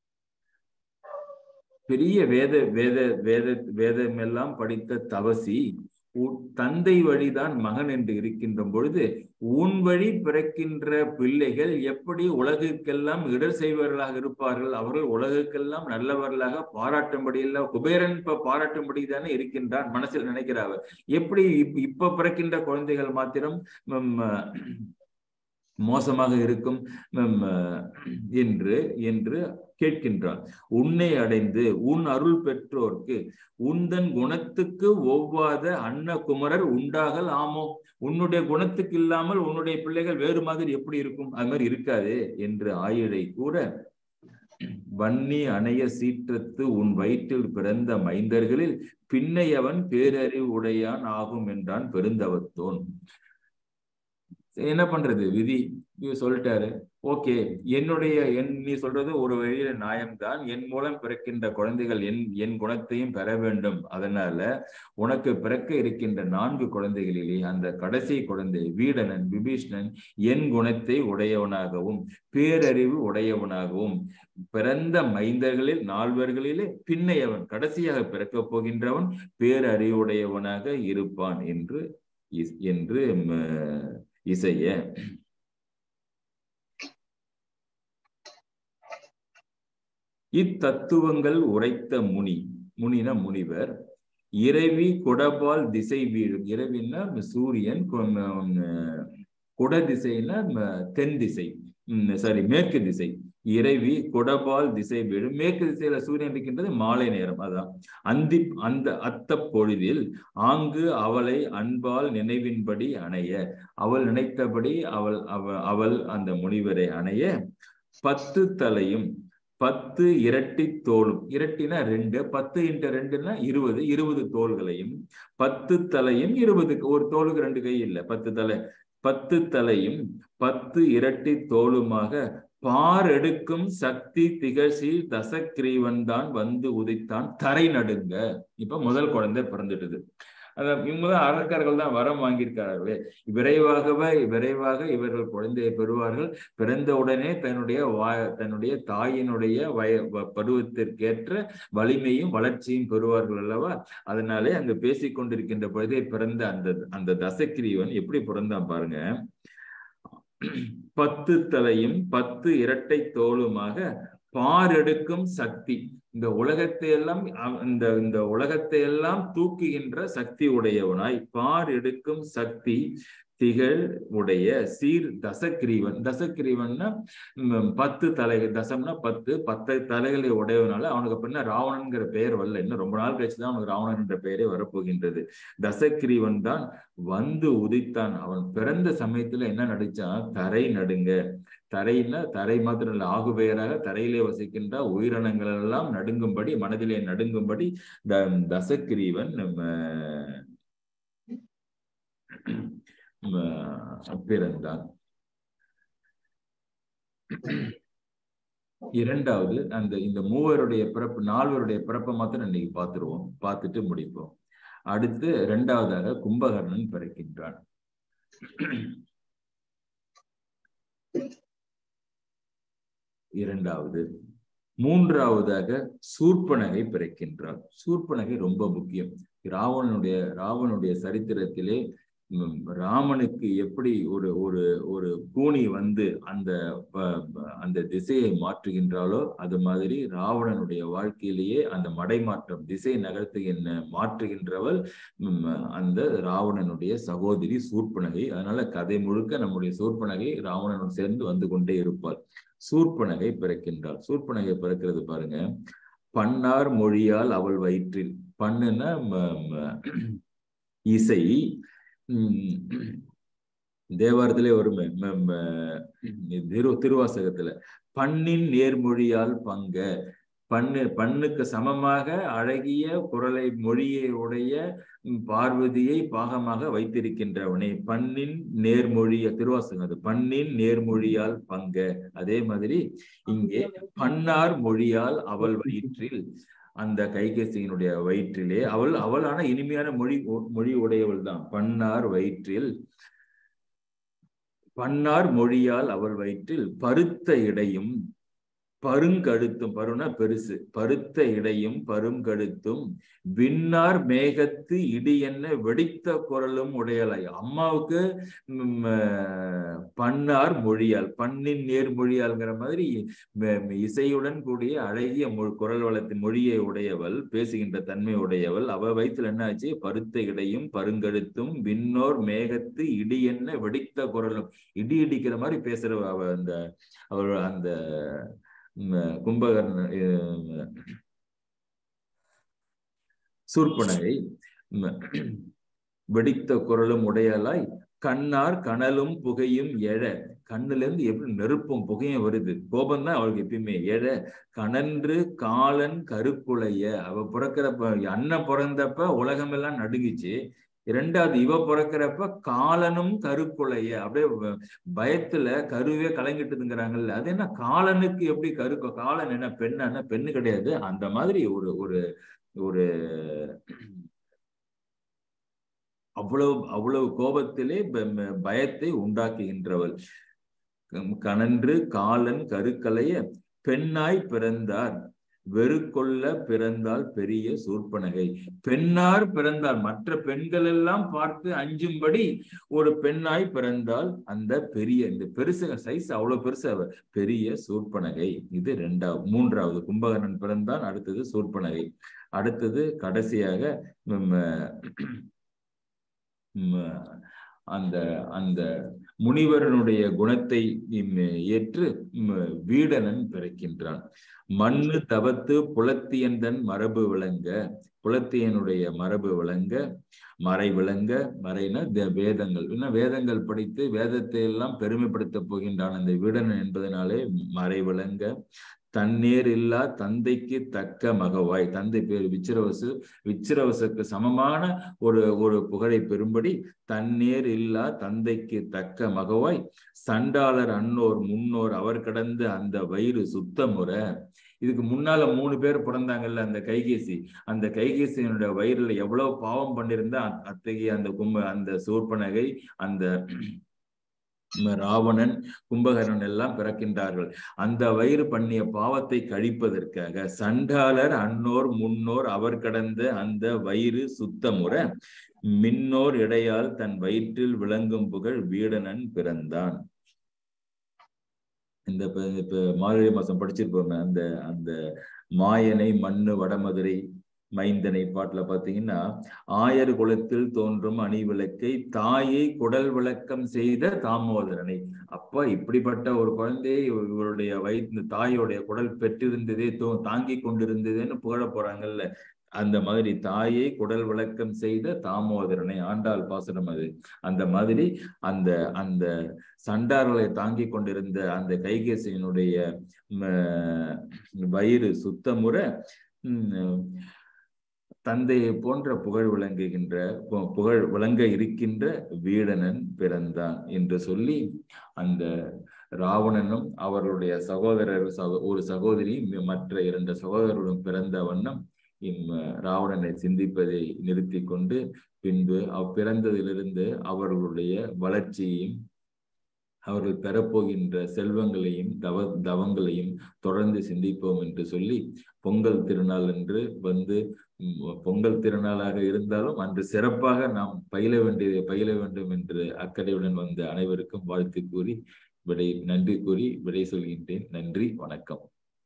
பெரிய வேத வேத வேத வேதமெல்லாம் படித்த தவசி உன் தந்தை வழிதான் மகன் என்று இருக்கின்ற பொழுது உன் வழி பிறக்கின்ற பிள்ளைகள் எப்படி உலகுக்கெல்லாம் இடர் செய்வர்களாக இருப்பார்கள் அவர்கள் உலகுக்கெல்லாம் நல்லவர்களாக பாராட்டும்படியெல்லாம் குபேரன் இப்ப பாராட்டும்படி தானே இருக்கின்றான் மனசில் நினைக்கிறார் எப்படி இப்ப இப்ப பிறக்கின்ற குழந்தைகள் மாத்திரம் ம், மோசமாக இருக்கும் ம், என்று என்று கேட்கின்றான் உன்னை அடைந்து உன் அருள் பெற்றோர்க்கு உந்தன் குணத்துக்கு ஒவ்வாத அன்ன குமரர் உண்டாகல் ஆமோ உன்னுடைய குணத்துக்கு இல்லாமல் உன்னுடைய பிள்ளைகள் வேறு மாதிரி எப்படி இருக்கும் அது மாதிரி இருக்காது என்று ஆயிழை கூற வன்னி அணைய சீற்றத்து உன் வயிற்றில் பிறந்த மைந்தர்களில் பின்னையவன் பேரறிவு உடையான் ஆகும் என்றான் பெருந்தவத்தோன் என்ன பண்றது விதி இவர் சொல்லிட்டாரு ஓகே என்னுடைய என் நீ சொல்றது ஒரு வழியில நியாயம்தான் என் மூலம் பிறக்கின்ற குழந்தைகள் என் என் குணத்தையும் பெற வேண்டும் அதனால உனக்கு பிறக்க இருக்கின்ற நான்கு குழந்தைகளிலே அந்த கடைசி குழந்தை வீடனன் விபீஷ்ணன் என் குணத்தை உடையவனாகவும் பேரறிவு உடையவனாகவும் பிறந்த மைந்தர்களில் நால்வர்களிலே பின்னையவன் கடைசியாக பிறக்கப் போகின்றவன் பேரறிவுடையவனாக இருப்பான் என்று இஸ்- என்று ம, இசைய இத்தத்துவங்கள் உரைத்த முனி முனின முனிவர் இறைவி கொடபால் திசை வீழும் இறைவின்னா சூரியன் கொ- ம், குட திசைன்னா ம- தென் திசை சாரி மேற்கு திசை இறைவி கொடபால் திசை வீழும் மேற்கு திசையில சூரியன் இருக்கின்றது மாலை நேரம் அதான் அந்தி அந்த அத்த பொழுதில் ஆங்கு அவளை அன்பால் நினைவின்படி அணைய அவள் நினைத்தபடி அவள் அவ அவள் அந்த முனிவரை அணைய பத்து தலையும் பத்து இரட்டி தோலும் இரட்டினா ரெண்டு பத்து இன்ட்டு ரெண்டுன்னா இருபது இருபது தோள்களையும் பத்து தலையும் இருபது ஒரு தோலுக்கு ரெண்டு கை இல்லை பத்து தலை பத்து தலையும் பத்து இரட்டி தோளுமாக பார் எடுக்கும் சக்தி திகழ்ச்சி தசக்கிரீவன் தான் வந்து உதித்தான் தரை நடுங்க இப்ப முதல் குழந்தை பிறந்துட்டுது அதான் இவங்க தான் அரக்கர்கள் தான் வரம் வாங்கியிருக்கார்களே விரைவாகவே விரைவாக இவர்கள் குழந்தையை பெறுவார்கள் பிறந்த உடனே தன்னுடைய வா தன்னுடைய தாயினுடைய வய வ- பருவத்திற்கேற்ற வலிமையும் வளர்ச்சியும் பெறுவார்கள் அல்லவா அதனாலே அங்க பேசிக் கொண்டிருக்கின்ற பொழுதே பிறந்த அந்த அந்த தசக்கிரீவன் எப்படி பிறந்தான் பாருங்க பத்து தலையும் பத்து இரட்டை தோளுமாக பாரெடுக்கும் சக்தி இந்த உலகத்தை எல்லாம் அவ- இந்த இந்த உலகத்தை எல்லாம் தூக்குகின்ற சக்தி உடையவனாய் பார் எடுக்கும் சக்தி திகழ் உடைய சீர் தசக்கிரீவன் தசக்கிரீவன்னா ம், பத்து தலை தசம்னா பத்து பத்து தலைகளை உடையவனால அவனுக்கு பின்ன ராவணன்கிற பெயர் வரல இன்னும் ரொம்ப நாள் கழிச்சு தான் அவனுக்கு ராவணன் என்ற பெயரே வரப்போகின்றது தசக்கிரீவன் தான் வந்து உதித்தான் அவன் பிறந்த சமயத்துல என்ன நடிச்சான் தரை நடுங்க தரைன்னா தரை மாத்திரம் இல்ல ஆகு பெயராக தரையிலே வசிக்கின்ற உயிரினங்கள் எல்லாம் நடுங்கும்படி மனதிலே நடுங்கும்படி த தசக்கிரீவன் நம்ம ம- பிறந்தான் இரண்டாவது அந்த இந்த மூவருடைய பிறப்பு நால்வருடைய பிறப்பை மாத்திரம் இன்னைக்கு பார்த்துருவோம் பார்த்துட்டு முடிப்போம் அடுத்து இரண்டாவதாக கும்பகர்ணன் பிறக்கின்றான் இரண்டாவது மூன்றாவதாக சூர்ப்பனகை பிறக்கின்றாள் சூர்ப்பனகை ரொம்ப முக்கியம் ராவணனுடைய ராவனுடைய சரித்திரத்திலே ம், ராமனுக்கு எப்படி ஒரு ஒரு ஒரு கூனி வந்து அந்த ப- ப- அந்த திசையை மாற்றுகின்றாலோ அது மாதிரி ராவணனுடைய வாழ்க்கையிலேயே அந்த மடைமாற்றம் திசை நகர்த்துகின்ற மாற்றுகின்றவள் ம், அந்த ராவணனுடைய சகோதரி சூர்பனகை அதனால கதை முழுக்க நம்முடைய சூர்பனகை ராவணனுடன் சேர்ந்து வந்து கொண்டே இருப்பாள் சூர்பனகை பிறக்கின்றாள் சூர்பனகை பிறக்கிறது பாருங்க பன்னார் மொழியால் அவள் வயிற்றில் பண்ணுன்னா ம- ம- இசை உம் தேவாரத்திலே வருமே ம- ம- திரு திருவாசகத்துல பண்ணின் நேர்மொழியால் பங்க பண்ணு பண்ணுக்கு சமமாக அழகிய குரலை மொழியை உடைய உம், பார்வதியை பாகமாக வைத்திருக்கின்றவனே பண்ணின் நேர்மொழிய திருவாசகம் அது பண்ணின் நேர்மொழியால் பங்க அதே மாதிரி இங்கே பன்னார் மொழியால் அவள் வயிற்றில் அந்த கைகேசியினுடைய வயிற்றிலே அவள் அவளான இனிமையான மொழி மொழி உடையவள் தான் பன்னார் வயிற்றில் பன்னார் மொழியால் அவள் வயிற்றில் பருத்த இடையும் பருங்கழுத்தும் பருனா பெருசு பருத்த இடையும் பருங்கழுத்தும் விண்ணார் மேகத்து இடி என்ன வெடித்த குரலும் உடையலாய் அம்மாவுக்கு ம், அஹ், பன்னார் மொழியால் பண்ணின் நேர்மொழியால்ங்கிற மாதிரி ம- ம- இசையுடன் கூடிய அழகிய மொ- குரல் வளத்தின் மொழியை உடையவள் பேசுகின்ற தன்மை உடையவள் அவ வயிற்றுல என்ன ஆச்சு பருத்த இடையும் பருங்கழுத்தும் விண்ணோர் மேகத்து இடி என்ன வெடித்த குரலும் இடி இடிக்கிற மாதிரி பேசுற அவ அந்த அவள் அந்த ம், கும்பகர்ண அஹ், சூர்பனகை ம், வெடித்த குரலும் உடையலாய் கண்ணார் கனலும் புகையும் எழ கண்ணுல இருந்து எப்படி நெருப்பும் புகையும் வருது கோபம் தான் அவளுக்கு எப்பயுமே எழ கனன்று காலன் கருக்குலைய அவ பிறக்கிறப்ப அண்ணன் பிறந்தப்ப உலகமெல்லாம் நடுங்குச்சு இரண்டாவது இவ பிறக்கிறப்ப காலனும் கருக்குலைய அப்படியே வ- பயத்துல கருவே கலங்கிட்டுதுங்கிறாங்கல்ல அது என்ன காலனுக்கு எப்படி கரு காலன் என்ன பெண்ணா பெண்ணு கிடையாது அந்த மாதிரி ஒரு ஒரு ஒரு அவ்வளவு அவ்வளவு கோபத்திலே ப- ப- பயத்தை உண்டாக்குகின்றவள் கம்- கனன்று காலன் கருக்கலைய பெண்ணாய் பிறந்தார் வெறுக்கொள்ள பிறந்தால் பெரிய சூர்பனகை பெண்ணார் பிறந்தால் மற்ற பெண்கள் எல்லாம் பார்த்து அஞ்சும்படி ஒரு பெண்ணாய் பிறந்தால் அந்த பெரிய இந்த பெருசு சைஸ் அவ்வளவு பெருசு அவ பெரிய சூர்பனகை இது ரெண்டாவது மூன்றாவது கும்பகர்ணன் பிறந்தான் அடுத்தது சூர்பனகை அடுத்தது கடைசியாக ம், ம், அந்த அந்த முனிவரனுடைய குணத்தை ம், ஏற்று ம், வீடனன் பிறக்கின்றான் மண்ணு தவத்து புலத்தியந்தன் மரபு விளங்க புலத்தியனுடைய மரபு விளங்க மறை விளங்க மறைனா த- வேதங்கள் இன்னும் வேதங்கள் படித்து வேதத்தை எல்லாம் பெருமைப்படுத்த போகின்றான் அந்த வீடனன் என்பதனாலே மறை விளங்க தன்னேர் இல்லா தந்தைக்கு தக்க மகவாய் தந்தை பேர் விச்சிரவசு விச்சிரவசுக்கு சமமான ஒரு ஒரு புகழை பெறும்படி தன்னேர் இல்லா தந்தைக்கு தக்க மகவாய் சண்டாளர் அன்னோர் முன்னோர் அவர் கடந்து அந்த வயிறு சுத்தமுறை இதுக்கு முன்னால மூணு பேர் பிறந்தாங்கல்ல அந்த கைகேசி அந்த கைகேசியினுடைய வயிறுல எவ்வளவு பாவம் பண்ணிருந்தா அத்- அத்தகைய அந்த கும்ப அந்த சூர்பனகை அந்த ம- ராவணன் கும்பகர்ணன் எல்லாம் பிறக்கின்றார்கள் அந்த வயிறு பண்ணிய பாவத்தை கழிப்பதற்காக சண்டாளர் அன்னோர் முன்னோர் அவர் கடந்த அந்த வயிறு சுத்தமுற மின்னோர் இடையால் தன் வயிற்றில் விளங்கும் புகழ் வீடனன் பிறந்தான் இந்த இப்ப இப்ப மார்கழி மாசம் படிச்சிருப்போமே அந்த அந்த மாயனை மண்ணு வடமதுரை மைந்தனை பாட்டுல பாத்தீங்கன்னா ஆயர் குலத்தில் தோன்றும் அணி விளக்கை தாயை குடல் விளக்கம் செய்த தாமோதரனை அப்பா இப்படிப்பட்ட ஒரு குழந்தையை இவ- இவருடைய வயிற்று தாயோடைய குடல் பெற்றிருந்ததே தோ தாங்கி கொண்டிருந்ததுன்னு புகழ போறாங்கல்ல அந்த மாதிரி தாயை குடல் விளக்கம் செய்த தாமோதரனை ஆண்டாள் பாசனம் அது அந்த மாதிரி அந்த அந்த சண்டார்களை தாங்கி கொண்டிருந்த அந்த கைகேசியினுடைய ம, வயிறு சுத்தமுற உம், தந்தையை போன்ற புகழ் விளங்குகின்ற பு- புகழ் விளங்க இருக்கின்ற வீடனன் பிறந்தான் என்று சொல்லி அந்த ராவணனும் அவர்களுடைய சகோதரர் சகோ- ஒரு சகோதரி ம- மற்ற இரண்டு சகோதரர்களும் பிறந்த வண்ணம் இம் ராவணனை சிந்திப்பதை நிறுத்தி கொண்டு பின்பு அவ் பிறந்ததிலிருந்து அவர்களுடைய வளர்ச்சியையும் அவர்கள் பெறப்போகின்ற செல்வங்களையும் தவ தவங்களையும் தொடர்ந்து சிந்திப்போம் என்று சொல்லி பொங்கல் திருநாள் என்று வந்து ம், பொங்கல் திருநாளாக இருந்தாலும் அன்று சிறப்பாக நாம் பயில வேண்டியதை பயில வேண்டும் என்று அக்கறையுடன் வந்த அனைவருக்கும் வாழ்த்து கூறி விடை நன்றி கூறி விடை சொல்கின்றேன் நன்றி வணக்கம்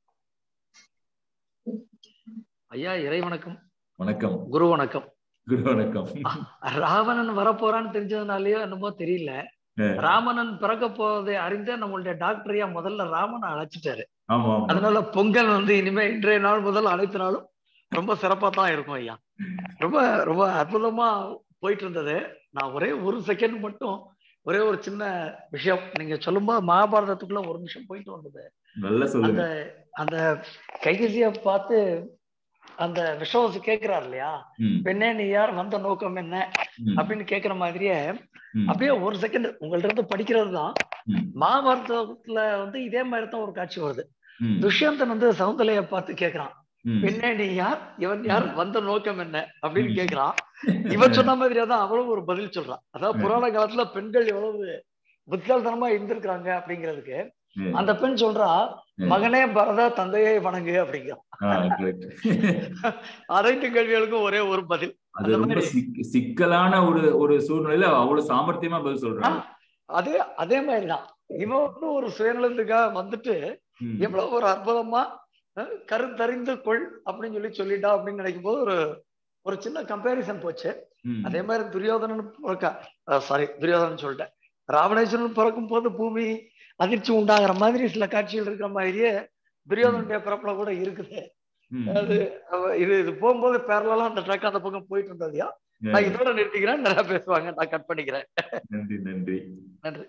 ஐயா இறை வணக்கம் வணக்கம் குரு வணக்கம் குரு வணக்கம் ராவணன் வரப்போறான்னு தெரிஞ்சதுனாலயோ என்னமோ தெரியல அஹ், ராமணன் பிறக்க போவதை அறிந்த நம்மளுடைய டாக்டர் ஐயா முதல்ல ராமனை அழைச்சிட்டாரு ஆமா ஆமா அதனால பொங்கல் வந்து இனிமே இன்றைய நாள் முதல் அனைத்து நாளும் ரொம்ப சிறப்பா தான் இருக்கும் ஐயா ரொம்ப ரொம்ப அற்புதமா போயிட்டு இருந்தது நான் ஒரே ஒரு செகண்ட் மட்டும் ஒரே ஒரு சின்ன விஷயம் நீங்க சொல்லும்போது மகாபாரதத்துக்குள்ள ஒரு நிமிஷம் போயிட்டு வந்தது நல்லா அந்த சொல்லுங்க அந்த கைகசிய பார்த்து அந்த விஷவாசி கேக்குறாரு இல்லையா ம், பெண்ணே நீ யார் வந்த நோக்கம் என்ன ம், அப்படின்னு கேக்குற மாதிரியே ம், அப்படியே ஒரு செகண்ட் உங்கள்ட்ட இருந்து படிக்கிறது தான் ம், மகாபாரதத்துல வந்து இதே மாதிரி தான் ஒரு காட்சி வருது ம், துஷ்யந்தன் வந்து சகுந்தலைய பார்த்து கேக்குறான் ம். பெண்ணே நீ யார் இவன் யார் வந்த நோக்கம் என்ன அப்படின்னு ம். கேக்குறான் இவன் சொன்ன மாதிரியே தான் அவளும் ஒரு பதில் சொல்றான் அதாவது புராண காலத்துல பெண்கள் எவ்வளவு புத்தால்தனமா இருந்திருக்கிறாங்க அப்படிங்கிறதுக்கு ம், அந்த பெண் சொல்றா ம். மகனே பரத தந்தையை வணங்கு அப்படிங்கிறான் ஆ, correct. அனைத்து கேள்விகளுக்கும் ஒரே ஒரு பதில் அது அந்த ரொம்ப மாதிரி. சிக்- சிக்கலான ஒரு ஒரு சூழ்நிலையில அவ்வளவு சாமர்த்தியமா பதில் சொல்றாங்க அதே அதே மாதிரிதான் இவன் வந்து ஒரு சுயநலத்துக்காக வந்துட்டு ம், எவ்வளவு ஒரு அற்புதமா அஹ், கருத்தறிந்து கொள் அப்படின்னு சொல்லி சொல்லிட்டா அப்படின்னு நினைக்கும் போது ஒரு ஒரு சின்ன கம்பேரிசன் போச்சு ம், அதே மாதிரி துரியோதனன் பிறக்க சாரி துரியோதனன் சொல்லிட்டேன் ராவணேஸ்வரன் பிறக்கும் போது பூமி அதிர்ச்சி உண்டாகிற மாதிரி சில காட்சிகள் இருக்கிற மாதிரியே துரியோதனுடைய பிறப்புல கூட இருக்குது ம். அது அவ- இது இது போகும்போது பேரலாம் அந்த ட்ரக் அந்த பக்கம் போயிட்டு இருந்ததையா நான் இதோட நிறுத்திக்கிறேன் நிறைய பேசுவாங்க நான் கட் பண்ணிக்கிறேன் நன்றி நன்றி நன்றி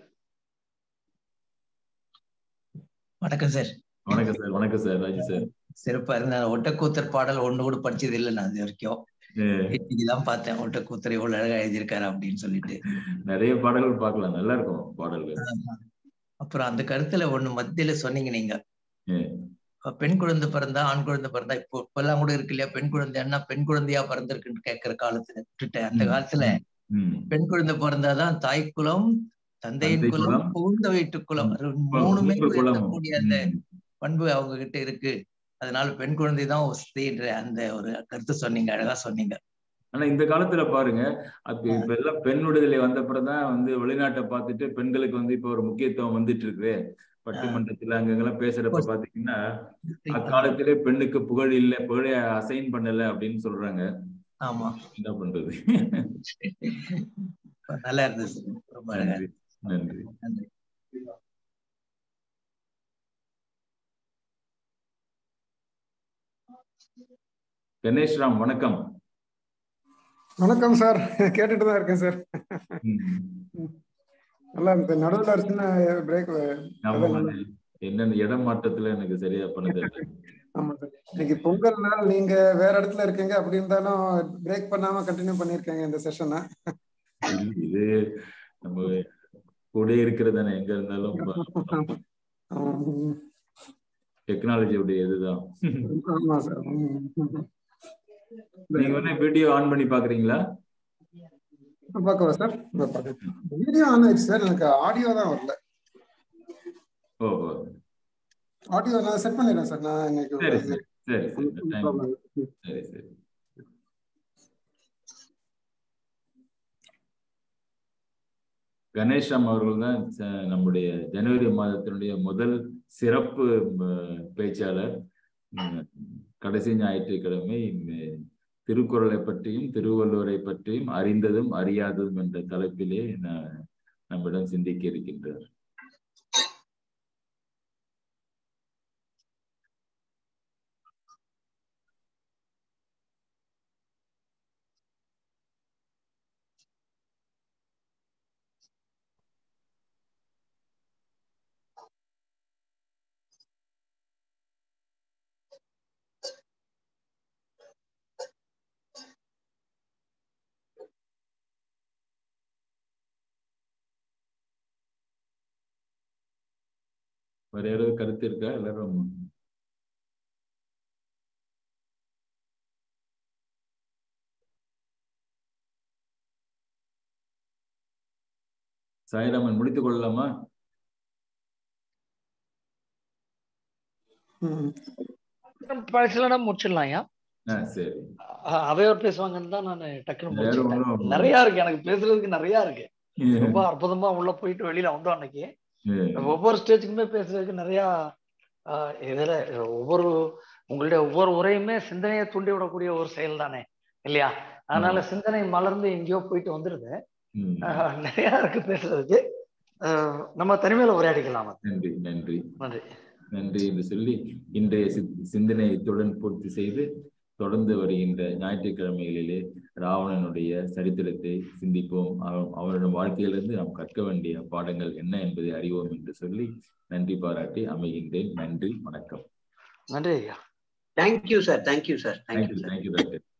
வணக்கம் சார் வணக்கம் சார் வணக்கம் சார் ராஜு சார் சிறப்பா இருந்த ஒட்டக்கூத்தர் பாடல் ஒண்ணு கூட படிச்சது இல்லை நான் இது வரைக்கும் அஹ், இன்னைக்குதான் பார்த்தேன் ஒட்டக்கூத்தர் எவ்வளவு அழகா எழுதியிருக்காரு அப்படின்னு சொல்லிட்டு நிறைய பாடல்கள் பார்க்கலாம் நல்லா இருக்கும் பாடல்கள் அப்புறம் அந்த கருத்துல ஒண்ணு மத்தியில சொன்னீங்க நீங்க அஹ், இப்ப பெண் குழந்தை பிறந்தா ஆண் குழந்தை பிறந்தா இப்போ இப்பெல்லாம் கூட இருக்கு இல்லையா பெண் குழந்தைன்னா பெண் குழந்தையா பிறந்திருக்குன்னு கேட்கிற காலத்துல விட்டுட்டேன் அந்த ம். காலத்துல ம். பெண் குழந்தை பிறந்தாதான் தாய் குலம் தந்தையின் தந்தை குலம் குலம், புகுந்த வீட்டு குலம் அது மூணுமே மூன்று குலம். உயர்த்தக்கூடிய அந்த ம். பண்பு அவங்க கிட்ட இருக்கு அதனால பெண் குழந்தை தான் வசதின்ற அந்த ஒரு கருத்து சொன்னீங்க அழகா சொன்னீங்க ஆனா இந்த காலத்துல பாருங்க அப்ப இப்ப எல்லாம் பெண் விடுதலை வந்த பிறகுதான் வந்து வெளிநாட்டை பார்த்துட்டு பெண்களுக்கு வந்து இப்ப ஒரு முக்கியத்துவம் வந்துட்டு இருக்கு பட்டிமன்றத்துல அங்கங்கெல்லாம் பேசுறப்ப பாத்தீங்கன்னா அக்காலத்திலே பெண்ணுக்கு புகழ் இல்ல புகழை அசைன் பண்ணல அப்படின்னு சொல்றாங்க ஆமா என்ன பண்றது நல்லா இருந்துச்சு ரொம்ப அழகா நன்றி நன்றி நன்றி கணேஷ் ராம் வணக்கம் வணக்கம் சார் கேட்டுட்டு தான் இருக்கேன் சார் ம். நல்லா இருக்கு நடுவில் சின்ன பிரேக் ஆமா, என்னென்ன இடம் மாற்றத்துல எனக்கு சரியா பண்ண தெரியல ஆமா சார் இன்னைக்கு பொங்கல் நாள் நீங்க வேற இடத்துல இருக்கீங்க அப்படி இருந்தாலும் பிரேக் பண்ணாம கண்டினியூ பண்ணிருக்கீங்க இந்த செஷனை இது நம்ம கூட இருக்கிறது தானே எங்க இருந்தாலும் டெக்னாலஜியோட இதுதான் ஆமா சார் நீங்க வந்து வீடியோ ஆன் பண்ணி பாக்குறீங்களா பார்க்கவா சார் வீடியோ ஆன் ஆயிடுச்சு சார் எனக்கு ஆடியோ தான் வரல ஓ ஓ. ஆடியோ நான் செட் பண்ணிடுறேன் சார் நான் இன்னைக்கு சரி சரி சரி சரி Time. சரி சரி கணேஷம் அவர்கள் தான் ச- நம்முடைய ஜனவரி மாதத்தினுடைய முதல் சிறப்பு ம, பேச்சாளர் ம், கடைசி ஞாயிற்றுக்கிழமை ம், திருக்குறளை பற்றியும் திருவள்ளுவரை பற்றியும் அறிந்ததும் அறியாததும் என்ற தலைப்பிலே ந- நம்மிடம் சிந்திக்க இருக்கின்றார் வேற யாராவது கருத்து இருக்கா எல்லாரும் சாய்ராமன் முடித்துக் கொள்ளலாமா ம். பேசலன்னா முடிச்சிடலாம் ஐயா ஆ சரி அஹ் அவையோர் பேசுவாங்கன்னு தான் நான் டக்குன்னு வேற முடிச்சுக்கிட்டேன் ஒண்ணும் நிறைய இருக்கு எனக்கு பேசுறதுக்கு நிறைய இருக்கு ரொம்ப அற்புதமா உள்ள போயிட்டு வெளியில வந்தோம் அன்னைக்கு ஒவ்வொரு ஸ்டேஜுக்குமே பேசுறதுக்கு நிறைய ஆஹ் இதுல ஒவ்வொரு உங்களுடைய ஒவ்வொரு உரையுமே சிந்தனையை தூண்டி விடக்கூடிய ஒரு செயல் தானே இல்லையா அதனால சிந்தனை மலர்ந்து எங்கேயோ போயிட்டு வந்துருது ம். ஆஹ் நிறைய இருக்கு பேசுறதுக்கு ஆஹ் நம்ம தனிமையில உரையாடிக்கலாம் அது. நன்றி நன்றி நன்றி நன்றி என்று சொல்லி இன்றைய சித்- சிந்தனையை இத்துடன் பூர்த்தி செய்து தொடர்ந்து வருகின்ற ஞாயிற்றுக்கிழமைகளிலே ராவணனுடைய சரித்திரத்தை சிந்திப்போம் அவ- அவனுடைய வாழ்க்கையிலிருந்து நாம் கற்க வேண்டிய பாடங்கள் என்ன என்பதை அறிவோம் என்று சொல்லி நன்றி பாராட்டி அமைகின்றேன் நன்றி வணக்கம் நன்றி ஐயா thank you sir thank you sir thank you thank you sir thank you doctor